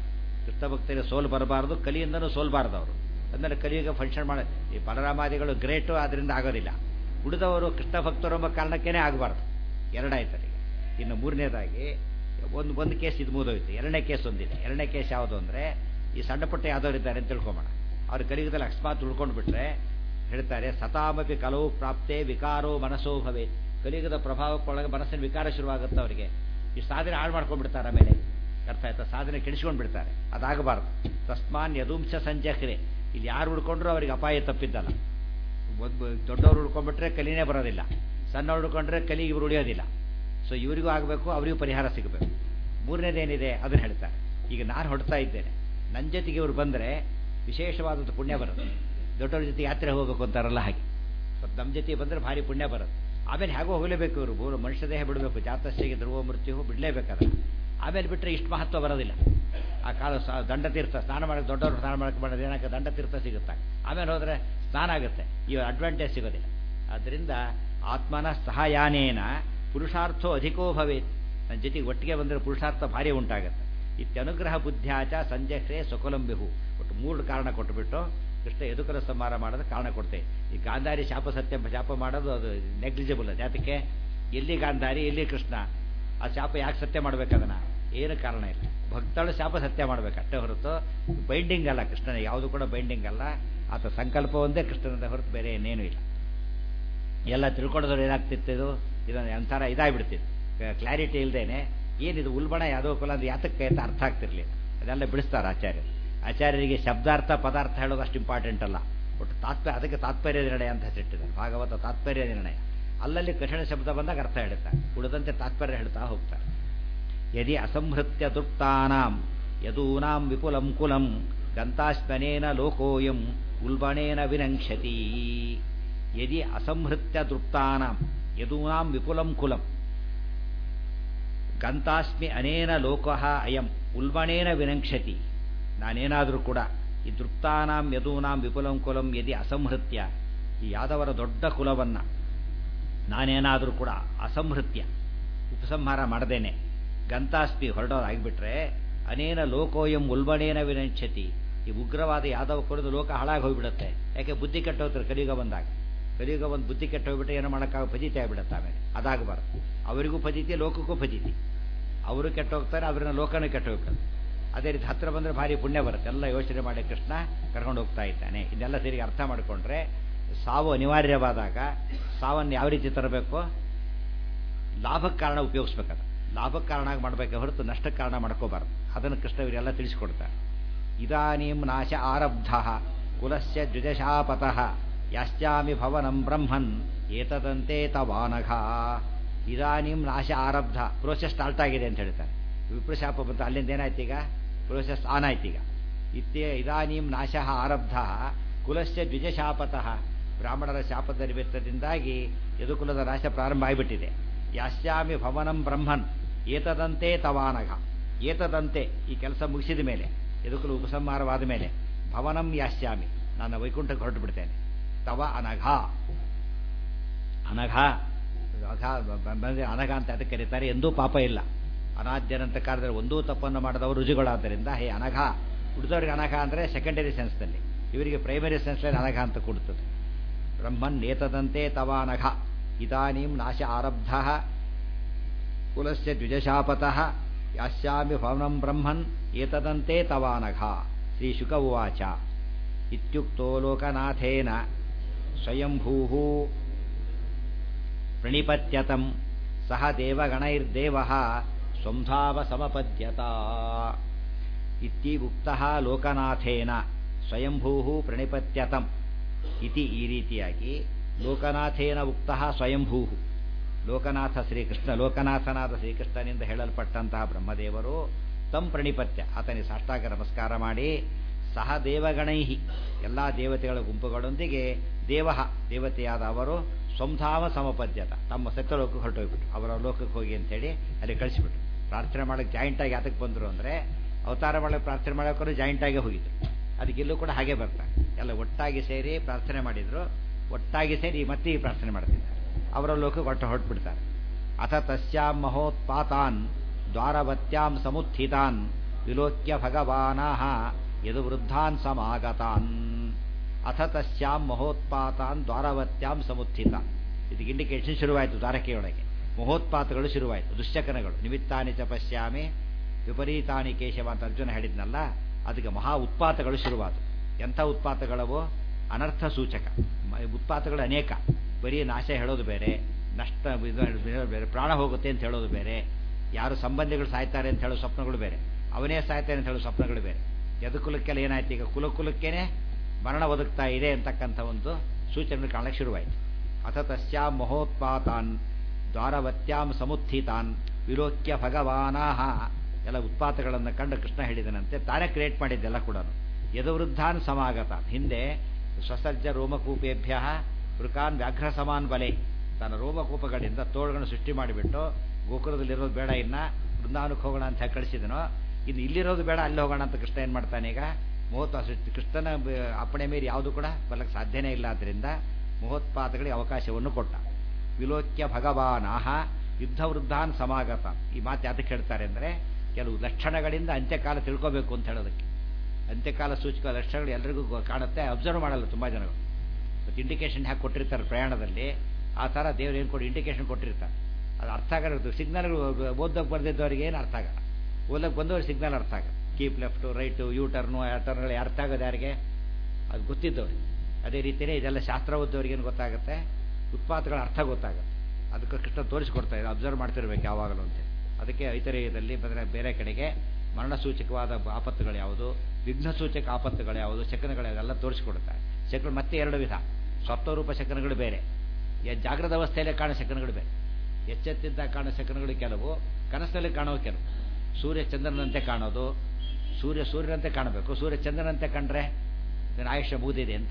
ಕೃಷ್ಣ ಭಕ್ತರಿಗೆ ಸೋಲು ಬರಬಾರ್ದು ಕಲಿಯಿಂದನೂ ಸೋಲ್ಬಾರ್ದು ಅವರು ಅಂದರೆ ಕಲಿಯುಗ ಫಂಕ್ಷನ್ ಮಾಡ ಈ ಬಲರಾಮಾದಿಗಳು ಗ್ರೇಟು ಅದರಿಂದ ಆಗೋದಿಲ್ಲ ಉಳಿದವರು ಕೃಷ್ಣ ಭಕ್ತರು ಎಂಬ ಕಾರಣಕ್ಕೇ ಆಗಬಾರ್ದು ಎರಡಾಯ್ತರಿಗೆ ಇನ್ನು ಮೂರನೇದಾಗಿ ಒಂದು ಒಂದು ಕೇಸ್ ಇದು ಮುಗಿದೋಯ್ತು ಎರಡನೇ ಕೇಸ್ ಒಂದಿದೆ ಎರಡನೇ ಕೇಸ್ ಯಾವುದು ಅಂದರೆ ಈ ಸಣ್ಣ ಪುಟ್ಟ ಯಾವ್ದವ್ರು ಇದ್ದಾರೆ ಅಂತ ತಿಳ್ಕೊಂಬೋಣ ಅವ್ರ ಕಲಿಯುಗದಲ್ಲಿ ಅಕಸ್ಮಾತ್ ಉಳ್ಕೊಂಡು ಬಿಟ್ರೆ ಹೇಳ್ತಾರೆ ಸತಾಮಪಿ ಕಲವು ಪ್ರಾಪ್ತೆ ವಿಕಾರೋ ಮನಸ್ಸೋ ಭವೆ ಕಲಿಯುಗದ ಪ್ರಭಾವಕ್ಕೊಳಗೆ ಮನಸ್ಸಿನ ವಿಕಾರ ಶುರುವಾಗುತ್ತೆ ಅವರಿಗೆ ಈ ಸಾಧನೆ ಹಾಳು ಮಾಡ್ಕೊಂಡ್ಬಿಡ್ತಾರೆ ಆಮೇಲೆ ಅರ್ಥ ಆಯ್ತಾ ಸಾಧನೆ ಕೆಡಿಸ್ಕೊಂಡು ಬಿಡ್ತಾರೆ ಅದಾಗಬಾರ್ದು ತಸ್ಮಾನ್ ಯದುಂಶ ಸಂಜಕ್ರೆ ಇಲ್ಲಿ ಯಾರು ಉಳ್ಕೊಂಡ್ರು ಅವರಿಗೆ ಅಪಾಯ ತಪ್ಪಿದ್ದಲ್ಲ ಒಂದು ದೊಡ್ಡವರು ಉಳ್ಕೊಂಡ್ಬಿಟ್ರೆ ಕಲಿನೇ ಬರೋದಿಲ್ಲ ಸಣ್ಣವ್ರು ಉಳ್ಕೊಂಡ್ರೆ ಕಲಿ ಇವರು ಉಳಿಯೋದಿಲ್ಲ ಸೊ ಇವರಿಗೂ ಆಗಬೇಕು ಅವರಿಗೂ ಪರಿಹಾರ ಸಿಗಬೇಕು ಮೂರನೇದೇನಿದೆ ಅದನ್ನು ಹೇಳ್ತಾರೆ ಈಗ ನಾನು ಹೊಡ್ತಾ ಇದ್ದೇನೆ ನನ್ನ ಜೊತೆಗೆ ಇವರು ಬಂದರೆ ವಿಶೇಷವಾದದ್ದು ಪುಣ್ಯ ಬರುತ್ತೆ ದೊಡ್ಡವ್ರ ಜೊತೆ ಯಾತ್ರೆ ಹೋಗಬೇಕು ಅಂತಾರಲ್ಲ ಹಾಗೆ ಸ್ವಲ್ಪ ನಮ್ಮ ಜೊತೆ ಬಂದರೆ ಭಾರಿ ಪುಣ್ಯ ಬರುತ್ತೆ ಆಮೇಲೆ ಹೇಗೋ ಹೋಗಲೇಬೇಕು ಇವರು ಮೂರು ಮನುಷ್ಯ ದೇಹ ಬಿಡಬೇಕು ಜಾತಸ್ಸಿಗೆ ಧ್ರುವ ಮೃತ್ಯು ಬಿಡಲೇಬೇಕಾದ್ರೆ ಆಮೇಲೆ ಬಿಟ್ಟರೆ ಇಷ್ಟು ಮಹತ್ವ ಬರೋದಿಲ್ಲ ಆ ಕಾಲ ಸ ದಂಡತೀರ್ಥ ಸ್ನಾನ ಮಾಡೋಕ್ಕೆ ದೊಡ್ಡವರು ಸ್ನಾನ ಮಾಡಕ್ಕೆ ಮಾಡೋದು ಏನಕ್ಕೆ ದಂಡತೀರ್ಥ ಸಿಗುತ್ತೆ ಆಮೇಲೆ ಹೋದರೆ ಸ್ನಾನ ಆಗುತ್ತೆ ಈ ಅಡ್ವಾಂಟೇಜ್ ಸಿಗೋದಿಲ್ಲ ಆದ್ದರಿಂದ ಆತ್ಮನ ಸಹಾಯಾನೇನ ಪುರುಷಾರ್ಥೋ ಅಧಿಕೋ ಭವೇತ್ ನನ್ನ ಜೊತೆಗೆ ಒಟ್ಟಿಗೆ ಬಂದರೆ ಪುರುಷಾರ್ಥ ಭಾರಿ ಉಂಟಾಗುತ್ತೆ ಇತ್ಯನುಗ್ರಹ ಬುದ್ಧ್ಯಾಚ ಸಂಜಕ್ರೆ ಸೊಕೊಲಂಬಿಹು ಒಟ್ಟು ಮೂರು ಕಾರಣ ಕೊಟ್ಟುಬಿಟ್ಟು ಕೃಷ್ಣ ಎದುಕರ ಸಂಹಾರ ಮಾಡೋದು ಕಾರಣ ಕೊಡ್ತೆ ಈ ಗಾಂಧಾರಿ ಶಾಪ ಸತ್ಯ ಶಾಪ ಮಾಡೋದು ಅದು ನೆಗ್ಲಿಜಿಬಲ್ ಅದು ಯಾತಕ್ಕೆ ಎಲ್ಲಿ ಗಾಂಧಾರಿ ಎಲ್ಲಿ ಕೃಷ್ಣ ಆ ಶಾಪ ಯಾಕೆ ಸತ್ಯ ಮಾಡ್ಬೇಕದನ್ನ ಏನು ಕಾರಣ ಇಲ್ಲ ಭಕ್ತಳು ಶಾಪ ಸತ್ಯ ಮಾಡ್ಬೇಕು ಅಷ್ಟೇ ಹೊರತು ಬೈಂಡಿಂಗ್ ಅಲ್ಲ ಕೃಷ್ಣನ ಯಾವುದು ಕೂಡ ಬೈಂಡಿಂಗ್ ಅಲ್ಲ ಆತ ಸಂಕಲ್ಪ ಒಂದೇ ಕೃಷ್ಣನಿಂದ ಹೊರತು ಬೇರೆ ಏನೇನೂ ಇಲ್ಲ ಎಲ್ಲ ತಿಳ್ಕೊಳ್ಳೋದ್ರೆ ಏನಾಗ್ತಿತ್ತು ಇದು ಇದೊಂದು ಒಂಥರ ಇದಾಗ್ಬಿಡ್ತಿತ್ತು ಕ್ಲಾರಿಟಿ ಇಲ್ಲದೇನೆ ಏನಿದು ಉಲ್ಬಣ ಯಾವುದೋ ಕುಲ ಅದು ಯಾತಕ್ಕೆ ಅಂತ ಅರ್ಥ ಆಗ್ತಿರ್ಲಿಲ್ಲ ಅದೆಲ್ಲ ಬಿಡಿಸ್ತಾರೆ ಆಚಾರ್ಯರು ಆಚಾರ್ಯರಿಗೆ ಶಬ್ದಾರ್ಥ ಪದಾರ್ಥ ಹೇಳೋದು ಅಷ್ಟು ಇಂಪಾರ್ಟೆಂಟ್ ಅಲ್ಲ ಒಟ್ಟು ತಾತ್ಪರ್ಯ ಅದಕ್ಕೆ ತಾತ್ಪರ್ಯ ನಿರ್ಣಯ ಅಂತ ಹೆಸರಿಟ್ಟಿದ್ದಾರೆ ಭಾಗವತ ತಾತ್ಪರ್ಯ ನಿರ್ಣಯ ಅಲ್ಲಲ್ಲಿ ಕಠಿಣ ಶಬ್ದ ಬಂದಾಗ ಅರ್ಥ ಹೇಳ್ತಾರೆ ಉಳಿದಂತೆ ತಾತ್ಪರ್ಯ ಹೇಳ್ತಾ ಹೋಗ್ತಾರೆ ಯದಿ ಅಸಂಹೃತ್ಯ ತೃಪ್ತಾನಾಂ ಯದೂನಾಂ ವಿಪುಲಂ ಕುಲಂ ಗಂತಾಶ್ಮನೇನ ಲೋಕೋಯಂ ಉಲ್ಬಣೇನ ವಿನಂಕ್ಷತಿ ಯದಿ ಅಸಂಹೃತ್ಯ ತೃಪ್ತಾನಾಂ ಯದೂನಾಂ ವಿಪುಲಂ ಕುಲಂ ಗಂತಾಸ್ಮಿ ಅನೇನ ಲೋಕಃ ಅಯಂ ಉಲ್ಬಣೇನ ವಿನಂಕ್ಷತಿ ನಾನೇನಾದರೂ ಕೂಡ ಈ ತೃಪ್ತಾನಾಂ ಯದೂನಾಂ ವಿಪುಲಂ ಕುಲಂ ಯದಿ ಅಸಂಹೃತ್ಯ ಈ ಯಾದವರ ದೊಡ್ಡ ಕುಲವನ್ನು ನಾನೇನಾದರೂ ಕೂಡ ಅಸಂಹೃತ್ಯ ಉಪಸಂಹಾರ ಮಾಡದೇನೆ ಗಂತಾಸ್ಪಿ ಹೊರಡೋದಾಗಿಬಿಟ್ರೆ ಅನೇನ ಲೋಕೋಯಂ ಉಲ್ಬಣೇನ ವಿನಂಚತಿ ಈ ಉಗ್ರವಾದ ಯಾದವ ಕುರಿದು ಲೋಕ ಹಾಳಾಗಿ ಹೋಗ್ಬಿಡುತ್ತೆ ಯಾಕೆ ಬುದ್ಧಿ ಕೆಟ್ಟೋಗ್ತಾರೆ ಕಲಿಯುಗ ಬಂದಾಗ ಕಲಿಯುಗ ಒಂದು ಬುದ್ಧಿ ಕೆಟ್ಟ ಹೋಗ್ಬಿಟ್ರೆ ಏನೋ ಮಾಡೋಕ್ಕಾಗ ಫಜಿತಿ ಆಗಿಬಿಡುತ್ತೆ ಆಮೇಲೆ ಅದಾಗಬಾರ್ದು ಅವರಿಗೂ ಫಜಿತಿ ಲೋಕಕ್ಕೂ ಫಜಿತಿ ಅವರು ಕೆಟ್ಟೋಗ್ತಾರೆ ಅವರನ್ನ ಲೋಕನೂ ಕೆಟ್ಟೋಗ್ಬಿಡುತ್ತೆ ಅದೇ ರೀತಿ ಹತ್ರ ಬಂದರೆ ಭಾರಿ ಪುಣ್ಯ ಬರುತ್ತೆ ಎಲ್ಲ ಯೋಚನೆ ಮಾಡಿ ಕೃಷ್ಣ ಕರ್ಕೊಂಡು ಹೋಗ್ತಾ ಇದ್ದಾನೆ ಇದೆಲ್ಲ ತಿರುಗಿ ಅರ್ಥ ಮಾಡಿಕೊಂಡ್ರೆ ಸಾವು ಅನಿವಾರ್ಯವಾದಾಗ ಸಾವನ್ನು ಯಾವ ರೀತಿ ತರಬೇಕು ಲಾಭಕ್ಕೆ ಕಾರಣ ಉಪಯೋಗಿಸ್ಬೇಕದು ಲಾಭಕ್ಕೆ ಕಾರಣ ಮಾಡಬೇಕೆ ಹೊರತು ನಷ್ಟಕ್ಕೆ ಕಾರಣ ಮಾಡ್ಕೋಬಾರ್ದು ಅದನ್ನು ಕೃಷ್ಣ ಇವರೆಲ್ಲ ತಿಳಿಸ್ಕೊಡ್ತಾರೆ ಇದಾನೀಂ ನಾಶ ಆರಬ್ಧ ಕುಲಸ್ಯ ದ್ವಿಜಶಾಪತಃ ಯಾಶ್ಚಾಮಿ ಭವನಂ ಬ್ರಹ್ಮನ್ ಏತದಂತೆ ತವಾನಘ ಇದಾನೀಂ ನಾಶ ಆರಬ್ಧ ಪ್ರೋಸೆಸ್ ಸ್ಟಾರ್ಟ್ ಆಗಿದೆ ಅಂತ ಹೇಳ್ತಾರೆ ವಿಪ್ರಶಾಪ ಬಂತು ಅಲ್ಲಿಂದ ಏನಾಯ್ತು ಈಗ ಪ್ರೋಸೆಸ್ ಆನ್ ಆಯ್ತು ಈಗ ಇತ್ಯ ಇದಾನೀಂ ನಾಶ ಆರಬ್ಧ ಕುಲಸ್ಯ ದ್ವಿಜಶಾಪತಃ ಬ್ರಾಹ್ಮಣರ ಶಾಪದ ನಿಮಿತ್ತದಿಂದಾಗಿ ಯದುಕುಲದ ನಾಶ ಪ್ರಾರಂಭ ಆಗಿಬಿಟ್ಟಿದೆ ಯಾಶ್ಯಾಮಿ ಭವನಂ ಬ್ರಹ್ಮನ್ ಏತದಂತೆ ತವಾನಘ ಏತದಂತೆ ಈ ಕೆಲಸ ಮುಗಿಸಿದ ಮೇಲೆ ಯದುಕುಲ ಉಪಸಂಹಾರವಾದ ಮೇಲೆ ಭವನಂ ಯಾಶ್ಯಾಮಿ ನಾನು ವೈಕುಂಠಕ್ಕೆ ಹೊರಟು ಬಿಡ್ತೇನೆ ತವ ಅನಘ ಅನಘ ಅಘ ಬಂದರೆ ಅನಘ ಅಂತ ಅದಕ್ಕೆ ಕರೀತಾರೆ ಎಂದೂ ಪಾಪ ಇಲ್ಲ ಅನಾದ್ಯನಂತ ಕಾಲದಲ್ಲಿ ಒಂದೂ ತಪ್ಪನ್ನು ಮಾಡದವರು ರುಜುಗಳಾದ್ದರಿಂದ ಹೇ ಅನಘ ಉಳಿದವ್ರಿಗೆ ಅನಘ ಅಂದರೆ ಸೆಕೆಂಡರಿ ಸೆನ್ಸ್ನಲ್ಲಿ ಇವರಿಗೆ ಪ್ರೈಮರಿ ಸೆನ್ಸ್ನಲ್ಲಿ ಅನಘ ಅಂತ ಕೊಡುತ್ತದೆ ಬ್ರಹ್ಮನ್ ಏತದಂತೆ ತವಾನಘ ಇದಾನೀಂ ನಾಶ ಆರಬ್ಧ ಕುಲಸ್ಯ ದ್ವಿಜಶಾಪತಃ ಯಾಸ್ಯಾಮಿ ಭವನಂ ಬ್ರಹ್ಮನ್ ಏತದಂತೆ ತವಾನಘ ಶ್ರೀ ಶುಕ ಉವಾಚ ಇತ್ಯುಕ್ತೋ ಲೋಕನಾಥೇನ ಸ್ವಯಂಭೂ ಪ್ರಣಿಪತ್ಯತಂ ಸಹ ದೇವಗಣೈರ್ದೇವ ಸ್ವಂಧಾವ ಸಮಪದ್ಯತ ಇತಿ ಉಕ್ತ ಲೋಕನಾಥೇನ ಸ್ವಯಂಭೂ ಪ್ರಣಿಪತ್ಯತಂ ಇತಿ ಈ ರೀತಿಯಾಗಿ ಲೋಕನಾಥೇನ ಉಕ್ತ ಸ್ವಯಂಭೂ ಲೋಕನಾಥ ಶ್ರೀಕೃಷ್ಣ ಲೋಕನಾಥನಾದ ಶ್ರೀಕೃಷ್ಣನಿಂದ ಹೇಳಲ್ಪಟ್ಟಂತಹ ಬ್ರಹ್ಮದೇವರು ತಂ ಪ್ರಣಿಪತ್ಯ ಆತನಿಗೆ ಸಾಷ್ಟಾಗ ನಮಸ್ಕಾರ ಮಾಡಿ ಸಹ ದೇವಗಣೈ ಎಲ್ಲ ದೇವತೆಗಳ ಗುಂಪುಗಳೊಂದಿಗೆ ದೇವ ದೇವತೆಯಾದ ಅವರು ಸ್ವಂಧಾಮ ಸಮಪದ್ಯತ ತಮ್ಮ ಸತ್ಯಲೋಕಕ್ಕೆ ಹೊರಟೋಗ್ಬಿಟ್ರು ಅವರ ಲೋಕಕ್ಕೆ ಹೋಗಿ ಅಂತೇಳಿ ಅಲ್ಲಿ ಕಳಿಸಿಬಿಟ್ರು ಪ್ರಾರ್ಥನೆ ಮಾಡೋಕ್ಕೆ ಜಾಯಿಂಟಾಗಿ ಯಾತಕ್ಕೆ ಬಂದರು ಅಂದರೆ ಅವತಾರ ಮಾಡೋಕ್ಕೆ ಪ್ರಾರ್ಥನೆ ಮಾಡೋಕ್ಕೂ ಜಾಯಿಂಟಾಗಿ ಹೋಗಿದ್ರು ಅದಕ್ಕೆ ಇಲ್ಲೂ ಕೂಡ ಹಾಗೆ ಬರ್ತಾರೆ ಎಲ್ಲ ಒಟ್ಟಾಗಿ ಸೇರಿ ಪ್ರಾರ್ಥನೆ ಮಾಡಿದ್ರು ಒಟ್ಟಾಗಿ ಸೇರಿ ಮತ್ತೆ ಈ ಪ್ರಾರ್ಥನೆ ಮಾಡ್ತಿದ್ದಾರೆ ಅವರ ಲೋಕಕ್ಕೆ ಒಟ್ಟು ಹೊರಟ್ಬಿಡ್ತಾರೆ ಅಥ ತಸ್ಯಾಂ ಮಹೋತ್ಪಾತಾನ್ ದ್ವಾರವತ್ಯಾಂ ಸಮುತ್ಥಿತಾನ್ ವಿಲೋಕ್ಯ ಭಗವಾನಃ ಯದು ವೃದ್ಧಾನ್ ಸಮಾಗತಾನ್ ಅಥ ತಸ್ಯಾಂ ಮಹೋತ್ಪಾತಾನ್ ದ್ವಾರವತ್ಯಾಂ ಸಮುತ್ಥಿತ ಇದಕ್ಕೆ ಇಂಡಿಕೇಶನ್ ಶುರುವಾಯಿತು ದ್ವಾರಕೆಯೊಳಗೆ ಮಹೋತ್ಪಾತಗಳು ಶುರುವಾಯಿತು ದುಶ್ಚಕನಗಳು ನಿಮಿತ್ತಾನಿ ಚ ಪಶ್ಯಾಮಿ ವಿಪರೀತಾನಿ ಕೇಶವ ಅಂತ ಅರ್ಜುನ ಹೇಳಿದ್ನಲ್ಲ ಅದಕ್ಕೆ ಮಹಾ ಉತ್ಪಾತಗಳು ಶುರುವಾದವು ಎಂಥ ಉತ್ಪಾತಗಳವೋ ಅನರ್ಥ ಸೂಚಕ ಮ- ಉತ್ಪಾತಗಳು ಅನೇಕ ಬರೀ ನಾಶ ಹೇಳೋದು ಬೇರೆ ನಷ್ಟ ಇದು ಹೇಳೋದು ಬೇರೆ ಪ್ರಾಣ ಹೋಗುತ್ತೆ ಅಂತ ಹೇಳೋದು ಬೇರೆ ಯಾರು ಸಂಬಂಧಿಗಳು ಸಾಯ್ತಾರೆ ಅಂತ ಹೇಳೋ ಸ್ವಪ್ನಗಳು ಬೇರೆ ಅವನೇ ಸಾಯ್ತಾನೆ ಅಂತ ಹೇಳೋ ಸ್ವಪ್ನಗಳು ಬೇರೆ ಯದು ಕುಲಕ್ಕೆಲ್ಲ ಏನಾಯ್ತು ಈಗ ಕುಲ ಕುಲಕ್ಕೇನೆ ಮರಣ ಒದಗ್ತಾ ಇದೆ ಅಂತಕ್ಕಂಥ ಒಂದು ಸೂಚನೆ ಕಾಣಕ್ಕೆ ಶುರುವಾಯಿತು ಅಥ ತಸ್ಯಾಂ ಮಹೋತ್ಪಾತಾನ್ ದ್ವಾರವತ್ಯಾಂ ಸಮುತ್ಥಿತಾನ್ ವಿಲೋಕ್ಯ ಭಗವಾನಾಹ ಎಲ್ಲ ಉತ್ಪಾತಗಳನ್ನು ಕಂಡು ಕೃಷ್ಣ ಹೇಳಿದನಂತೆ ತಾನೇ ಕ್ರಿಯೇಟ್ ಮಾಡಿದ್ದೆಲ್ಲ ಕೂಡ ಯದುವೃದ್ಧಾನ್ ಸಮಾಗತ ಹಿಂದೆ ಸ್ವಸಜ್ಜ ರೋಮಕೂಪೇಭ್ಯ ವೃಕಾನ್ ವ್ಯಾಘ್ರ ಸಮಾನ್ ಬಲೆ ತನ್ನ ರೋಮಕೂಪಗಳಿಂದ ತೋಳುಗಳನ್ನು ಸೃಷ್ಟಿ ಮಾಡಿಬಿಟ್ಟು ಗೋಕುಲದಲ್ಲಿರೋದು ಬೇಡ ಇನ್ನ ಬೃಂದಾವನಕ್ಕೆ ಹೋಗೋಣ ಅಂತ ಹೇಳಿ ಕಳಿಸಿದನೋ ಇನ್ನು ಇಲ್ಲಿರೋದು ಬೇಡ ಅಲ್ಲಿ ಹೋಗೋಣ ಅಂತ ಕೃಷ್ಣ ಏನು ಮಾಡ್ತಾನೆ ಈಗ ಮಹೋತ್ವ ಸೃಷ್ಟಿ ಕೃಷ್ಣನ ಬ- ಅಪ್ಪಣೆ ಮೀರಿ ಯಾವುದು ಕೂಡ ಬರಲಿಕ್ಕೆ ಸಾಧ್ಯನೇ ಇಲ್ಲ ಆದ್ದರಿಂದ ಮಹೋತ್ಪಾತಗಳಿಗೆ ಅವಕಾಶವನ್ನು ಕೊಟ್ಟ ವಿಲೋಕ್ಯ ಭಗವಾನಾಹ ಯುದ್ಧ ವೃದ್ಧಾನ್ ಸಮಾಗತ ಈ ಮಾತು ಯಾತಕ್ಕೆ ಹೇಳ್ತಾರೆ ಅಂದರೆ ಕೆಲವು ಲಕ್ಷಣಗಳಿಂದ ಅಂತ್ಯಕಾಲ ತಿಳ್ಕೋಬೇಕು ಅಂತ ಹೇಳೋದಕ್ಕೆ ಅಂತ್ಯಕಾಲ ಸೂಚಕ ಲಕ್ಷಣಗಳು ಎಲ್ರಿಗೂ ಗೊ- ಕಾಣುತ್ತೆ ಅಬ್ಸರ್ವ್ ಮಾಡಲ್ಲ ತುಂಬ ಜನಗಳು ಮತ್ತು ಇಂಡಿಕೇಶನ್ ಹಾಕಿ ಕೊಟ್ಟಿರ್ತಾರೆ ಪ್ರಯಾಣದಲ್ಲಿ ಆ ಥರ ದೇವ್ರು ಏನು ಕೊಡಿ ಇಂಡಿಕೇಶನ್ ಕೊಟ್ಟಿರ್ತಾರೆ ಅದು ಅರ್ಥ ಆಗಲ್ಲ ಸಿಗ್ನಲ್ಗಳು ಓದೋಕೆ ಬರ್ದಿದ್ದವರಿಗೆ ಏನು ಅರ್ಥ ಆಗಲ್ಲ ಓದಕ್ಕೆ ಬಂದವ್ರಿಗೆ ಸಿಗ್ನಲ್ ಅರ್ಥ ಆಗಲ್ಲ keep left right U turn ಆ ಟರ್ನ್ಗಳು ಅರ್ಥ ಆಗೋದು ಯಾರಿಗೆ ಅದು ಗೊತ್ತಿದ್ದವ್ರಿಗೆ ಅದೇ ರೀತಿಯೇ ಇದೆಲ್ಲ ಶಾಸ್ತ್ರ ಓದೋರಿಗೆ ಏನು ಗೊತ್ತಾಗುತ್ತೆ ಉತ್ಪಾದಗಳ ಅರ್ಥ ಗೊತ್ತಾಗುತ್ತೆ ಅದಕ್ಕೆ ಕೃಷ್ಣ ತೋರಿಸ್ಕೊಡ್ತಾ ಇದೆ ಅಬ್ಸರ್ವ್ ಮಾಡ್ತಿರ್ಬೇಕು ಯಾವಾಗಲೂ ಅಂತ ಅದಕ್ಕೆ ಐತರೇಯದಲ್ಲಿ ಬಂದರೆ ಬೇರೆ ಕಡೆಗೆ ಮರಣ ಸೂಚಕವಾದ ಆಪತ್ತುಗಳು ಯಾವುದು ವಿಘ್ನ ಸೂಚಕ ಆಪತ್ತುಗಳು ಯಾವುದು ಶಕನಗಳು ಅದೆಲ್ಲ ತೋರಿಸ್ಕೊಡುತ್ತಾರೆ ಶಕನ ಮತ್ತೆ ಎರಡು ವಿಧ ಸ್ವಪ್ನರೂಪ ಶಕನಗಳು ಬೇರೆ ಯ- ಜಾಗೃತ ಅವಸ್ಥೆಯಲ್ಲೇ ಕಾಣೋ ಶಕನಗಳು ಬೇರೆ ಎಚ್ಚೆತ್ತಿದ್ದ ಕಾಣೋ ಶಕನಗಳು ಕೆಲವು ಕನಸಲ್ಲಿ ಕಾಣೋ ಕೆಲವು ಸೂರ್ಯ ಚಂದ್ರನಂತೆ ಕಾಣೋದು ಸೂರ್ಯ ಸೂರ್ಯನಂತೆ ಕಾಣಬೇಕು ಸೂರ್ಯ ಚಂದ್ರನಂತೆ ಕಂಡ್ರೆ ನಿನ್ನ ಆಯುಷ್ಯ ಮುಗಿದಿದೆ ಅಂತ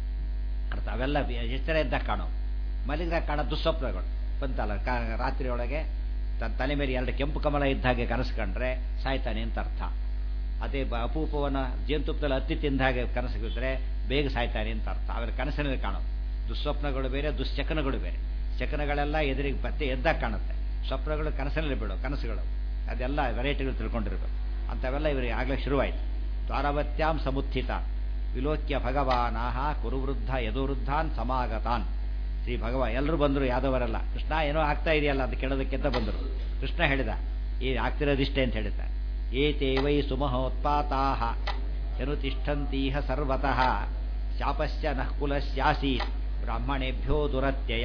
ಅರ್ಥ ಅವೆಲ್ಲ ವಿ- ಎಚ್ಚರ ಇದ್ದಾಗ ಕಾಣೋ ಮಲಗಿದಾಗ ಕಾಣೋ ದುಸ್ವಪ್ನಗಳು ಬಂತಲ್ಲ ಕಾ ರಾತ್ರಿಯೊಳಗೆ ತನ್ನ ತಲೆ ಮೇಲೆ ಎರಡು ಕೆಂಪು ಕಮಲ ಇದ್ದ ಹಾಗೆ ಕನಸು ಕಂಡ್ರೆ ಸಾಯ್ತಾನೆ ಅಂತ ಅರ್ಥ ಅದೇ ಬ ಅಪೂಪವನ ಜೇನುತುಪ್ಪದಲ್ಲಿ ಹತ್ತಿ ತಿಂದ ಹಾಗೆ ಕನಸು ಬಿದ್ದರೆ ಬೇಗ ಸಾಯ್ತಾನೆ ಅಂತ ಅರ್ಥ ಆಮೇಲೆ ಕನಸಿನಲ್ಲಿ ಕಾಣೋದು ದುಸ್ವಪ್ನಗಳು ಬೇರೆ ದುಶ್ಚಕನಗಳು ಬೇರೆ ಶಕನಗಳೆಲ್ಲ ಎದುರಿಗೆ ಮತ್ತೆ ಎದ್ದಾಗ ಕಾಣುತ್ತೆ ಸ್ವಪ್ನಗಳು ಕನಸಿನಲ್ಲಿ ಬಿಡೋ ಕನಸುಗಳು ಅದೆಲ್ಲ ವೆರೈಟಿಗಳು ತಿಳ್ಕೊಂಡಿರ್ಬೇಕು ಅಂಥವೆಲ್ಲ ಇವರಿಗೆ ಆಗಲೇ ಶುರುವಾಯಿತು ದ್ವಾರವತ್ಯಾಂ ಸಮುತ್ಥಿತ ವಿಲೋಕ್ಯ ಭಗವಾನಾಹ ಕುರುವೃದ್ಧ ಯದುವೃದ್ಧಾನ್ ಸಮಾಗತಾನ್ ಶ್ರೀ ಭಗವ ಎಲ್ಲರೂ ಬಂದರು ಯಾದವರೆಲ್ಲ ಕೃಷ್ಣ ಏನೋ ಆಗ್ತಾ ಇದೆಯಲ್ಲ ಅಂತ ಕೇಳೋದಕ್ಕೆ ಅಂತ ಬಂದರು ಕೃಷ್ಣ ಹೇಳಿದ ಏ ಆಗ್ತಿರೋದಿಷ್ಟೇ ಅಂತ ಹೇಳಿದ ಏತೇ ವೈ ಸುಮಹೋತ್ಪಾತಾ ಯನುತಿಷ್ಠಂತೀಹ ಸರ್ವತಃ ಶಾಪಶ್ಚ ನಃ ಕುಲಸ್ಯಾಸೀತ್ ಬ್ರಾಹ್ಮಣೇಭ್ಯೋ ದುರತ್ಯಯ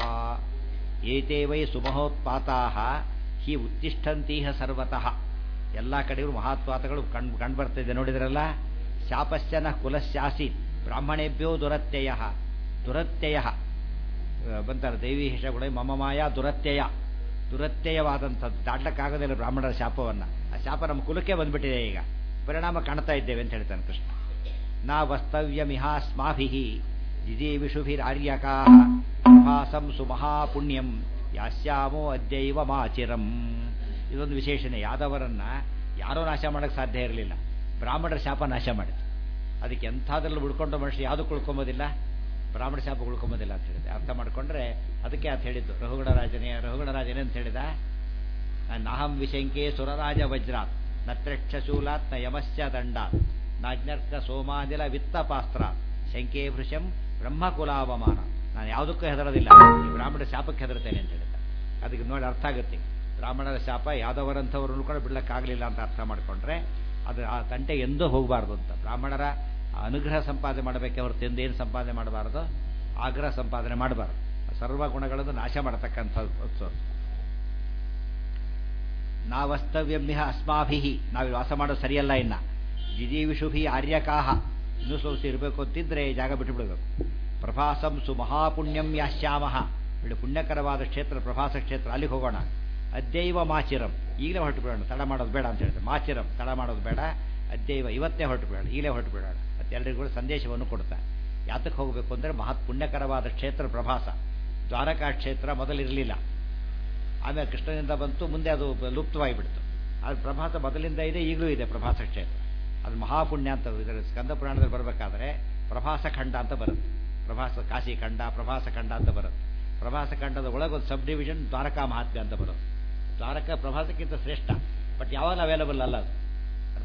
ಏತೇ ವೈ ಸುಮಹೋತ್ಪಾತಾ ಹಿ ಉತ್ತಿಷ್ಠಂತೀಹ ಸರ್ವತಃ ಎಲ್ಲ ಕಡೆಗೂ ಮಹಾತ್ಪಾತಗಳು ಕಣ್ ಕಂಡುಬರ್ತಿದೆ ನೋಡಿದ್ರಲ್ಲ ಶಾಪಶ್ಚ ನಃ ಕುಲಸ್ಯಾಸೀತ್ ಬ್ರಾಹ್ಮಣೇಭ್ಯೋ ದುರತ್ಯಯ ದುರತ್ಯಯ ಬಂತಾರೆ ದೈವಿ ಹೆಸರುಗಳೇ ಮಮ ಮಾಯ ದುರತ್ಯಯ ದುರತ್ಯಯವಾದಂಥದ್ದು ದಾಟ್ಲಕ್ಕಾಗೋದಿಲ್ಲ ಬ್ರಾಹ್ಮಣರ ಶಾಪವನ್ನು ಆ ಶಾಪ ನಮ್ಮ ಕುಲಕ್ಕೆ ಬಂದ್ಬಿಟ್ಟಿದೆ ಈಗ ಪರಿಣಾಮ ಕಾಣ್ತಾ ಇದ್ದೇವೆ ಅಂತ ಹೇಳ್ತಾನೆ ಕೃಷ್ಣ ನಾ ವಸ್ತವ್ಯಮಿಹಾಸ್ಮಾಭಿ ಜಿಜೀವಿಷುಭಿರಾರ್ಯಕಾ ಭಾಸಂ ಸುಮಹಾಪುಣ್ಯಂ ಯಾಸ್ಯಾಮೋ ಅದ್ಯೈವ ಮಾಚಿರಂ ಇದೊಂದು ವಿಶೇಷಣೆ ಯಾದವರನ್ನ ಯಾರೋ ನಾಶ ಮಾಡೋಕ್ಕೆ ಸಾಧ್ಯ ಇರಲಿಲ್ಲ ಬ್ರಾಹ್ಮಣರ ಶಾಪ ನಾಶ ಮಾಡಿತು ಅದಕ್ಕೆ ಎಂಥದ್ರಲ್ಲಿ ಉಳ್ಕೊಂಡ ಮನುಷ್ಯ ಯಾವುದಕ್ಕೂ ಉಳ್ಕೊಂಬೋದಿಲ್ಲ ಬ್ರಾಹ್ಮಣ ಶಾಪ ಉಳ್ಕೊಂಬೋದಿಲ್ಲ ಅಂತ ಹೇಳಿದೆ ಅರ್ಥ ಮಾಡ್ಕೊಂಡ್ರೆ ಅದಕ್ಕೆ ಅಂತ ಹೇಳಿದ್ದು ರಹುಗಣ ರಾಜನೇ ರಹುಗಣ ರಾಜನೇ ಅಂತ ಹೇಳಿದ ನಾಹಂ ವಿಶಂಕೆ ಸುರರಾಜ ವಜ್ರಾತ್ ನತ್ರಕ್ಷಶೂಲಾತ್ ನ ಯಮಶ್ಚ ದಂಡಾತ್ ನಾಜ್ಞರ್ಕ ಸೋಮಾದಿಲ ವಿತ್ತಪಾಸ್ತ್ರ ಶಂಕೆ ಭೃಶಂ ಬ್ರಹ್ಮಕುಲಾವಮಾನ ನಾನು ಯಾವುದಕ್ಕೂ ಹೆದರೋದಿಲ್ಲ ಈ ಬ್ರಾಹ್ಮಣ ಶಾಪಕ್ಕೆ ಹೆದರ್ತೇನೆ ಅಂತ ಹೇಳಿದ ಅದಕ್ಕೆ ನೋಡಿ ಅರ್ಥ ಆಗುತ್ತೆ ಬ್ರಾಹ್ಮಣರ ಶಾಪ ಯಾದವರಂಥವ್ರನ್ನು ಕೂಡ ಬಿಡ್ಲಕ್ಕಾಗಲಿಲ್ಲ ಅಂತ ಅರ್ಥ ಮಾಡಿಕೊಂಡ್ರೆ ಅದು ಆ ತಂಟೆ ಎಂದೂ ಹೋಗಬಾರ್ದು ಅಂತ ಬ್ರಾಹ್ಮಣರ ಅನುಗ್ರಹ ಸಂಪಾದನೆ ಮಾಡಬೇಕೆ ಹೊರತು ಎಂದೇನು ಸಂಪಾದನೆ ಮಾಡಬಾರ್ದು ಆಗ್ರಹ ಸಂಪಾದನೆ ಮಾಡಬಾರ್ದು ಸರ್ವ ಗುಣಗಳನ್ನು ನಾಶ ಮಾಡತಕ್ಕಂಥ ಉತ್ಸವ ನಾವಸ್ತವ್ಯಮ್ಯ ಅಸ್ಮಾಭಿ ನಾವು ವಾಸ ಮಾಡೋದು ಸರಿಯಲ್ಲ ಇನ್ನ ಜಿಜೀವಿಷುಭಿ ಆರ್ಯಕಾಹ ಇನ್ನೂ ಸ್ವಲ್ಪ ಇರಬೇಕು ಅಂತಿದ್ರೆ ಈ ಜಾಗ ಬಿಟ್ಟು ಬಿಡಬೇಕು ಪ್ರಭಾಸಂ ಸುಮಹಾಪುಣ್ಯಂ ಯಾಶ್ಯಾಮಹ ಬಿಡು ಪುಣ್ಯಕರವಾದ ಕ್ಷೇತ್ರ ಪ್ರಭಾಸ ಕ್ಷೇತ್ರ ಅಲ್ಲಿಗೆ ಹೋಗೋಣ ಅದ್ಯೈವ ಮಾಚಿರಂ ಈಗಲೇ ಹೊರಟು ಬಿಡೋಣ ತಡ ಮಾಡೋದು ಬೇಡ ಅಂತ ಹೇಳ್ತಾರೆ ಮಾಚಿರಂ ತಡ ಮಾಡೋದು ಬೇಡ ಅದ್ಯೈವ ಇವತ್ತೇ ಹೊರಟು ಬಿಡೋಣ ಈಗಲೇ ಹೊರಟು ಬಿಡೋಣ ಮತ್ತು ಎಲ್ಲರಿಗೂ ಕೂಡ ಸಂದೇಶವನ್ನು ಕೊಡ್ತಾರೆ ಯಾತಕ್ಕೆ ಹೋಗಬೇಕು ಅಂದರೆ ಮಹತ್ ಪುಣ್ಯಕರವಾದ ಕ್ಷೇತ್ರ ಪ್ರಭಾಸ ದ್ವಾರಕಾ ಕ್ಷೇತ್ರ ಮೊದಲಿರಲಿಲ್ಲ ಆಮೇಲೆ ಕೃಷ್ಣನಿಂದ ಬಂತು ಮುಂದೆ ಅದು ಲುಪ್ತವಾಗಿಬಿಡ್ತು ಅದು ಪ್ರಭಾಸ ಮೊದಲಿಂದ ಇದೆ ಈಗಲೂ ಇದೆ ಪ್ರಭಾಸ ಕ್ಷೇತ್ರ ಅದು ಮಹಾಪುಣ್ಯ ಅಂತ ಇದರ ಸ್ಕಂದ ಪುರಾಣದಲ್ಲಿ ಬರಬೇಕಾದ್ರೆ ಪ್ರಭಾಸ ಖಂಡ ಅಂತ ಬರುತ್ತೆ ಪ್ರಭಾಸ ಕಾಶಿ ಖಂಡ ಪ್ರಭಾಸ ಖಂಡ ಅಂತ ಬರುತ್ತೆ ಪ್ರಭಾಸ ಖಂಡದ ಒಳಗೆ ಒಂದು ಸಬ್ ಡಿವಿಷನ್ ದ್ವಾರಕಾ ಮಹಾತ್ಮ್ಯ ಅಂತ ಬರುತ್ತೆ ದ್ವಾರಕಾ ಪ್ರಭಾಸಕ್ಕಿಂತ ಶ್ರೇಷ್ಠ ಬಟ್ ಯಾವಾಗ ಅವೈಲಬಲ್ ಅಲ್ಲ ಅದು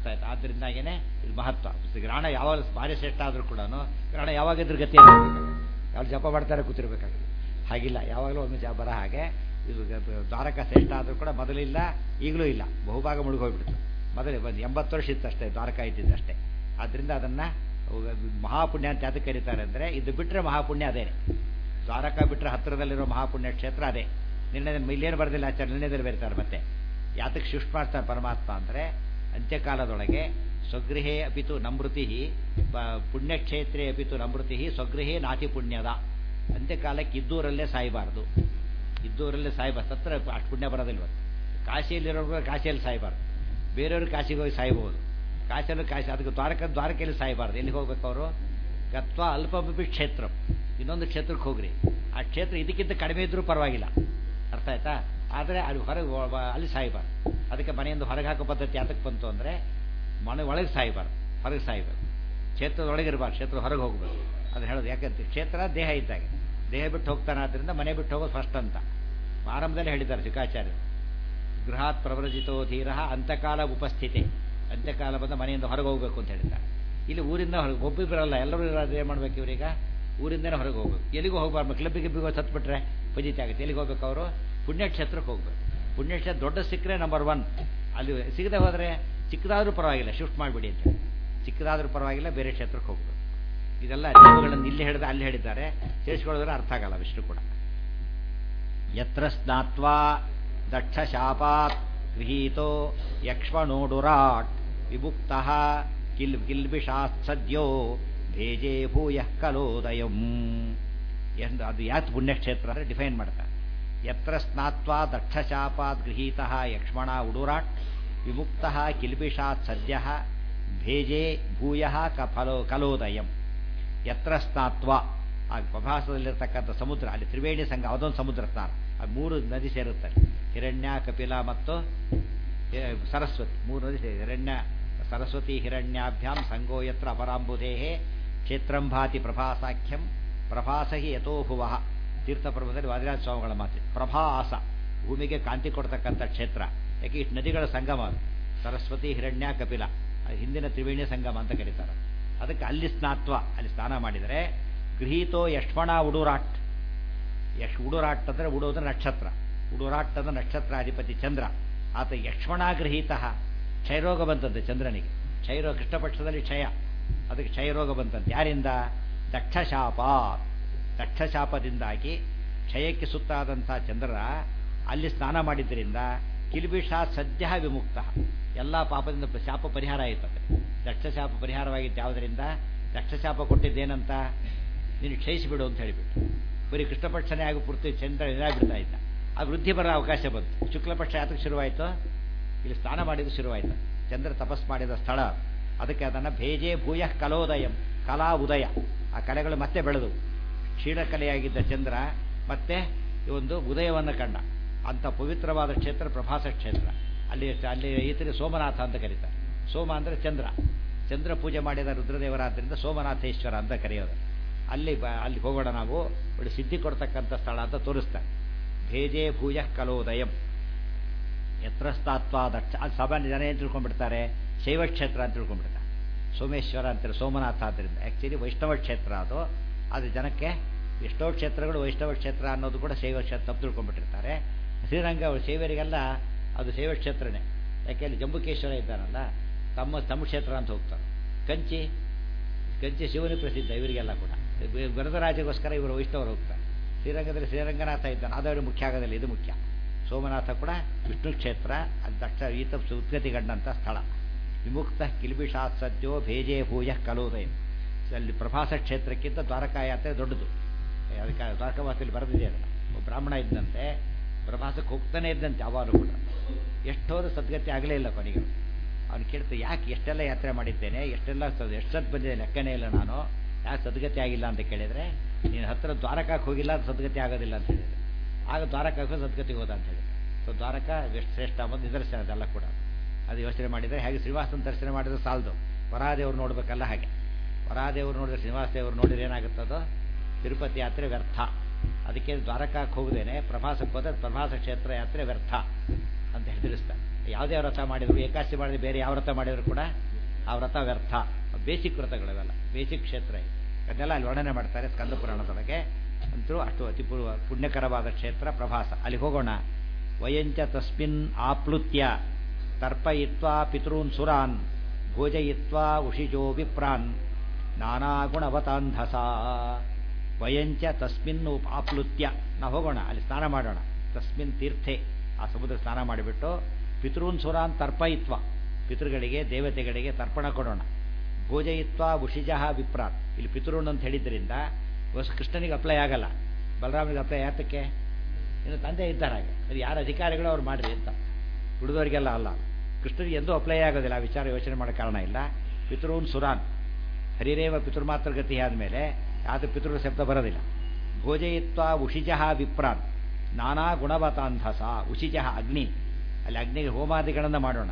ಅರ್ಥ ಆಯ್ತು ಆದ್ದರಿಂದಾಗೇನೆ ಇದು ಮಹತ್ವ ಗ್ರಹಣ ಯಾವಾಗ ಭಾರಿ ಶ್ರೇಷ್ಠ ಆದರೂ ಕೂಡ ಗ್ರಹಣ ಯಾವಾಗಿದ್ರ ಗತಿ ಯಾರು ಜಪ ಮಾಡ್ತಾರೆ ಕೂತಿರ್ಬೇಕಾಗುತ್ತೆ ಹಾಗಿಲ್ಲ ಯಾವಾಗಲೂ ಒಮ್ಮೆ ಜ ಬರ ಹಾಗೆ ಇದು ಗ- ದ್ವಾರಕ ಶ್ರೇಷ್ಠ ಆದರೂ ಕೂಡ ಮೊದಲಿಲ್ಲ ಈಗಲೂ ಇಲ್ಲ ಬಹುಭಾಗ ಮುಳುಗೋಗ್ಬಿಡ್ತು ಮೊದಲೇ ಒಂದು ಎಂಬತ್ತು ವರ್ಷ ಇತ್ತು ಅಷ್ಟೇ ದ್ವಾರಕ ಇದ್ದಿದ್ದಷ್ಟೇ ಆದ್ದರಿಂದ ಅದನ್ನು ಮಹಾಪುಣ್ಯ ಅಂತ ಯಾತಕ್ಕೆ ಕರೀತಾರೆ ಅಂದರೆ ಇದು ಬಿಟ್ಟರೆ ಮಹಾಪುಣ್ಯ ಅದೇನೆ ದ್ವಾರಕ ಬಿಟ್ಟರೆ ಹತ್ತಿರದಲ್ಲಿರೋ ಮಹಾಪುಣ್ಯ ಕ್ಷೇತ್ರ ಅದೇ ನಿರ್ಣಯ ಇಲ್ಲೇನು ಬರೆದಿಲ್ಲ ಆಚಾರ್ಯ ನಿರ್ಣಯದಲ್ಲಿ ಬರೀತಾರೆ ಮತ್ತೆ ಯಾತಕ್ಕೆ ಶಿಫ್ಟ್ ಮಾಡ್ತಾರೆ ಪರಮಾತ್ಮ ಅಂದರೆ ಅಂತ್ಯಕಾಲದೊಳಗೆ ಸ್ವಗೃಹೇ ಅಪಿತು ನಮೃತಿ ಪುಣ್ಯಕ್ಷೇತ್ರೇ ಅಪಿತು ನಮೃತಿ ಸ್ವಗೃಹೇ ನಾತಿ ಪುಣ್ಯದ ಅಂತ್ಯಕಾಲಕ್ಕೆ ಇದ್ದೂರಲ್ಲೇ ಸಾಯಬಾರ್ದು ಇದ್ದೂರಲ್ಲೇ ಸಾಯಬಾರ್ದು ಸತ್ರ ಅಷ್ಟು ಪುಣ್ಯ ಬರೋದಿಲ್ವ ಕಾಶಿಯಲ್ಲಿರೋರು ಕಾಶಿಯಲ್ಲಿ ಸಾಯಬಾರ್ದು ಬೇರೆಯವರು ಕಾಶಿಗೆ ಹೋಗಿ ಸಾಯ್ಬೋದು ಕಾಶಿಯಲ್ಲಿ ಕಾಶಿ ಅದಕ್ಕೆ ದ್ವಾರಕ ದ್ವಾರಕೆಯಲ್ಲಿ ಸಾಯಬಾರ್ದು ಎಲ್ಲಿಗೆ ಹೋಗ್ಬೇಕು ಅವರು ಗತ್ವ ಅಲ್ಪಮಪಿ ಕ್ಷೇತ್ರ ಇನ್ನೊಂದು ಕ್ಷೇತ್ರಕ್ಕೆ ಹೋಗ್ರಿ ಆ ಕ್ಷೇತ್ರ ಇದಕ್ಕಿಂತ ಕಡಿಮೆ ಇದ್ರೂ ಪರವಾಗಿಲ್ಲ ಅರ್ಥ ಆಯ್ತಾ ಆದರೆ ಅಲ್ಲಿ ಹೊರಗೆ ಒ- ಅಲ್ಲಿ ಸಾಯಬಾರ್ದು ಅದಕ್ಕೆ ಮನೆಯಿಂದ ಹೊರಗೆ ಹಾಕೋ ಪದ್ಧತಿ ಯಾತಕ್ಕೆ ಬಂತು ಅಂದರೆ ಮನೆ ಒಳಗೆ ಸಾಯಬಾರ್ದು ಹೊರಗೆ ಸಾಯಬಾರ್ದು ಕ್ಷೇತ್ರದೊಳಗೆ ಇರಬಾರ್ದು ಕ್ಷೇತ್ರ ಹೊರಗೆ ಹೋಗ್ಬೇಕು ಅದು ಹೇಳೋದು ಯಾಕಂತ ಕ್ಷೇತ್ರ ದೇಹ ಇದ್ದಾಗೆ ದೇಹ ಬಿಟ್ಟು ಹೋಗ್ತಾನೆ ಆದ್ದರಿಂದ ಮನೆ ಬಿಟ್ಟು ಹೋಗೋದು ಫಸ್ಟ್ ಅಂತ ಆರಂಭದಲ್ಲಿ ಹೇಳಿದ್ದಾರೆ ಶುಕಾಚಾರ್ಯರು ಗೃಹಾತ್ ಪ್ರವ್ರಜಿತೋ ಧೀರ ಅಂತಕಾಲ ಉಪಸ್ಥಿತಿ ಅಂತ್ಯಕಾಲ ಬಂದ ಮನೆಯಿಂದ ಹೊರಗೆ ಹೋಗ್ಬೇಕು ಅಂತ ಹೇಳಿದ್ದಾರೆ ಇಲ್ಲಿ ಊರಿಂದ ಹೊರಗೆ ಒಬ್ಬಿಬ್ಬರಲ್ಲ ಎಲ್ಲರೂ ಇರೋದು ಏನು ಮಾಡ್ಬೇಕು ಇವ್ರೀಗ ಊರಿಂದನೇ ಹೊರಗೆ ಹೋಗ್ಬೇಕು ಎಲ್ಲಿಗೂ ಹೋಗ್ಬಾರ್ದು ಕ್ಲಬ್ಬಿಗೆ ಗಿಬ್ಬಿಗೆ ಹೋಗಿ ಸತ್ಬಿಟ್ರೆ ಫಜಿತಿ ಆಗುತ್ತೆ ಎಲ್ಲಿಗೆ ಹೋಗ್ಬೇಕು ಅವರು ಪುಣ್ಯಕ್ಷೇತ್ರಕ್ಕೆ ಹೋಗ್ಬೇಕು ಪುಣ್ಯಕ್ಷೇತ್ರ ದೊಡ್ಡ ಸಿಕ್ಕರೆ ನಂಬರ್ ಒನ್ ಅಲ್ಲಿ ಸಿಗದೆ ಹೋದರೆ ಚಿಕ್ಕದಾದ್ರೂ ಪರವಾಗಿಲ್ಲ ಶಿಫ್ಟ್ ಮಾಡಿಬಿಡಿ ಅಂತ ಹೇಳಿ ಚಿಕ್ಕದಾದ್ರೂ ಪರವಾಗಿಲ್ಲ ಬೇರೆ ಕ್ಷೇತ್ರಕ್ಕೆ ಹೋಗ್ಬೇಕು ಇದೆಲ್ಲ ನಿಯಮಗಳನ್ನು ಇಲ್ಲಿ ಹೇಳಿದ ಅಲ್ಲಿ ಹೇಳಿದ್ದಾರೆ ಸೇರಿಸ್ಕೊಳ್ಳೋದ್ರೆ ಅರ್ಥ ಆಗಲ್ಲ ವಿಷ್ಣು ಕೂಡ ಯತ್ರ ಸ್ನಾತ್ವಾ ದಕ್ಷಶಾಪಾತ್ ಗೃಹೀತೋ ಯಕ್ಷ್ಮಣೋಡುರಾಟ್ ವಿಭುಕ್ತ ಕಿಲ್ ಕಿಲ್ಬಿಷಾತ್ ಸದ್ಯೋ ಭೇಜೆ ಭೂಯಃ ಕಲೋದಯಂ ಎಂದು ಅದು ಯಾತ್ ಪುಣ್ಯಕ್ಷೇತ್ರ ಅಂದರೆ ಡಿಫೈನ್ ಮಾಡ್ತಾರೆ ಯತ್ರ ಸ್ನಾತ್ವಾ ದಕ್ಷಶಾಪಾತ್ ಗೃಹೀತ ಯಕ್ಷ್ಮಣ ಉಡುರಾಟ್ ವಿಮುಕ್ತ ಕಿಲ್ಬಿಷಾತ್ ಸದ್ಯ ಭೇಜೆ ಭೂಯ ಕಫಲೋ ಕಲೋದಯಂ ಯತ್ರ ಸ್ನಾತ್ವ ಆ ಪ್ರಭಾಸದಲ್ಲಿರ್ತಕ್ಕಂಥ ಸಮುದ್ರ ಅಲ್ಲಿ ತ್ರಿವೇಣಿ ಸಂಘ ಅದೊಂದು ಸಮುದ್ರ ಸ್ನಾನ ಆ ಮೂರು ನದಿ ಸೇರುತ್ತಾರೆ ಹಿರಣ್ಯ ಕಪಿಲ ಮತ್ತು ಏ, ಸರಸ್ವತಿ ಮೂರು ನದಿ ಸೇರಿ ಹಿರಣ್ಯ ಸರಸ್ವತಿ ಹಿರಣ್ಯಾಭ್ಯಾಂ ಸಂಗೋ ಯತ್ರ ಅಪರಾಂಬುಧೇಹೇ ಕ್ಷೇತ್ರಂ ಭಾತಿ ಪ್ರಭಾಸಾಖ್ಯಂ ಪ್ರಭಾಸ ಹಿ ಯಥೋ ಭುವಃ ತೀರ್ಥಪ್ರಭದಲ್ಲಿ ವಾದಿರಾಜ ಸ್ವಾಮಿಗಳ ಮಾತು ಪ್ರಭಾಸ ಭೂಮಿಗೆ ಕಾಂತಿ ಕೊಡ್ತಕ್ಕಂಥ ಕ್ಷೇತ್ರ ಯಾಕೆ ಇಷ್ಟು ನದಿಗಳ ಸಂಗಮ ಅದು ಸರಸ್ವತಿ ಹಿರಣ್ಯ ಕಪಿಲ ಅದು ಹಿಂದಿನ ತ್ರಿವೇಣಿ ಸಂಗಮ ಅಂತ ಕರೀತಾರೆ ಅದಕ್ಕೆ ಅಲ್ಲಿ ಸ್ನಾತ್ವ ಅಲ್ಲಿ ಸ್ನಾನ ಮಾಡಿದರೆ ಗೃಹೀತೋ ಯಶ್ಮಣ ಉಡುರಾಟ್ ಯಶ್ ಉಡುರಾಟ್ ಅಂದರೆ ಉಡೋದು ನಕ್ಷತ್ರ ಉಡುರಾಟ್ ಅಂದ್ರೆ ನಕ್ಷತ್ರಾಧಿಪತಿ ಚಂದ್ರ ಆತ ಯಕ್ಷ್ಮಣಾಗೃಹೀತ ಕ್ಷಯರೋಗ ಬಂತಂತೆ ಚಂದ್ರನಿಗೆ ಕ್ಷಯರೋಗ ಕೃಷ್ಣಪಕ್ಷದಲ್ಲಿ ಕ್ಷಯ ಅದಕ್ಕೆ ಕ್ಷಯರೋಗ ಬಂತಂತೆ ಯಾರಿಂದ ದಕ್ಷಶಾಪ ದಕ್ಷಶಾಪದಿಂದಾಗಿ ಕ್ಷಯಕ್ಕೆ ಸುತ್ತಾದಂಥ ಚಂದ್ರ ಅಲ್ಲಿ ಸ್ನಾನ ಮಾಡಿದ್ದರಿಂದ ಕಿಲ್ಬಿಷ ಸದ್ಯ ವಿಮುಕ್ತ ಎಲ್ಲ ಪಾಪದಿಂದ ಪ- ಶಾಪ ಪರಿಹಾರ ಆಯಿತದೆ ದಕ್ಷಶಾಪ ಪರಿಹಾರವಾಗಿತ್ತು ಯಾವುದರಿಂದ ದಕ್ಷಶಾಪ ಕೊಟ್ಟಿದ್ದೇನಂತ ನೀನು ಕ್ಷಯಿಸಿಬಿಡು ಅಂತ ಹೇಳಿಬಿಟ್ಟು ಬರೀ ಕೃಷ್ಣಪಕ್ಷನೇ ಆಗಿ ಪೂರ್ತಿ ಚಂದ್ರ ಇದಾಗ್ಬಿಡ್ತಾ ಇದ್ದ ಆ ವೃದ್ಧಿ ಬರೋ ಅವಕಾಶ ಬಂತು ಶುಕ್ಲಪಕ್ಷ ಯಾತಕ್ಕೆ ಶುರುವಾಯಿತು ಇಲ್ಲಿ ಸ್ನಾನ ಮಾಡಿದ್ದು ಶುರುವಾಯಿತು ಚಂದ್ರ ತಪಸ್ ಮಾಡಿದ ಸ್ಥಳ ಅದು. ಅದಕ್ಕೆ ಅದನ್ನು ಭೇಜೆ ಭೂಯ ಕಲೋದಯಂ ಕಲಾ ಉದಯ ಆ ಕಲೆಗಳು ಮತ್ತೆ ಬೆಳೆದು ಕ್ಷೀಣಕಲೆಯಾಗಿದ್ದ ಚಂದ್ರ ಮತ್ತೆ ಈ ಒಂದು ಉದಯವನ್ನು ಕಂಡ ಅಂಥ ಪವಿತ್ರವಾದ ಕ್ಷೇತ್ರ ಪ್ರಭಾಸ ಕ್ಷೇತ್ರ ಅಲ್ಲಿ ಅಲ್ಲಿ ಈತನಿಗೆ ಸೋಮನಾಥ ಅಂತ ಕರೀತಾರೆ ಸೋಮ ಅಂದರೆ ಚಂದ್ರ ಚಂದ್ರ ಪೂಜೆ ಮಾಡಿದ ರುದ್ರದೇವರಾದ್ರಿಂದ ಸೋಮನಾಥೇಶ್ವರ ಅಂತ ಕರೆಯೋದು ಅಲ್ಲಿ ಬ ಅಲ್ಲಿ ಹೋಗೋಣ ನಾವು ಒಳ್ಳೆ ಸಿದ್ಧಿ ಕೊಡ್ತಕ್ಕಂಥ ಸ್ಥಳ ಅಂತ ತೋರಿಸ್ತಾರೆ ಭೇಜೆ ಭೂಯ ಕಲೋದಯಂ ಎತ್ರ ಸ್ಥಾತ್ವ ದಕ್ಷ ಅದು ಸಾಮಾನ್ಯ ಜನ ಏನು ತಿಳ್ಕೊಂಡ್ಬಿಡ್ತಾರೆ ಶೈವ ಕ್ಷೇತ್ರ ಅಂತ ತಿಳ್ಕೊಂಡ್ಬಿಡ್ತಾರೆ ಸೋಮೇಶ್ವರ ಅಂತಾರೆ ಸೋಮನಾಥ ಆದ್ದರಿಂದ ಆ್ಯಕ್ಚುಲಿ ವೈಷ್ಣವ ಕ್ಷೇತ್ರ ಅದು ಅದು ಜನಕ್ಕೆ ಎಷ್ಟೋ ಕ್ಷೇತ್ರಗಳು ವೈಷ್ಣವ ಕ್ಷೇತ್ರ ಅನ್ನೋದು ಕೂಡ ಶೈವ ಕ್ಷೇತ್ರ ತಪ್ಪು ತಿಳ್ಕೊಂಡ್ಬಿಟ್ಟಿರ್ತಾರೆ ಶ್ರೀರಂಗ ಶೈವರಿಗೆಲ್ಲ ಅದು ಶೈವ ಕ್ಷೇತ್ರನೇ ಯಾಕೆ ಅಲ್ಲಿ ಜಂಬುಕೇಶ್ವರ ಇದ್ದಾನಲ್ಲ ತಮ್ಮ ತಮ್ಮ ಕ್ಷೇತ್ರ ಅಂತ ಹೋಗ್ತಾರೆ ಕಂಚಿ ಕಂಚಿ ಶಿವನಿಗೆ ಪ್ರಸಿದ್ಧ ಇವರಿಗೆಲ್ಲ ಕೂಡ ವರದರಾಜಗೋಸ್ಕರ ಇವರು ವೈಷ್ಣವರು ಹೋಗ್ತಾರೆ ಶ್ರೀರಂಗದಲ್ಲಿ ಶ್ರೀರಂಗನಾಥ ಇದ್ದಾನೆ ಅದು ಮುಖ್ಯ ಆಗೋದಿಲ್ಲ ಇದು ಮುಖ್ಯ ಸೋಮನಾಥ ಕೂಡ ವಿಷ್ಣು ಕ್ಷೇತ್ರ ಅದು ದಕ್ಷ ಈತ ಉದ್ಗತಿಗಂಡಂಥ ಸ್ಥಳ ವಿಮುಕ್ತ ಕಿಲ್ಬಿಷಾತ್ ಸದ್ಯೋ ಭೇಜೆ ಭೂಯ ಕಲೋದಯ ಅಲ್ಲಿ ಪ್ರಭಾಸ ಕ್ಷೇತ್ರಕ್ಕಿಂತ ದ್ವಾರಕಾ ಯಾತ್ರೆ ದೊಡ್ಡದು ಅದಕ್ಕೆ ದ್ವಾರಕಾವಾಸದಲ್ಲಿ ಬರೆದಿದೆ ಅದನ್ನು ಒಬ್ಬ ಬ್ರಾಹ್ಮಣ ಇದ್ದಂತೆ ಪ್ರಭಾಸಕ್ಕೆ ಹೋಗ್ತಾನೆ ಇದ್ದಂತೆ ಯಾವಾಗಲೂ ಕೂಡ ಎಷ್ಟೋದು ಸದ್ಗತಿ ಆಗಲೇ ಇಲ್ಲ ಕೊನೆಗೆ ಅವ್ನು ಕೇಳ್ತಾ ಯಾಕೆ ಎಷ್ಟೆಲ್ಲ ಯಾತ್ರೆ ಮಾಡಿದ್ದೇನೆ ಎಷ್ಟೆಲ್ಲ ಸ- ಎಷ್ಟು ಸತ್ ಬಂದಿದೆ ಲೆಕ್ಕನೇ ಇಲ್ಲ ನಾನು ಯಾಕೆ ಸದ್ಗತಿ ಆಗಿಲ್ಲ ಅಂತ ಕೇಳಿದರೆ ನೀನು ಹತ್ತಿರ ದ್ವಾರಕಕ್ಕೆ ಹೋಗಿಲ್ಲ ಅದು ಸದ್ಗತಿ ಆಗೋದಿಲ್ಲ ಅಂತ ಹೇಳಿದೆ ಆಗ ದ್ವಾರಕಕ್ಕೆ ಸದ್ಗತಿಗೆ ಹೋದ ಅಂತ ಹೇಳಿದೆ ಸೊ ದ್ವಾರಕ ಎಷ್ಟು ಶ್ರೇಷ್ಠ ಅಂಬುದು ನಿದರ್ಶನ ಅದೆಲ್ಲ ಕೂಡ ಅದು ಯೋಚನೆ ಮಾಡಿದರೆ ಹೇಗೆ ಶ್ರೀನಿವಾಸನ ದರ್ಶನ ಮಾಡಿದ್ರೆ ಸಾಲದು ವರಾದೇವ್ರು ನೋಡಬೇಕಲ್ಲ ಹಾಗೆ ವರಾದೇವ್ರು ನೋಡಿದ್ರೆ ಶ್ರೀನಿವಾಸ ದೇವರು ನೋಡಿದ್ರೆ ಏನಾಗುತ್ತದೋ ತಿರುಪತಿ ಯಾತ್ರೆ ವ್ಯರ್ಥ ಅದಕ್ಕೆ ದ್ವಾರಕಕ್ಕೆ ಹೋಗದೇನೆ ಪ್ರಭಾಸಕ್ಕೆ ಹೋದರೆ ಪ್ರಭಾಸ ಕ್ಷೇತ್ರ ಯಾತ್ರೆ ವ್ಯರ್ಥ ಅಂತ ಹೇಳಿ ತಿಳಿಸ್ತಾರೆ ಯಾವುದೇ ವ್ರತ ಮಾಡಿದ್ರು ಏಕಾದಶಿ ಮಾಡಿದ್ರೆ ಬೇರೆ ಯಾವ ವ್ರತ ಮಾಡಿದ್ರು ಕೂಡ ಆ ವ್ರತ ವ್ಯರ್ಥ ಬೇಸಿಕ್ ವ್ರತಗಳಿವೆಲ್ಲ ಬೇಸಿಕ್ ಕ್ಷೇತ್ರ ಇದು. ಅದನ್ನೆಲ್ಲ ಅಲ್ಲಿ ವರ್ಣನೆ ಮಾಡ್ತಾರೆ ಸ್ಕಂದ ಪುರಾಣದೊಳಗೆ ಅಂತೂ ಅಷ್ಟು ಅತಿ ಪೂರ್ವ ಪುಣ್ಯಕರವಾದ ಕ್ಷೇತ್ರ ಪ್ರಭಾಸ ಅಲ್ಲಿ ಹೋಗೋಣ ವಯಂಚ ತಸ್ಮಿನ್ ಆಪ್ಲುತ್ಯ ತರ್ಪಯಿತ್ವಾ ಪಿತॄನ್ ಸುರಾನ್ ಭೋಜಯಿತ್ವಾ ಉಷಿಜೋ ವಿಪ್ರಾನ್ ನಾನಾ ಗುಣವತಾಂಧಸ ವಯಂಚ ತಸ್ಮಿನ್ ಉಪ್ ಆಪ್ಲುತ್ಯ ನಾವು ಹೋಗೋಣ ಅಲ್ಲಿ ಸ್ನಾನ ಮಾಡೋಣ ತಸ್ಮಿನ್ ತೀರ್ಥೆ ಆ ಸಮುದ್ರ ಸ್ನಾನ ಮಾಡಿಬಿಟ್ಟು ಪಿತೃನ್ ಸುರಾನ್ ತರ್ಪಯಿತ್ವ ಪಿತೃಗಳಿಗೆ ದೇವತೆಗಳಿಗೆ ತರ್ಪಣ ಕೊಡೋಣ ಭೋಜಯಿತ್ವ ಉಷಿಜಃ ವಿಪ್ರಾತ್ ಇಲ್ಲಿ ಪಿತೃನ್ ಅಂತ ಹೇಳಿದ್ರಿಂದ ಹೊಸ ಕೃಷ್ಣನಿಗೆ ಅಪ್ಲೈ ಆಗಲ್ಲ ಬಲರಾಮನಿಗೆ ಅಪ್ಲೈ ಯಾತಕ್ಕೆ ಇನ್ನು ತಂದೆ ಇದ್ದಾರೆ ಹಾಗೆ ಅದು ಯಾರ ಅಧಿಕಾರಿಗಳು ಅವ್ರು ಮಾಡ್ರಿ ಅಂತ ಉಳಿದವರಿಗೆಲ್ಲ ಅಲ್ಲ ಕೃಷ್ಣನಿಗೆ ಎಂದೂ ಅಪ್ಲೈ ಆಗೋದಿಲ್ಲ ಆ ವಿಚಾರ ಯೋಚನೆ ಮಾಡೋ ಕಾರಣ ಇಲ್ಲ ಪಿತೃನ್ ಸುರಾನ್ ಹರಿರೇವ ಪಿತೃಮಾತ್ರ ಗತಿ ಆದಮೇಲೆ ಯಾವುದು ಪಿತೃ ಶಬ್ದ ಬರೋದಿಲ್ಲ ಭೋಜಯಿತ್ವ ಉಷಿಜಃ ವಿಪ್ರಾನ್ ನಾನಾ ಗುಣವತಾಂಧಸ ಉಷಿಜಃ ಅಗ್ನಿ ಅಲ್ಲಿ ಅಗ್ನಿಗೆ ಹೋಮಾದಿಗಳನ್ನು ಮಾಡೋಣ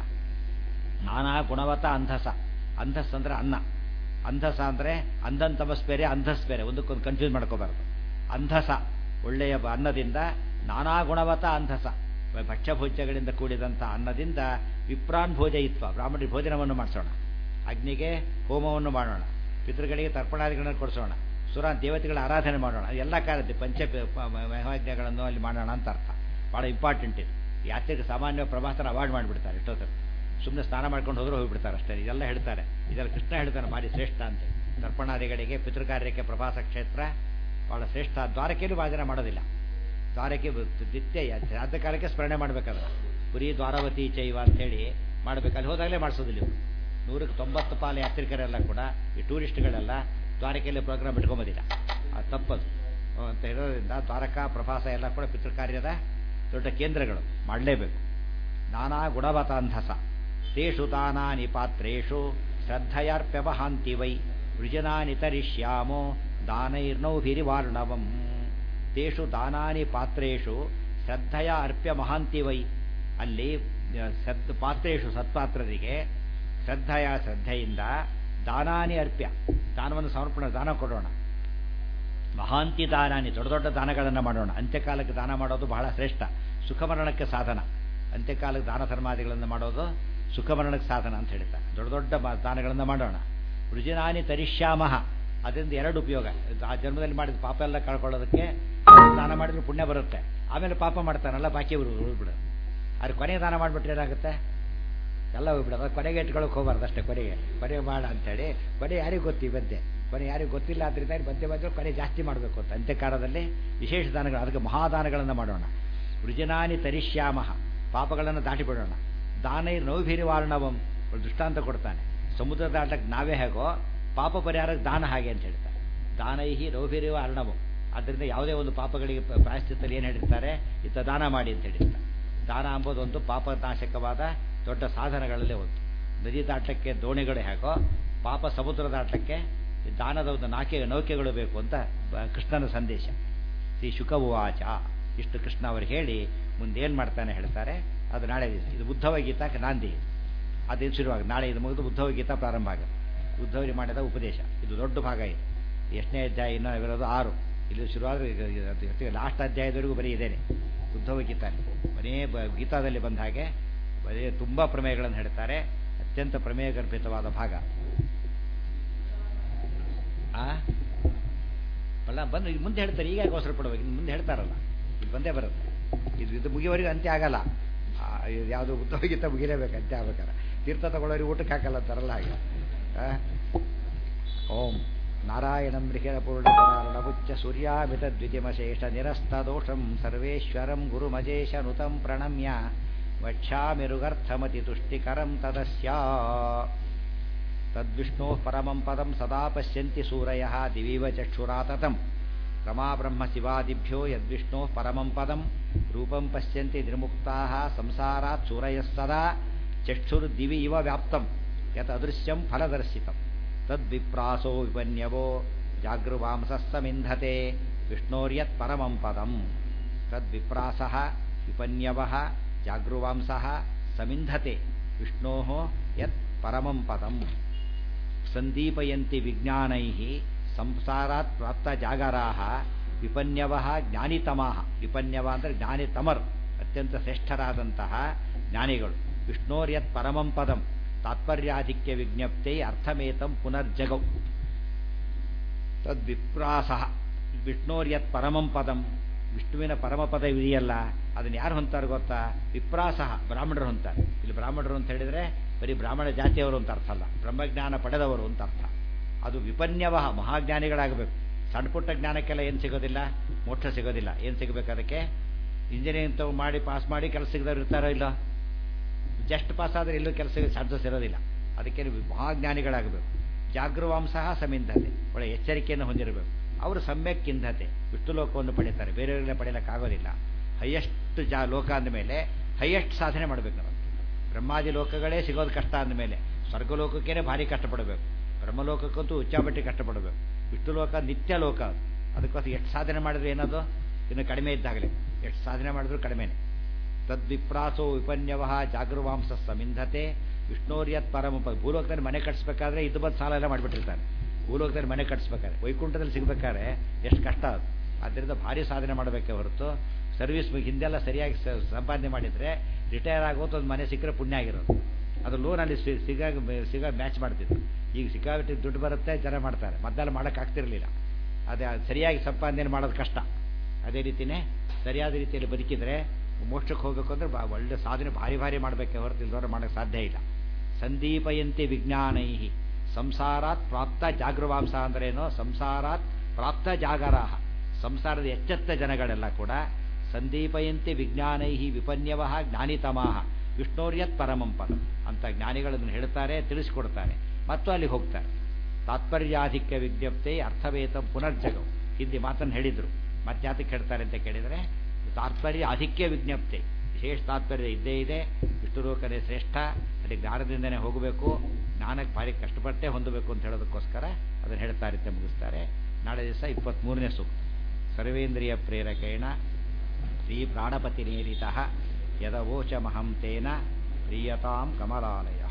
ನಾನಾ ಗುಣವತ ಅಂಧಸ ಅಂಧಸ್ ಅಂದರೆ ಅನ್ನ ಅಂಧಸ ಅಂದರೆ ಅಂಧನ್ ತಮಸ್ ಬೇರೆ ಅಂಧಸ್ ಬೇರೆ ಒಂದಕ್ಕೊಂದು ಕನ್ಫ್ಯೂಸ್ ಮಾಡ್ಕೋಬಾರ್ದು ಅಂಧಸ ಒಳ್ಳೆಯ ಬ- ಅನ್ನದಿಂದ ನಾನಾ ಗುಣವತ ಅಂಧಸ ಭಕ್ಷ್ಯಭೋಜ್ಯಗಳಿಂದ ಕೂಡಿದಂಥ ಅನ್ನದಿಂದ ವಿಪ್ರಾನ್ ಭೋಜಯಿತ್ವ ಬ್ರಾಹ್ಮಣರಿಗೆ ಭೋಜನವನ್ನು ಮಾಡಿಸೋಣ ಅಗ್ನಿಗೆ ಹೋಮವನ್ನು ಮಾಡೋಣ ಪಿತೃಗಳಿಗೆ ತರ್ಪಣಾದಿಗಳನ್ನು ಕೊಡಿಸೋಣ ಸುರ ದೇವತೆಗಳ ಆರಾಧನೆ ಮಾಡೋಣ ಎಲ್ಲ ಕಾಲದ ಪಂಚ ಮಹಾಜ್ಞೆಗಳನ್ನು ಅಲ್ಲಿ ಮಾಡೋಣ ಅಂತ ಅರ್ಥ ಭಾಳ ಇಂಪಾರ್ಟೆಂಟ್ ಇದು ಯಾತ್ರೆಗೆ ಸಾಮಾನ್ಯ ಪ್ರವಾಸನ ಅವಾಯ್ಡ್ ಮಾಡಿಬಿಡ್ತಾರೆ ಎಷ್ಟೊತ್ತರ ಸುಮ್ಮನೆ ಸ್ನಾನ ಮಾಡ್ಕೊಂಡು ಹೋದ್ರೆ ಹೋಗ್ಬಿಡ್ತಾರೆ ಅಷ್ಟೇ ಇದೆಲ್ಲ ಹೇಳ್ತಾರೆ ಇದೆಲ್ಲ ಕೃಷ್ಣ ಹೇಳ್ತಾನೆ ಭಾರಿ ಶ್ರೇಷ್ಠ ಅಂತ ತರ್ಪಣಾದಿಗಳಿಗೆ ಪಿತೃಕಾರ್ಯಕ್ಕೆ ಪ್ರವಾಸ ಕ್ಷೇತ್ರ ಭಾಳ ಶ್ರೇಷ್ಠ ದ್ವಾರಕೆಯಲ್ಲೂ ಭಾಳ ಜನ ಮಾಡೋದಿಲ್ಲ ದ್ವಾರಕೆ ನಿತ್ಯ ಶ್ರಾದ್ದ ಕಾಲಕ್ಕೆ ಸ್ಮರಣೆ ಮಾಡಬೇಕಾದ್ರೆ ಪುರಿ ದ್ವಾರಾವತಿ ಚೈವ ಅಂತೇಳಿ ಮಾಡಬೇಕು ಅಲ್ಲಿ ಹೋದಾಗಲೇ ಮಾಡಿಸೋದಿಲ್ಲ ಇವರು ನೂರಕ್ಕೆ ತೊಂಬತ್ತು ಪಾಲು ಯಾತ್ರಿಕರೆಲ್ಲ ಕೂಡ ಈ ಟೂರಿಸ್ಟ್ಗಳೆಲ್ಲ ದ್ವಾರಕೆಯಲ್ಲಿ ಪ್ರೋಗ್ರಾಮ್ ಇಟ್ಕೊಂಬೋದಿಲ್ಲ ಅದು ತಪ್ಪದು ಅಂತ ಹೇಳೋದ್ರಿಂದ ದ್ವಾರಕಾ ಪ್ರವಾಸ ಎಲ್ಲ ಕೂಡ ಪಿತೃಕಾರ್ಯದ ದೊಡ್ಡ ಕೇಂದ್ರಗಳು ಮಾಡಲೇಬೇಕು ನಾನಾ ಗುಣವತಾಂಧಸ ತೇಷು ದಾನಾನಿ ಪಾತ್ರೇಷು ಶ್ರದ್ಧೆಯರ್ಪ್ಯವಹಾಂತಿ ವೈ ವೃಜನಾನಿ ತರಿಷ್ಯಾಮೋ ದಾನೈರ್ನೌಭಿರಿವಾರ್ಣವಂ ತೇಷು ದಾನಾನಿ ಪಾತ್ರೇಷು ಶ್ರದ್ಧೆಯ ಅರ್ಪ್ಯ ಮಹಾಂತಿ ವೈ ಅಲ್ಲಿ ಆ, ಸತ್ ಪಾತ್ರೇಷು ಸತ್ಪಾತ್ರರಿಗೆ ಶ್ರದ್ಧೆಯ ಶ್ರದ್ಧೆಯಿಂದ ದಾನಾನಿ ಅರ್ಪ್ಯ ದಾನವನ್ನು ಸಮರ್ಪಣೆ ದಾನ ಕೊಡೋಣ ಮಹಾಂತಿ ದಾನಾನಿ ದೊಡ್ಡ ದೊಡ್ಡ ದಾನಗಳನ್ನು ಮಾಡೋಣ ಅಂತ್ಯಕಾಲಕ್ಕೆ ದಾನ ಮಾಡೋದು ಬಹಳ ಶ್ರೇಷ್ಠ ಸುಖಮರಣಕ್ಕೆ ಸಾಧನ ಅಂತ್ಯಕಾಲಕ್ಕೆ ದಾನ ಧರ್ಮಾದಿಗಳನ್ನು ಮಾಡೋದು ಸುಖಮರಣಕ್ಕೆ ಸಾಧನ ಅಂತ ಹೇಳ್ತಾರೆ ದೊಡ್ಡ ದೊಡ್ಡ ಮ- ದಾನಗಳನ್ನು ಮಾಡೋಣ ವೃಜಿನಾನಿ ತರಿಷ್ಯಾಮಹ ಅದರಿಂದ ಎರಡು ಉಪಯೋಗ ಆ ಜನ್ಮದಲ್ಲಿ ಮಾಡಿದ ಪಾಪ ಎಲ್ಲ ಕಳ್ಕೊಳ್ಳೋದಕ್ಕೆ ದಾನ ಮಾಡಿದ್ರೆ ಪುಣ್ಯ ಬರುತ್ತೆ ಆಮೇಲೆ ಪಾಪ ಮಾಡ್ತಾನಲ್ಲ ಬಾಕಿ ಉಳ್ಬಿಡೋದು ಆದ್ರೆ ಕೊನೆಗೆ ದಾನ ಮಾಡಿಬಿಟ್ರೆ ಏನಾಗುತ್ತೆ ಎಲ್ಲ ಹೋಗ್ಬಿಡೋದು ಕೊನೆಗೆ ಇಟ್ಕೊಳಕ್ಕೆ ಹೋಗ್ಬಾರ್ದು ಅಷ್ಟೇ ಕೊನೆಗೆ ಕೊನೆಗೆ ಮಾಡ ಅಂತೇಳಿ ಕೊನೆ ಯಾರಿಗೂ ಗೊತ್ತಿ ಬಂದೆ ಕೊನೆ ಯಾರಿಗೂ ಗೊತ್ತಿಲ್ಲ ಅದರಿಂದ ಮಧ್ಯೆ ಮಧ್ಯೆ ಕೊನೆ ಜಾಸ್ತಿ ಮಾಡಬೇಕು ಅಂತ ಅಂತ್ಯಕಾಲದಲ್ಲಿ ವಿಶೇಷ ದಾನಗಳು ಅದಕ್ಕೆ ಮಹಾದಾನಗಳನ್ನು ಮಾಡೋಣ ವೃಜನಾನಿ ತರಿಷ್ಯಾಮಹ ಪಾಪಗಳನ್ನು ದಾಟಿಬಿಡೋಣ ದಾನೈ ನೌಭಿರಿವಾರ್ಣವಂ ಒಂದು ದೃಷ್ಟಾಂತ ಕೊಡ್ತಾನೆ ಸಮುದ್ರ ದಾಟಕ್ಕೆ ನಾವೇ ಹೇಗೋ ಪಾಪ ಪರಿಹಾರಕ್ಕೆ ದಾನ ಹಾಗೆ ಅಂತ ಹೇಳ್ತಾರೆ ದಾನೈಹಿ ನೌಭಿರಿವ ಅರ್ಣವಂ ಆದ್ದರಿಂದ ಯಾವುದೇ ಒಂದು ಪಾಪಗಳಿಗೆ ಪ- ಪ್ರಾಯಶ್ಚಿತ್ತಲ್ಲಿ ಏನು ಹೇಳಿರ್ತಾರೆ ಇತ್ತ ದಾನ ಮಾಡಿ ಅಂತ ಹೇಳಿರ್ತಾರೆ ದಾನ ಎಂಬುದು ಒಂದು ಪಾಪನಾಶಕವಾದ ದೊಡ್ಡ ಸಾಧನಗಳಲ್ಲಿ ಒಂದು ನದಿ ದಾಟಕ್ಕೆ ದೋಣಿಗಳು ಹೇಗೋ ಪಾಪ ಸಮುದ್ರ ದಾಟಕ್ಕೆ ಈ ದಾನದ ಒಂದು ನಾಕೆ ನೌಕೆಗಳು ಬೇಕು ಅಂತ ಬ- ಕೃಷ್ಣನ ಸಂದೇಶ ಶ್ರೀ ಶುಕವಾಚ ಇಷ್ಟು ಕೃಷ್ಣ ಅವರು ಹೇಳಿ ಮುಂದೇನು ಮಾಡ್ತಾನೆ ಹೇಳ್ತಾರೆ ಅದು ನಾಳೆ ದಿವಸ ಇದು ಉದ್ಧವ ಗೀತಾಕ್ಕೆ ನಾಂದಿ ಅದೇನು ಶುರುವಾಗ ನಾಳೆ ಇದು ಮುಗಿದು ಉದ್ಧವ ಗೀತಾ ಪ್ರಾರಂಭ ಆಗುತ್ತೆ ಉದ್ಧವರಿ ಮಾಡಿದ ಉಪದೇಶ ಇದು ದೊಡ್ಡ ಭಾಗ ಇದೆ ಎಷ್ಟನೇ ಅಧ್ಯಾಯ ಇನ್ನೂ ಇರೋದು ಆರು ಇಲ್ಲಿ ಶುರುವಾದರೆ ಲಾಸ್ಟ್ ಅಧ್ಯಾಯದವರೆಗೂ ಬರೀ ಇದೇನೆ ಉದ್ಧವ ಗೀತಾ ಬರೀ ಬ ಗೀತಾದಲ್ಲಿ ಬಂದ ಹಾಗೆ ಬರೀ ತುಂಬ ಪ್ರಮೇಯಗಳನ್ನು ಹೇಳ್ತಾರೆ ಅತ್ಯಂತ ಪ್ರಮೇಯ ಗರ್ಭಿತವಾದ ಭಾಗ ಆ ಅಲ್ಲ ಬಂದು ಇದು ಮುಂದೆ ಹೇಳ್ತಾರೆ ಈಗ ಯಾಕೆ ಅವಸರ ಪಡ್ಬೇಕು ಇನ್ನು ಮುಂದೆ ಹೇಳ್ತಾರಲ್ಲ ಇದು ಬಂದೇ ಬರುತ್ತೆ ಇದು ಇದು ಮುಗಿಯವರೆಗೂ ಅಂತ್ಯ ಆಗಲ್ಲ ಆ, ಇದು ಯಾವುದು ಉದ್ದೋಗಿತ್ತ ಮುಗಿಲೇಬೇಕು ಅಂತ್ಯ ಆಗ್ಬೇಕಾರೆ ತೀರ್ಥ ತಗೊಳ್ಳೋರಿಗೆ ಊಟಕ್ಕೆ ಹಾಕಲ್ಲ ಅಂತಾರಲ್ಲ ಹಾಗೆ ಆ? ಓಂ ನಾರಾಯಣಂ ಋಹಿರಪೂರ್ಣಗುಣಾರ್ಣಭುಚ್ಚ ಸೂರ್ಯಾಮಿತ ದ್ವಿತಿಮಶೇಷ ನಿರಸ್ತದೋಷಂ ಸರ್ವೇಶ್ವರಂ ಗುರುಮಜೇಶ ನುತಂ ಪ್ರಣಮ್ಯ ವಕ್ಷಾಮಿರುಗರ್ಥಮತಿ ತುಷ್ಟಿಕರಂ ತದಸ್ಯಾ ತದ್ವಿಷ್ಣೋ ಪರಮಂ ಪದಂ ಸದಾ ಪಶ್ಯಂತಿ ಸೂರಯ ದಿವೀವ ಚಕ್ಷುರಾತತಂ ರಮಾ ಬ್ರಹ್ಮ ಶಿವಾದಿಭ್ಯೋ ಯದ್ವಿಷ್ಣೋ ಪರಮಂ ಪದಂ ರೂಪಂ ಪಶ್ಯಂತಿ ನಿರ್ಮುಕ್ತಾ ಸಂಸಾರಾತ್ ಸೂರಯಃ ಸದಾ ಚಕ್ಷುರ್ದಿವಿ ಇವ ವ್ಯಾಪ್ತಂ ಯತ್ ಅದೃಶ್ಯಂ ಫಲದರ್ಶಿತಂ ತದ್ವಿಪ್ರಾಸೋ ವಿಪನ್ಯವೋ ಜಾಗೃವಾಂಸಸ್ಸಮಿಂಧತೆ ವಿಷ್ಣೋರ್ಯತ್ ಪರಮಂ ಪದಂ ತದ್ವಿಪ್ರಾಸಃ ವಿಪನ್ಯವಃ ಜಾಗೃವಾಂಸಃ ಸಮಿಂಧತೆ ವಿಷ್ಣೋ ಯತ್ ಪರಮಂ ಪದಂ ಸಂದೀಪಯಂತಿ ವಿಜ್ಞಾನೈ ಸಂಸಾರಾತ್ ಪ್ರಾಪ್ತ ಜಾಗರಾ ವಿಪನ್ಯವ ಜ್ಞಾನಿತಮಾ ವಿಪನ್ಯವ ಅಂದರೆ ಜ್ಞಾನಿತಮರ್ ಅತ್ಯಂತ ಶ್ರೇಷ್ಠರಾದಂತಹ ಜ್ಞಾನಿಗಳು ವಿಷ್ಣೋರ್ಯತ್ ಪರಮಂ ಪದಂ ತಾತ್ಪರ್ಯಾಧಿಕ್ಯ ವಿಜ್ಞಪ್ತಿ ಅರ್ಥಮೇತಂ ಪುನರ್ಜಗೌ ತದ್ವಿಪ್ರಾಸ ವಿಷ್ಣೋರ್ಯತ್ ಪರಮಂ ಪದಂ ವಿಷ್ಣುವಿನ ಪರಮಪದ ಇದೆಯಲ್ಲ ಅದನ್ನು ಯಾರು ಹೊಂತಾರೆ ಗೊತ್ತಾ ವಿಪ್ರಾಸಹ ಬ್ರಾಹ್ಮಣರು ಹೊಂತಾರೆ ಇಲ್ಲಿ ಬ್ರಾಹ್ಮಣರು ಅಂತ ಹೇಳಿದರೆ ಬರೀ ಬ್ರಾಹ್ಮಣ ಜಾತಿಯವರು ಅಂತ ಅರ್ಥ ಅಲ್ಲ ಬ್ರಹ್ಮಜ್ಞಾನ ಪಡೆದವರು ಅಂತ ಅರ್ಥ ಅದು ವಿಪನ್ಯವಹ ಮಹಾಜ್ಞಾನಿಗಳಾಗಬೇಕು ಸಣ್ಣ ಪುಟ್ಟ ಜ್ಞಾನಕ್ಕೆಲ್ಲ ಏನು ಸಿಗೋದಿಲ್ಲ ಮೋಕ್ಷ ಸಿಗೋದಿಲ್ಲ ಏನು ಸಿಗಬೇಕು ಅದಕ್ಕೆ ಇಂಜಿನಿಯರಿಂಗ್ ತಗೋ ಮಾಡಿ ಪಾಸ್ ಮಾಡಿ ಕೆಲಸ ಸಿಗದವ್ರು ಇರ್ತಾರೋ ಇಲ್ಲ ಜಸ್ಟ್ ಪಾಸ್ ಆದರೆ ಎಲ್ಲೂ ಕೆಲಸ ಚಾನ್ಸಸ್ ಇರೋದಿಲ್ಲ ಅದಕ್ಕೆ ನೀವು ಮಹಾಜ್ಞಾನಿಗಳಾಗಬೇಕು ಜಾಗೃವಾಂಸಃ ಸಮಿಂಧತೆ ಒಳ್ಳೆ ಎಚ್ಚರಿಕೆಯನ್ನು ಹೊಂದಿರಬೇಕು ಅವರು ಸಮ್ಯಕ್ ಕಿಂಧತೆ ವಿಷ್ಣು ಲೋಕವನ್ನು ಪಡೀತಾರೆ ಬೇರೆಯವರೆಲ್ಲ ಪಡೆಯಲಿಕ್ಕಾಗೋದಿಲ್ಲ ಹೈಯೆಸ್ಟ್ ಜಾ ಲೋಕ ಅಂದಮೇಲೆ ಹೈಯೆಸ್ಟ್ ಸಾಧನೆ ಮಾಡಬೇಕು ನಾವು ಬ್ರಹ್ಮಾದಿ ಲೋಕಗಳೇ ಸಿಗೋದು ಕಷ್ಟ ಅಂದಮೇಲೆ ಸ್ವರ್ಗಲೋಕಕ್ಕೇ ಭಾರಿ ಕಷ್ಟಪಡಬೇಕು ಬ್ರಹ್ಮಲೋಕಕ್ಕಂತೂ ಉಚ್ಚಾಬಟ್ಟಿ ಕಷ್ಟಪಡಬೇಕು ವಿಷ್ಣು ಲೋಕ ನಿತ್ಯ ಲೋಕ ಅದು ಅದಕ್ಕೋಸ್ಕರ ಎಷ್ಟು ಸಾಧನೆ ಮಾಡಿದ್ರೆ ಏನದು ಇನ್ನು ಕಡಿಮೆ ಇದ್ದಾಗಲೇ ಎಷ್ಟು ಸಾಧನೆ ಮಾಡಿದ್ರು ಕಡಿಮೆನೆ ತದ್ವಿಪ್ರಾಸೋ ವಿಪನ್ಯವ ಜಾಗೃವಾಂಸ ಸಮಿಂಧತೆ ವಿಷ್ಣೋರ್ಯತ್ ಪರಮ ಭೂಲೋಕದಲ್ಲಿ ಮನೆ ಕಟ್ಸ್ಬೇಕಾದ್ರೆ ಇದು ಬಂದು ಸಾಲ ಎಲ್ಲ ಮಾಡಿಬಿಟ್ಟಿರ್ತಾನೆ ಭೂಲೋಕದಲ್ಲಿ ಮನೆ ಕಟ್ಸ್ಬೇಕಾದ್ರೆ ವೈಕುಂಠದಲ್ಲಿ ಸಿಗ್ಬೇಕಾದ್ರೆ ಎಷ್ಟು ಕಷ್ಟ ಅದು ಆದ್ದರಿಂದ ಭಾರಿ ಸಾಧನೆ ಮಾಡಬೇಕೇ ಹೊರತು ಸರ್ವಿಸ್ ಹಿಂದೆಲ್ಲ ಸರಿಯಾಗಿ ಸಂಪಾದನೆ ಮಾಡಿದರೆ ರಿಟೈರ್ ಆಗೋದು ಒಂದು ಮನೆ ಸಿಕ್ಕರೆ ಪುಣ್ಯ ಆಗಿರೋದು ಅದು ಲೋನಲ್ಲಿ ಸಿಗಾಗ ಸಿಗ ಮ್ಯಾಚ್ ಮಾಡ್ತಿದ್ರು ಈಗ ಸಿಕ್ಕಾಬಿಟ್ಟು ದುಡ್ಡು ಬರುತ್ತೆ ಜನ ಮಾಡ್ತಾರೆ ಮೊದಲೆಲ್ಲ ಮಾಡೋಕ್ಕಾಗ್ತಿರಲಿಲ್ಲ ಅದೇ ಸರಿಯಾಗಿ ಸಂಪಾದನೆ ಮಾಡೋದು ಕಷ್ಟ ಅದೇ ರೀತಿಯೇ ಸರಿಯಾದ ರೀತಿಯಲ್ಲಿ ಬದುಕಿದರೆ ಮೋಕ್ಷಕ್ಕೆ ಹೋಗಬೇಕು ಅಂದರೆ ಬಾ ಒಳ್ಳೆ ಸಾಧನೆ ಭಾರಿ ಭಾರಿ ಮಾಡಬೇಕೆ ಹೊರತು ಇಲ್ದವ್ರು ಮಾಡೋಕ್ಕೆ ಸಾಧ್ಯ ಇಲ್ಲ ಸಂದೀಪಯಂತಿ ವಿಜ್ಞಾನೈ ಸಂಸಾರಾತ್ ಪ್ರಾಪ್ತ ಜಾಗೃವಾಂಸ ಅಂದ್ರೇನೋ ಸಂಸಾರಾತ್ ಪ್ರಾಪ್ತ ಜಾಗರಾಹ ಸಂಸಾರದ ಎಚ್ಚೆತ್ತ ಜನಗಳೆಲ್ಲ ಕೂಡ ಸಂದೀಪಯಂತಿ ವಿಜ್ಞಾನೈ ವಿಪನ್ಯವ ಜ್ಞಾನಿತಮಾಹ ವಿಷ್ಣೋರ್ಯತ್ ಪರಮಂ ಪದ ಅಂತ ಜ್ಞಾನಿಗಳನ್ನು ಹೇಳ್ತಾರೆ ತಿಳಿಸ್ಕೊಡ್ತಾರೆ ಮತ್ತು ಅಲ್ಲಿ ಹೋಗ್ತಾರೆ ತಾತ್ಪರ್ಯಾಧಿಕ್ಯ ವಿಜ್ಞಪ್ತಿ ಅರ್ಥವೇತ ಪುನರ್ಜಗವು ಹಿಂದಿ ಮಾತನ್ನು ಹೇಳಿದರು ಮತ್ತೆ ಯಾತಕ್ಕೆ ಹೇಳ್ತಾರೆ ಅಂತ ಕೇಳಿದರೆ ತಾತ್ಪರ್ಯ ಅಧಿಕ್ಯ ವಿಜ್ಞಪ್ತಿ ವಿಶೇಷ ತಾತ್ಪರ್ಯ ಇದ್ದೇ ಇದೆ ವಿಷ್ಣು ಲೋಕನೇ ಶ್ರೇಷ್ಠ ಅಲ್ಲಿ ಜ್ಞಾನದಿಂದನೇ ಹೋಗಬೇಕು ಜ್ಞಾನಕ್ಕೆ ಭಾರಿ ಕಷ್ಟಪಟ್ಟೇ ಹೊಂದಬೇಕು ಅಂತ ಹೇಳೋದಕ್ಕೋಸ್ಕರ ಅದನ್ನು ಹೇಳ್ತಾರೆ ಅಂತ ಮುಗಿಸ್ತಾರೆ ನಾಳೆ ದಿವಸ ಇಪ್ಪತ್ತ್ಮೂರನೇ ಸೂಕ್ತ ಸರ್ವೇಂದ್ರಿಯ ಪ್ರೇರಕೇಣ ಶ್ರೀ ಪ್ರಾಣಪತಿ ನೇರಿತ ಯದವೋಚಮಹಂ ತೇನ ಪ್ರಿಯತಾಂ ಕಮಲಾಲಯ